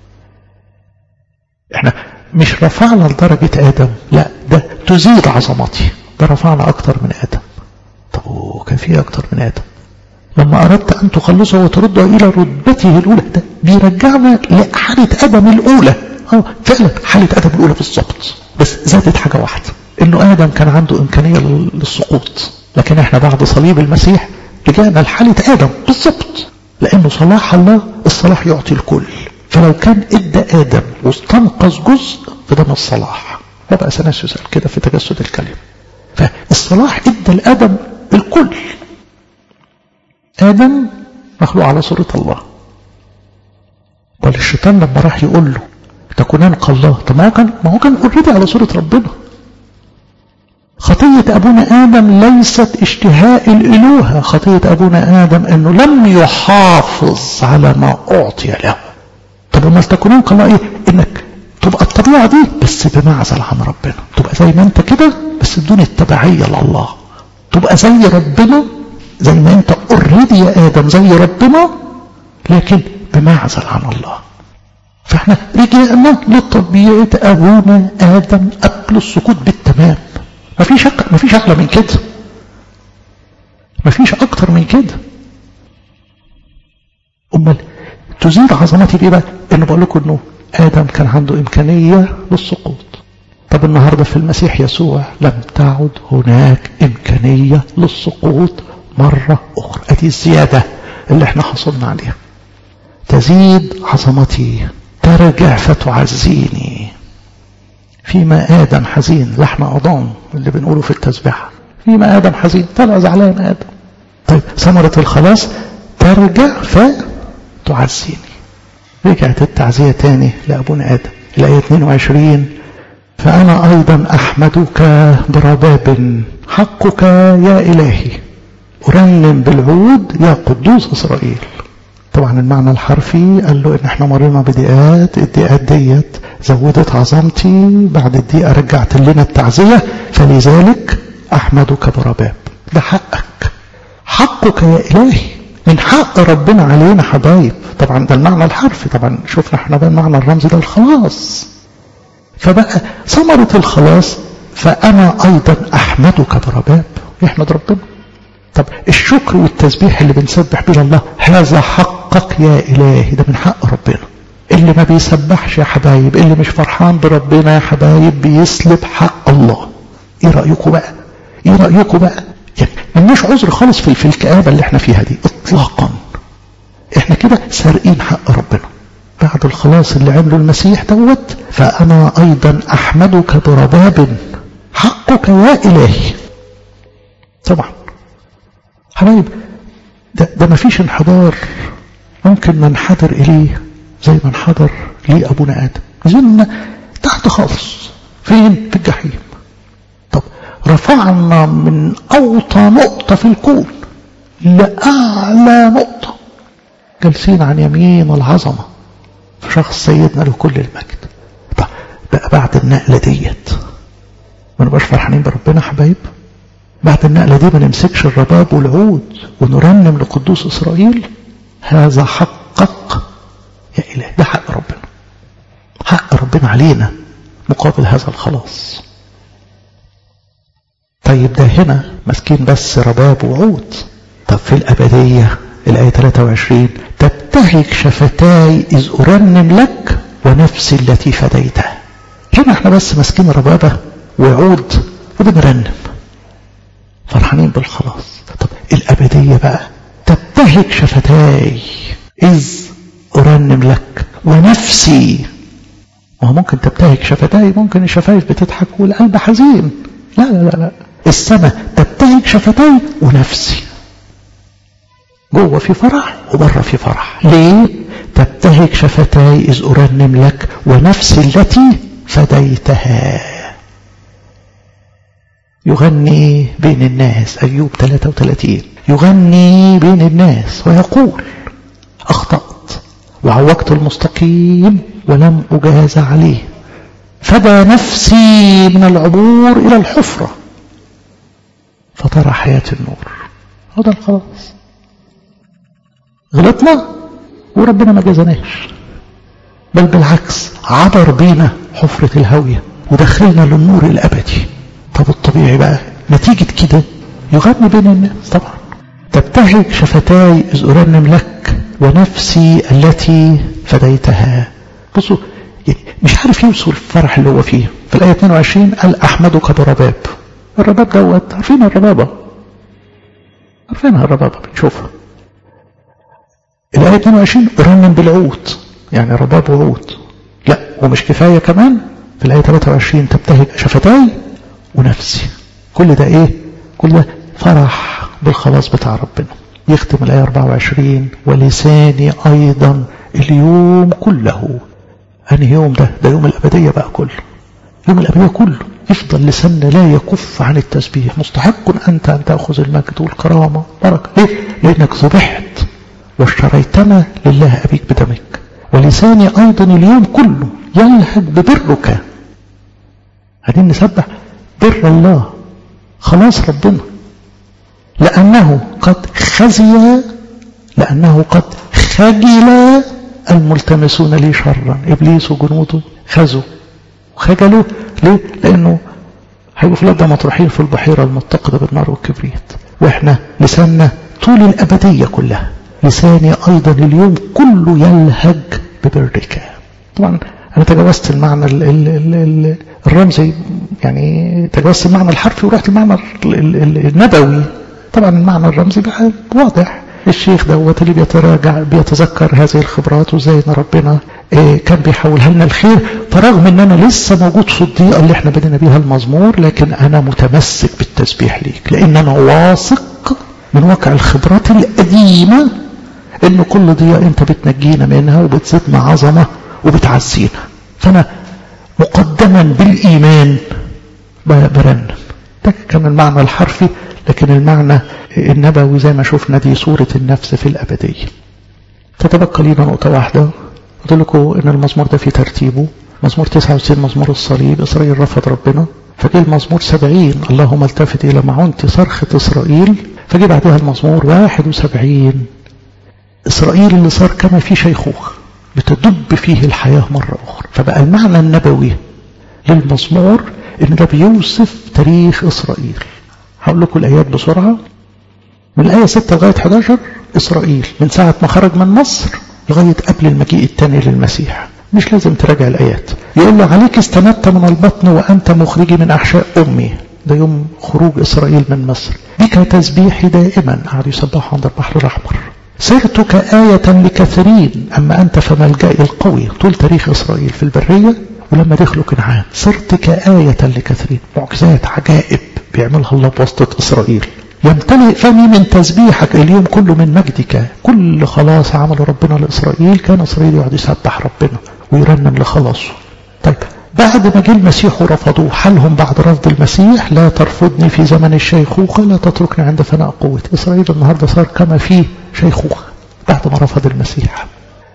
احنا مش رفعنا لدرجة ادم لا ده تزيد عظمتي ده رفعنا اكتر من ادم طب وكان في اكتر من ادم لما اردت ان تخلصه وترده الى رتبته الاولى ده بيرجعنا لحالة ادم الاولى اه فعلا حالة ادم الاولى بالظبط بس زادت حاجة واحدة انه ادم كان عنده امكانية للسقوط لكن احنا بعد صليب المسيح رجعنا لحالة ادم بالظبط لانه صلاح الله الصلاح يعطي الكل فلو كان ادى ادم واستنقذ جزء فده من الصلاح وبقى سناسيوس قال كده في تجسد الكلمة فالصلاح ادى لادم الكل ادم مخلوق على صورة الله والشيطان لما راح يقول له تكونان كالله طب ما هو كان ما هو كان اوريدي على صورة ربنا خطية أبونا آدم ليست اشتهاء الإلوهة خطية أبونا آدم أنه لم يحافظ على ما أعطي له طب ما تكونون كالله إيه إنك تبقى الطبيعة دي بس بمعزل عن ربنا تبقى زي ما أنت كده بس بدون التبعية لله تبقى زي ربنا زي ما أنت اوريدي يا آدم زي ربنا لكن بمعزل عن الله فاحنا رجعنا لطبيعة أبونا آدم قبل السقوط بالتمام مفيش أك... مفيش أعلى من كده مفيش أكتر من كده أمال تزيد عظمتي بإيه بقى؟ إنه بقول لكم إنه آدم كان عنده إمكانية للسقوط طب النهاردة في المسيح يسوع لم تعد هناك إمكانية للسقوط مرة أخرى أدي الزيادة اللي احنا حصلنا عليها تزيد عظمتي ترجع فتعزيني فيما آدم حزين لحم أضام اللي بنقوله في التسبيحة فيما آدم حزين طلع زعلان آدم طيب ثمرة الخلاص ترجع فتعزيني رجعت التعزية تاني لأبونا آدم الآية 22 فأنا أيضا أحمدك برباب حقك يا إلهي أرنم بالعود يا قدوس إسرائيل طبعا المعنى الحرفي قال له ان احنا مرينا بضيقات الضيقات ديت زودت عظمتي بعد الضيقه رجعت لنا التعزيه فلذلك احمدك برباب ده حقك حقك يا الهي من حق ربنا علينا حبايب طبعا ده المعنى الحرفي طبعا شفنا احنا ده المعنى الرمزي ده الخلاص فبقى ثمرة الخلاص فأنا أيضا أحمدك برباب يحمد ربنا طب الشكر والتسبيح اللي بنسبح به الله هذا حقك يا إلهي ده من حق ربنا اللي ما بيسبحش يا حبايب اللي مش فرحان بربنا يا حبايب بيسلب حق الله ايه رأيكم بقى ايه رأيكم بقى يعني ملناش عذر خالص في, في الكآبة اللي احنا فيها دي اطلاقا احنا كده سارقين حق ربنا بعد الخلاص اللي عمله المسيح دوت فأنا أيضا أحمدك برباب حقك يا إلهي طبعا حبايب ده, ده ما فيش انحدار ممكن ننحدر إليه زي ما انحدر ليه أبونا آدم نزلنا تحت خالص فين في الجحيم طب رفعنا من أوطى نقطة في الكون لأعلى نقطة جالسين عن يمين العظمة في شخص سيدنا له كل المجد طب بقى بعد النقلة ديت ما نبقاش فرحانين بربنا حبايب بعد النقلة دي ما نمسكش الرباب والعود ونرنم لقدوس إسرائيل هذا حقق يا إله ده حق ربنا حق ربنا علينا مقابل هذا الخلاص طيب ده هنا ماسكين بس رباب وعود طب في الأبدية الآية 23 تبتهج شفتاي إذ أرنم لك ونفسي التي فديتها هنا احنا بس ماسكين ربابة وعود وبنرنم فرحانين بالخلاص طب الأبدية بقى تبتهج شفتاي إذ أرنم لك ونفسي ما هو ممكن تبتهج شفتاي ممكن الشفايف بتضحك والقلب حزين لا لا لا لا السماء تبتهج شفتاي ونفسي جوه في فرح وبره في فرح ليه تبتهج شفتاي إذ أرنم لك ونفسي التي فديتها يغني بين الناس أيوب 33 يغني بين الناس ويقول أخطأت وعوجت المستقيم ولم أجاز عليه فدى نفسي من العبور إلى الحفرة فترى حياة النور هذا الخلاص غلطنا وربنا ما جزناش بل بالعكس عبر بينا حفرة الهوية ودخلنا للنور الأبدي طب الطبيعي بقى نتيجة كده يغني بين الناس طبعا تبتهج شفتاي إذ أرنم لك ونفسي التي فديتها بصوا يعني مش عارف يوصل الفرح اللي هو فيه في الآية 22 قال أحمدك برباب الرباب دوت عارفين الربابة عارفينها الربابة بنشوفها الآية 22 أرنم بالعود يعني رباب وعود لا ومش كفاية كمان في الآية 23 تبتهج شفتاي ونفسي كل ده ايه كل ده فرح بالخلاص بتاع ربنا يختم الآية 24 ولساني أيضا اليوم كله أنهي يوم ده ده يوم الأبدية بقى كله يوم الأبدية كله يفضل لساننا لا يكف عن التسبيح مستحق أنت أن تأخذ المجد والكرامة بركة ليه؟ لأنك ذبحت واشتريتنا لله أبيك بدمك ولساني أيضا اليوم كله يلهج ببرك قاعدين نسبح بر الله خلاص ربنا لأنه قد خزي لأنه قد خجل الملتمسون لي شرا إبليس وجنوده خزوا وخجلوا ليه؟ لأنه هيبقوا في الأرض مطروحين في البحيرة المتقدة بالنار والكبريت وإحنا لساننا طول الأبدية كلها لساني أيضا اليوم كله يلهج ببرك طبعا أنا تجاوزت المعنى ال ال ال ال الرمزي يعني تجاوزت المعنى الحرفي ورحت المعنى النبوي طبعا المعنى الرمزي بقى واضح الشيخ دوت اللي بيتراجع بيتذكر هذه الخبرات وازاي ان ربنا إيه كان بيحولها لنا الخير فرغم ان انا لسه موجود في الضيقه اللي احنا بدينا بيها المزمور لكن انا متمسك بالتسبيح ليك لان انا واثق من واقع الخبرات القديمه ان كل ضيقه انت بتنجينا منها وبتزيدنا عظمه وبتعزينا فانا مقدما بالايمان برنم ده كان المعنى الحرفي لكن المعنى النبوي زي ما شفنا دي صورة النفس في الأبدية تتبقى لنا نقطة واحدة قلت لكم إن المزمور ده في ترتيبه مزمور 69 مزمور الصليب إسرائيل رفض ربنا فجي المزمور 70 اللهم التفت إلى معونتي صرخة إسرائيل فجي بعدها المزمور 71 إسرائيل اللي صار كما في شيخوخة بتدب فيه الحياة مرة أخرى فبقى المعنى النبوي للمزمور إن ده بيوصف تاريخ إسرائيل هقول لكم الآيات بسرعة من الآية 6 لغاية 11 إسرائيل من ساعة ما خرج من مصر لغاية قبل المجيء الثاني للمسيح مش لازم تراجع الآيات يقول له عليك استندت من البطن وأنت مخرجي من أحشاء أمي ده يوم خروج إسرائيل من مصر بك تسبيحي دائما قعدوا يسبحوا عند البحر الأحمر صرت كآية لكثيرين أما أنت فملجأي القوي طول تاريخ إسرائيل في البرية ولما دخلوا كنعان صرت كآية لكثيرين معجزات عجائب بيعملها الله بواسطة إسرائيل يمتلئ فمي من تسبيحك اليوم كله من مجدك كل خلاص عمله ربنا لإسرائيل كان إسرائيل يقعد يسبح ربنا ويرنم لخلاصه طيب بعد ما جه المسيح ورفضوه حالهم بعد رفض المسيح لا ترفضني في زمن الشيخوخة لا تتركني عند فناء قوتي إسرائيل النهاردة صار كما فيه شيخوخة بعد ما رفض المسيح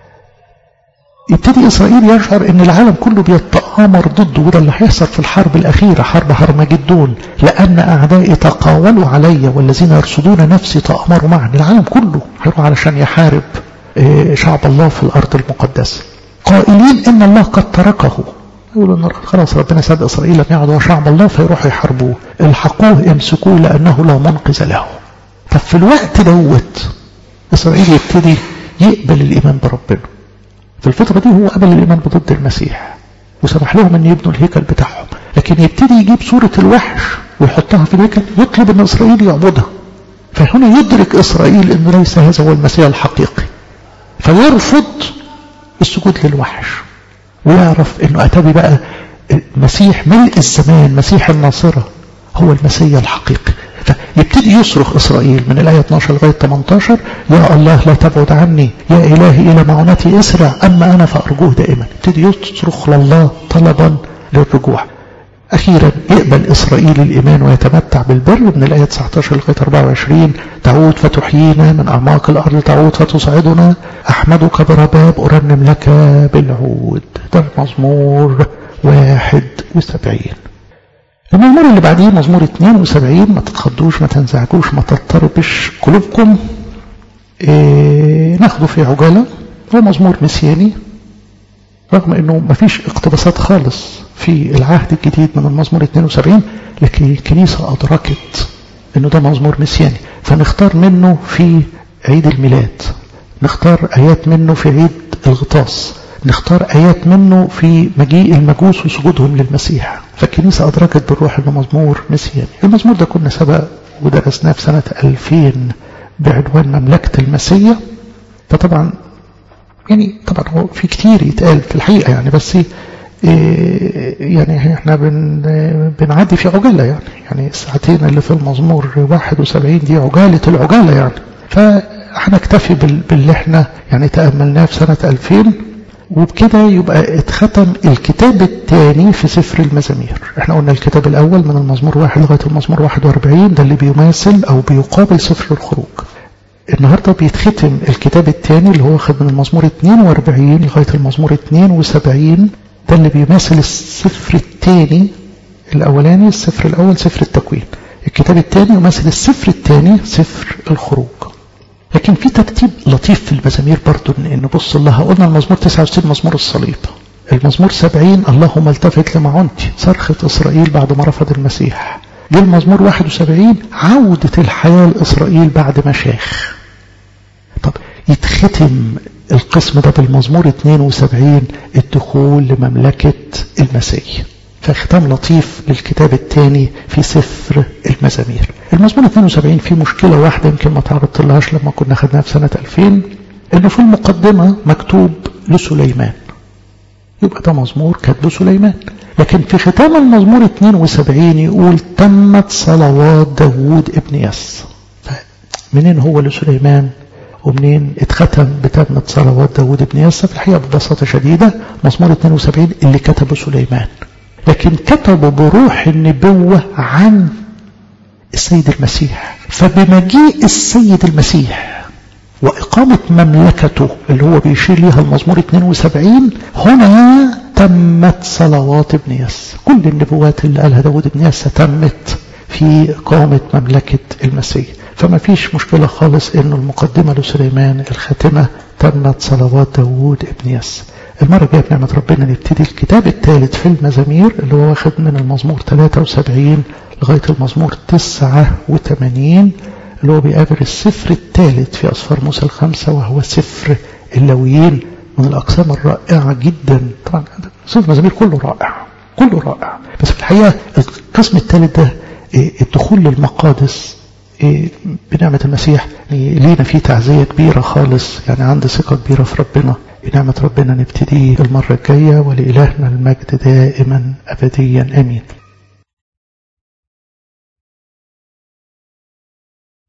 يبتدي إسرائيل يشعر أن العالم كله بيتآمر ضده وده اللي هيحصل في الحرب الأخيرة حرب هرمجدون لأن أعدائي تقاولوا علي والذين يرصدون نفسي تآمروا معا العالم كله هيروح علشان يحارب شعب الله في الأرض المقدسة قائلين إن الله قد تركه يقولوا إن خلاص ربنا ساد إسرائيل لم يعدوا شعب الله فيروحوا يحاربوه الحقوه يمسكوه لأنه لا منقذ له طب في الوقت دوت إسرائيل يبتدي يقبل الإيمان بربنا في الفترة دي هو قبل الإيمان بضد المسيح وسمح لهم أن يبنوا الهيكل بتاعهم لكن يبتدي يجيب صورة الوحش ويحطها في الهيكل يطلب أن إسرائيل يعبدها فهنا يدرك إسرائيل أنه ليس هذا هو المسيح الحقيقي فيرفض السجود للوحش ويعرف أنه أتبي بقى مسيح ملء الزمان مسيح الناصرة هو المسيح الحقيقي فيبتدي يصرخ إسرائيل من الآية 12 لغاية 18 يا الله لا تبعد عني يا إلهي إلى معونتي اسرع أما أنا فأرجوه دائما يبتدي يصرخ لله طلبا للرجوع أخيرا يقبل إسرائيل الإيمان ويتمتع بالبر من الآية 19 لغاية 24 تعود فتحيينا من أعماق الأرض تعود فتصعدنا أحمدك برباب أرنم لك بالعود ده مزمور 71 المزمور اللي بعديه مزمور 72 ما تتخضوش ما تنزعجوش ما تضطربش قلوبكم إيه ناخده في عجالة هو مزمور مسياني رغم انه ما فيش اقتباسات خالص في العهد الجديد من المزمور 72 لكن الكنيسة أدركت انه ده مزمور مسياني فنختار منه في عيد الميلاد نختار آيات منه في عيد الغطاس نختار آيات منه في مجيء المجوس وسجودهم للمسيح فالكنيسة أدركت بالروح أنه مزمور مسياني المزمور ده كنا سبق ودرسناه في سنة 2000 بعنوان مملكة المسيح فطبعا يعني طبعا هو في كتير يتقال في الحقيقة يعني بس إيه يعني احنا بن بنعدي في عجالة يعني يعني الساعتين اللي في المزمور 71 دي عجالة العجالة يعني فهنكتفي باللي احنا يعني تأملناه في سنة 2000 وبكده يبقى اتختم الكتاب الثاني في سفر المزامير احنا قلنا الكتاب الاول من المزمور واحد لغاية المزمور 41 ده اللي بيماثل او بيقابل سفر الخروج النهاردة بيتختم الكتاب الثاني اللي هو خد من المزمور 42 لغاية المزمور 72 ده اللي بيماثل السفر الثاني الاولاني السفر الاول سفر التكوين الكتاب الثاني يماثل السفر الثاني سفر الخروج لكن في ترتيب لطيف في المزامير برضو ان نبص لها قلنا المزمور 69 مزمور الصليب المزمور 70 اللهم التفت لمعونتي صرخة إسرائيل بعد ما رفض المسيح جه المزمور 71 عودة الحياة لإسرائيل بعد ما شاخ طب يتختم القسم ده بالمزمور 72 الدخول لمملكة المسيح فختام لطيف للكتاب الثاني في سفر المزامير المزمور 72 فيه مشكلة واحدة يمكن ما تعرضت لهاش لما كنا خدناها في سنة 2000 انه في المقدمة مكتوب لسليمان يبقى ده مزمور كاتبه سليمان لكن في ختام المزمور 72 يقول تمت صلوات داوود ابن يس منين هو لسليمان ومنين اتختم بتمت صلوات داوود ابن يس في الحقيقة ببساطة شديدة مزمور 72 اللي كتبه سليمان لكن كتبوا بروح النبوة عن السيد المسيح فبمجيء السيد المسيح وإقامة مملكته اللي هو بيشير ليها المزمور 72 هنا تمت صلوات ابن يس كل النبوات اللي قالها داود ابن يس تمت في إقامة مملكة المسيح فما فيش مشكلة خالص انه المقدمة لسليمان الخاتمة تمت صلوات داود ابن يس المرة الجاية بنعمة ربنا نبتدي الكتاب الثالث في المزامير اللي هو واخد من المزمور 73 لغاية المزمور 89 اللي هو بيقابل السفر الثالث في أسفار موسى الخمسة وهو سفر اللويين من الأقسام الرائعة جدا طبعا سفر المزامير كله رائع كله رائع بس في الحقيقة القسم الثالث ده الدخول للمقادس بنعمة المسيح لينا في تعزية كبيرة خالص يعني عندي ثقة كبيرة في ربنا بنعمة ربنا نبتدي المرة الجاية ولإلهنا المجد دائما أبديا آمين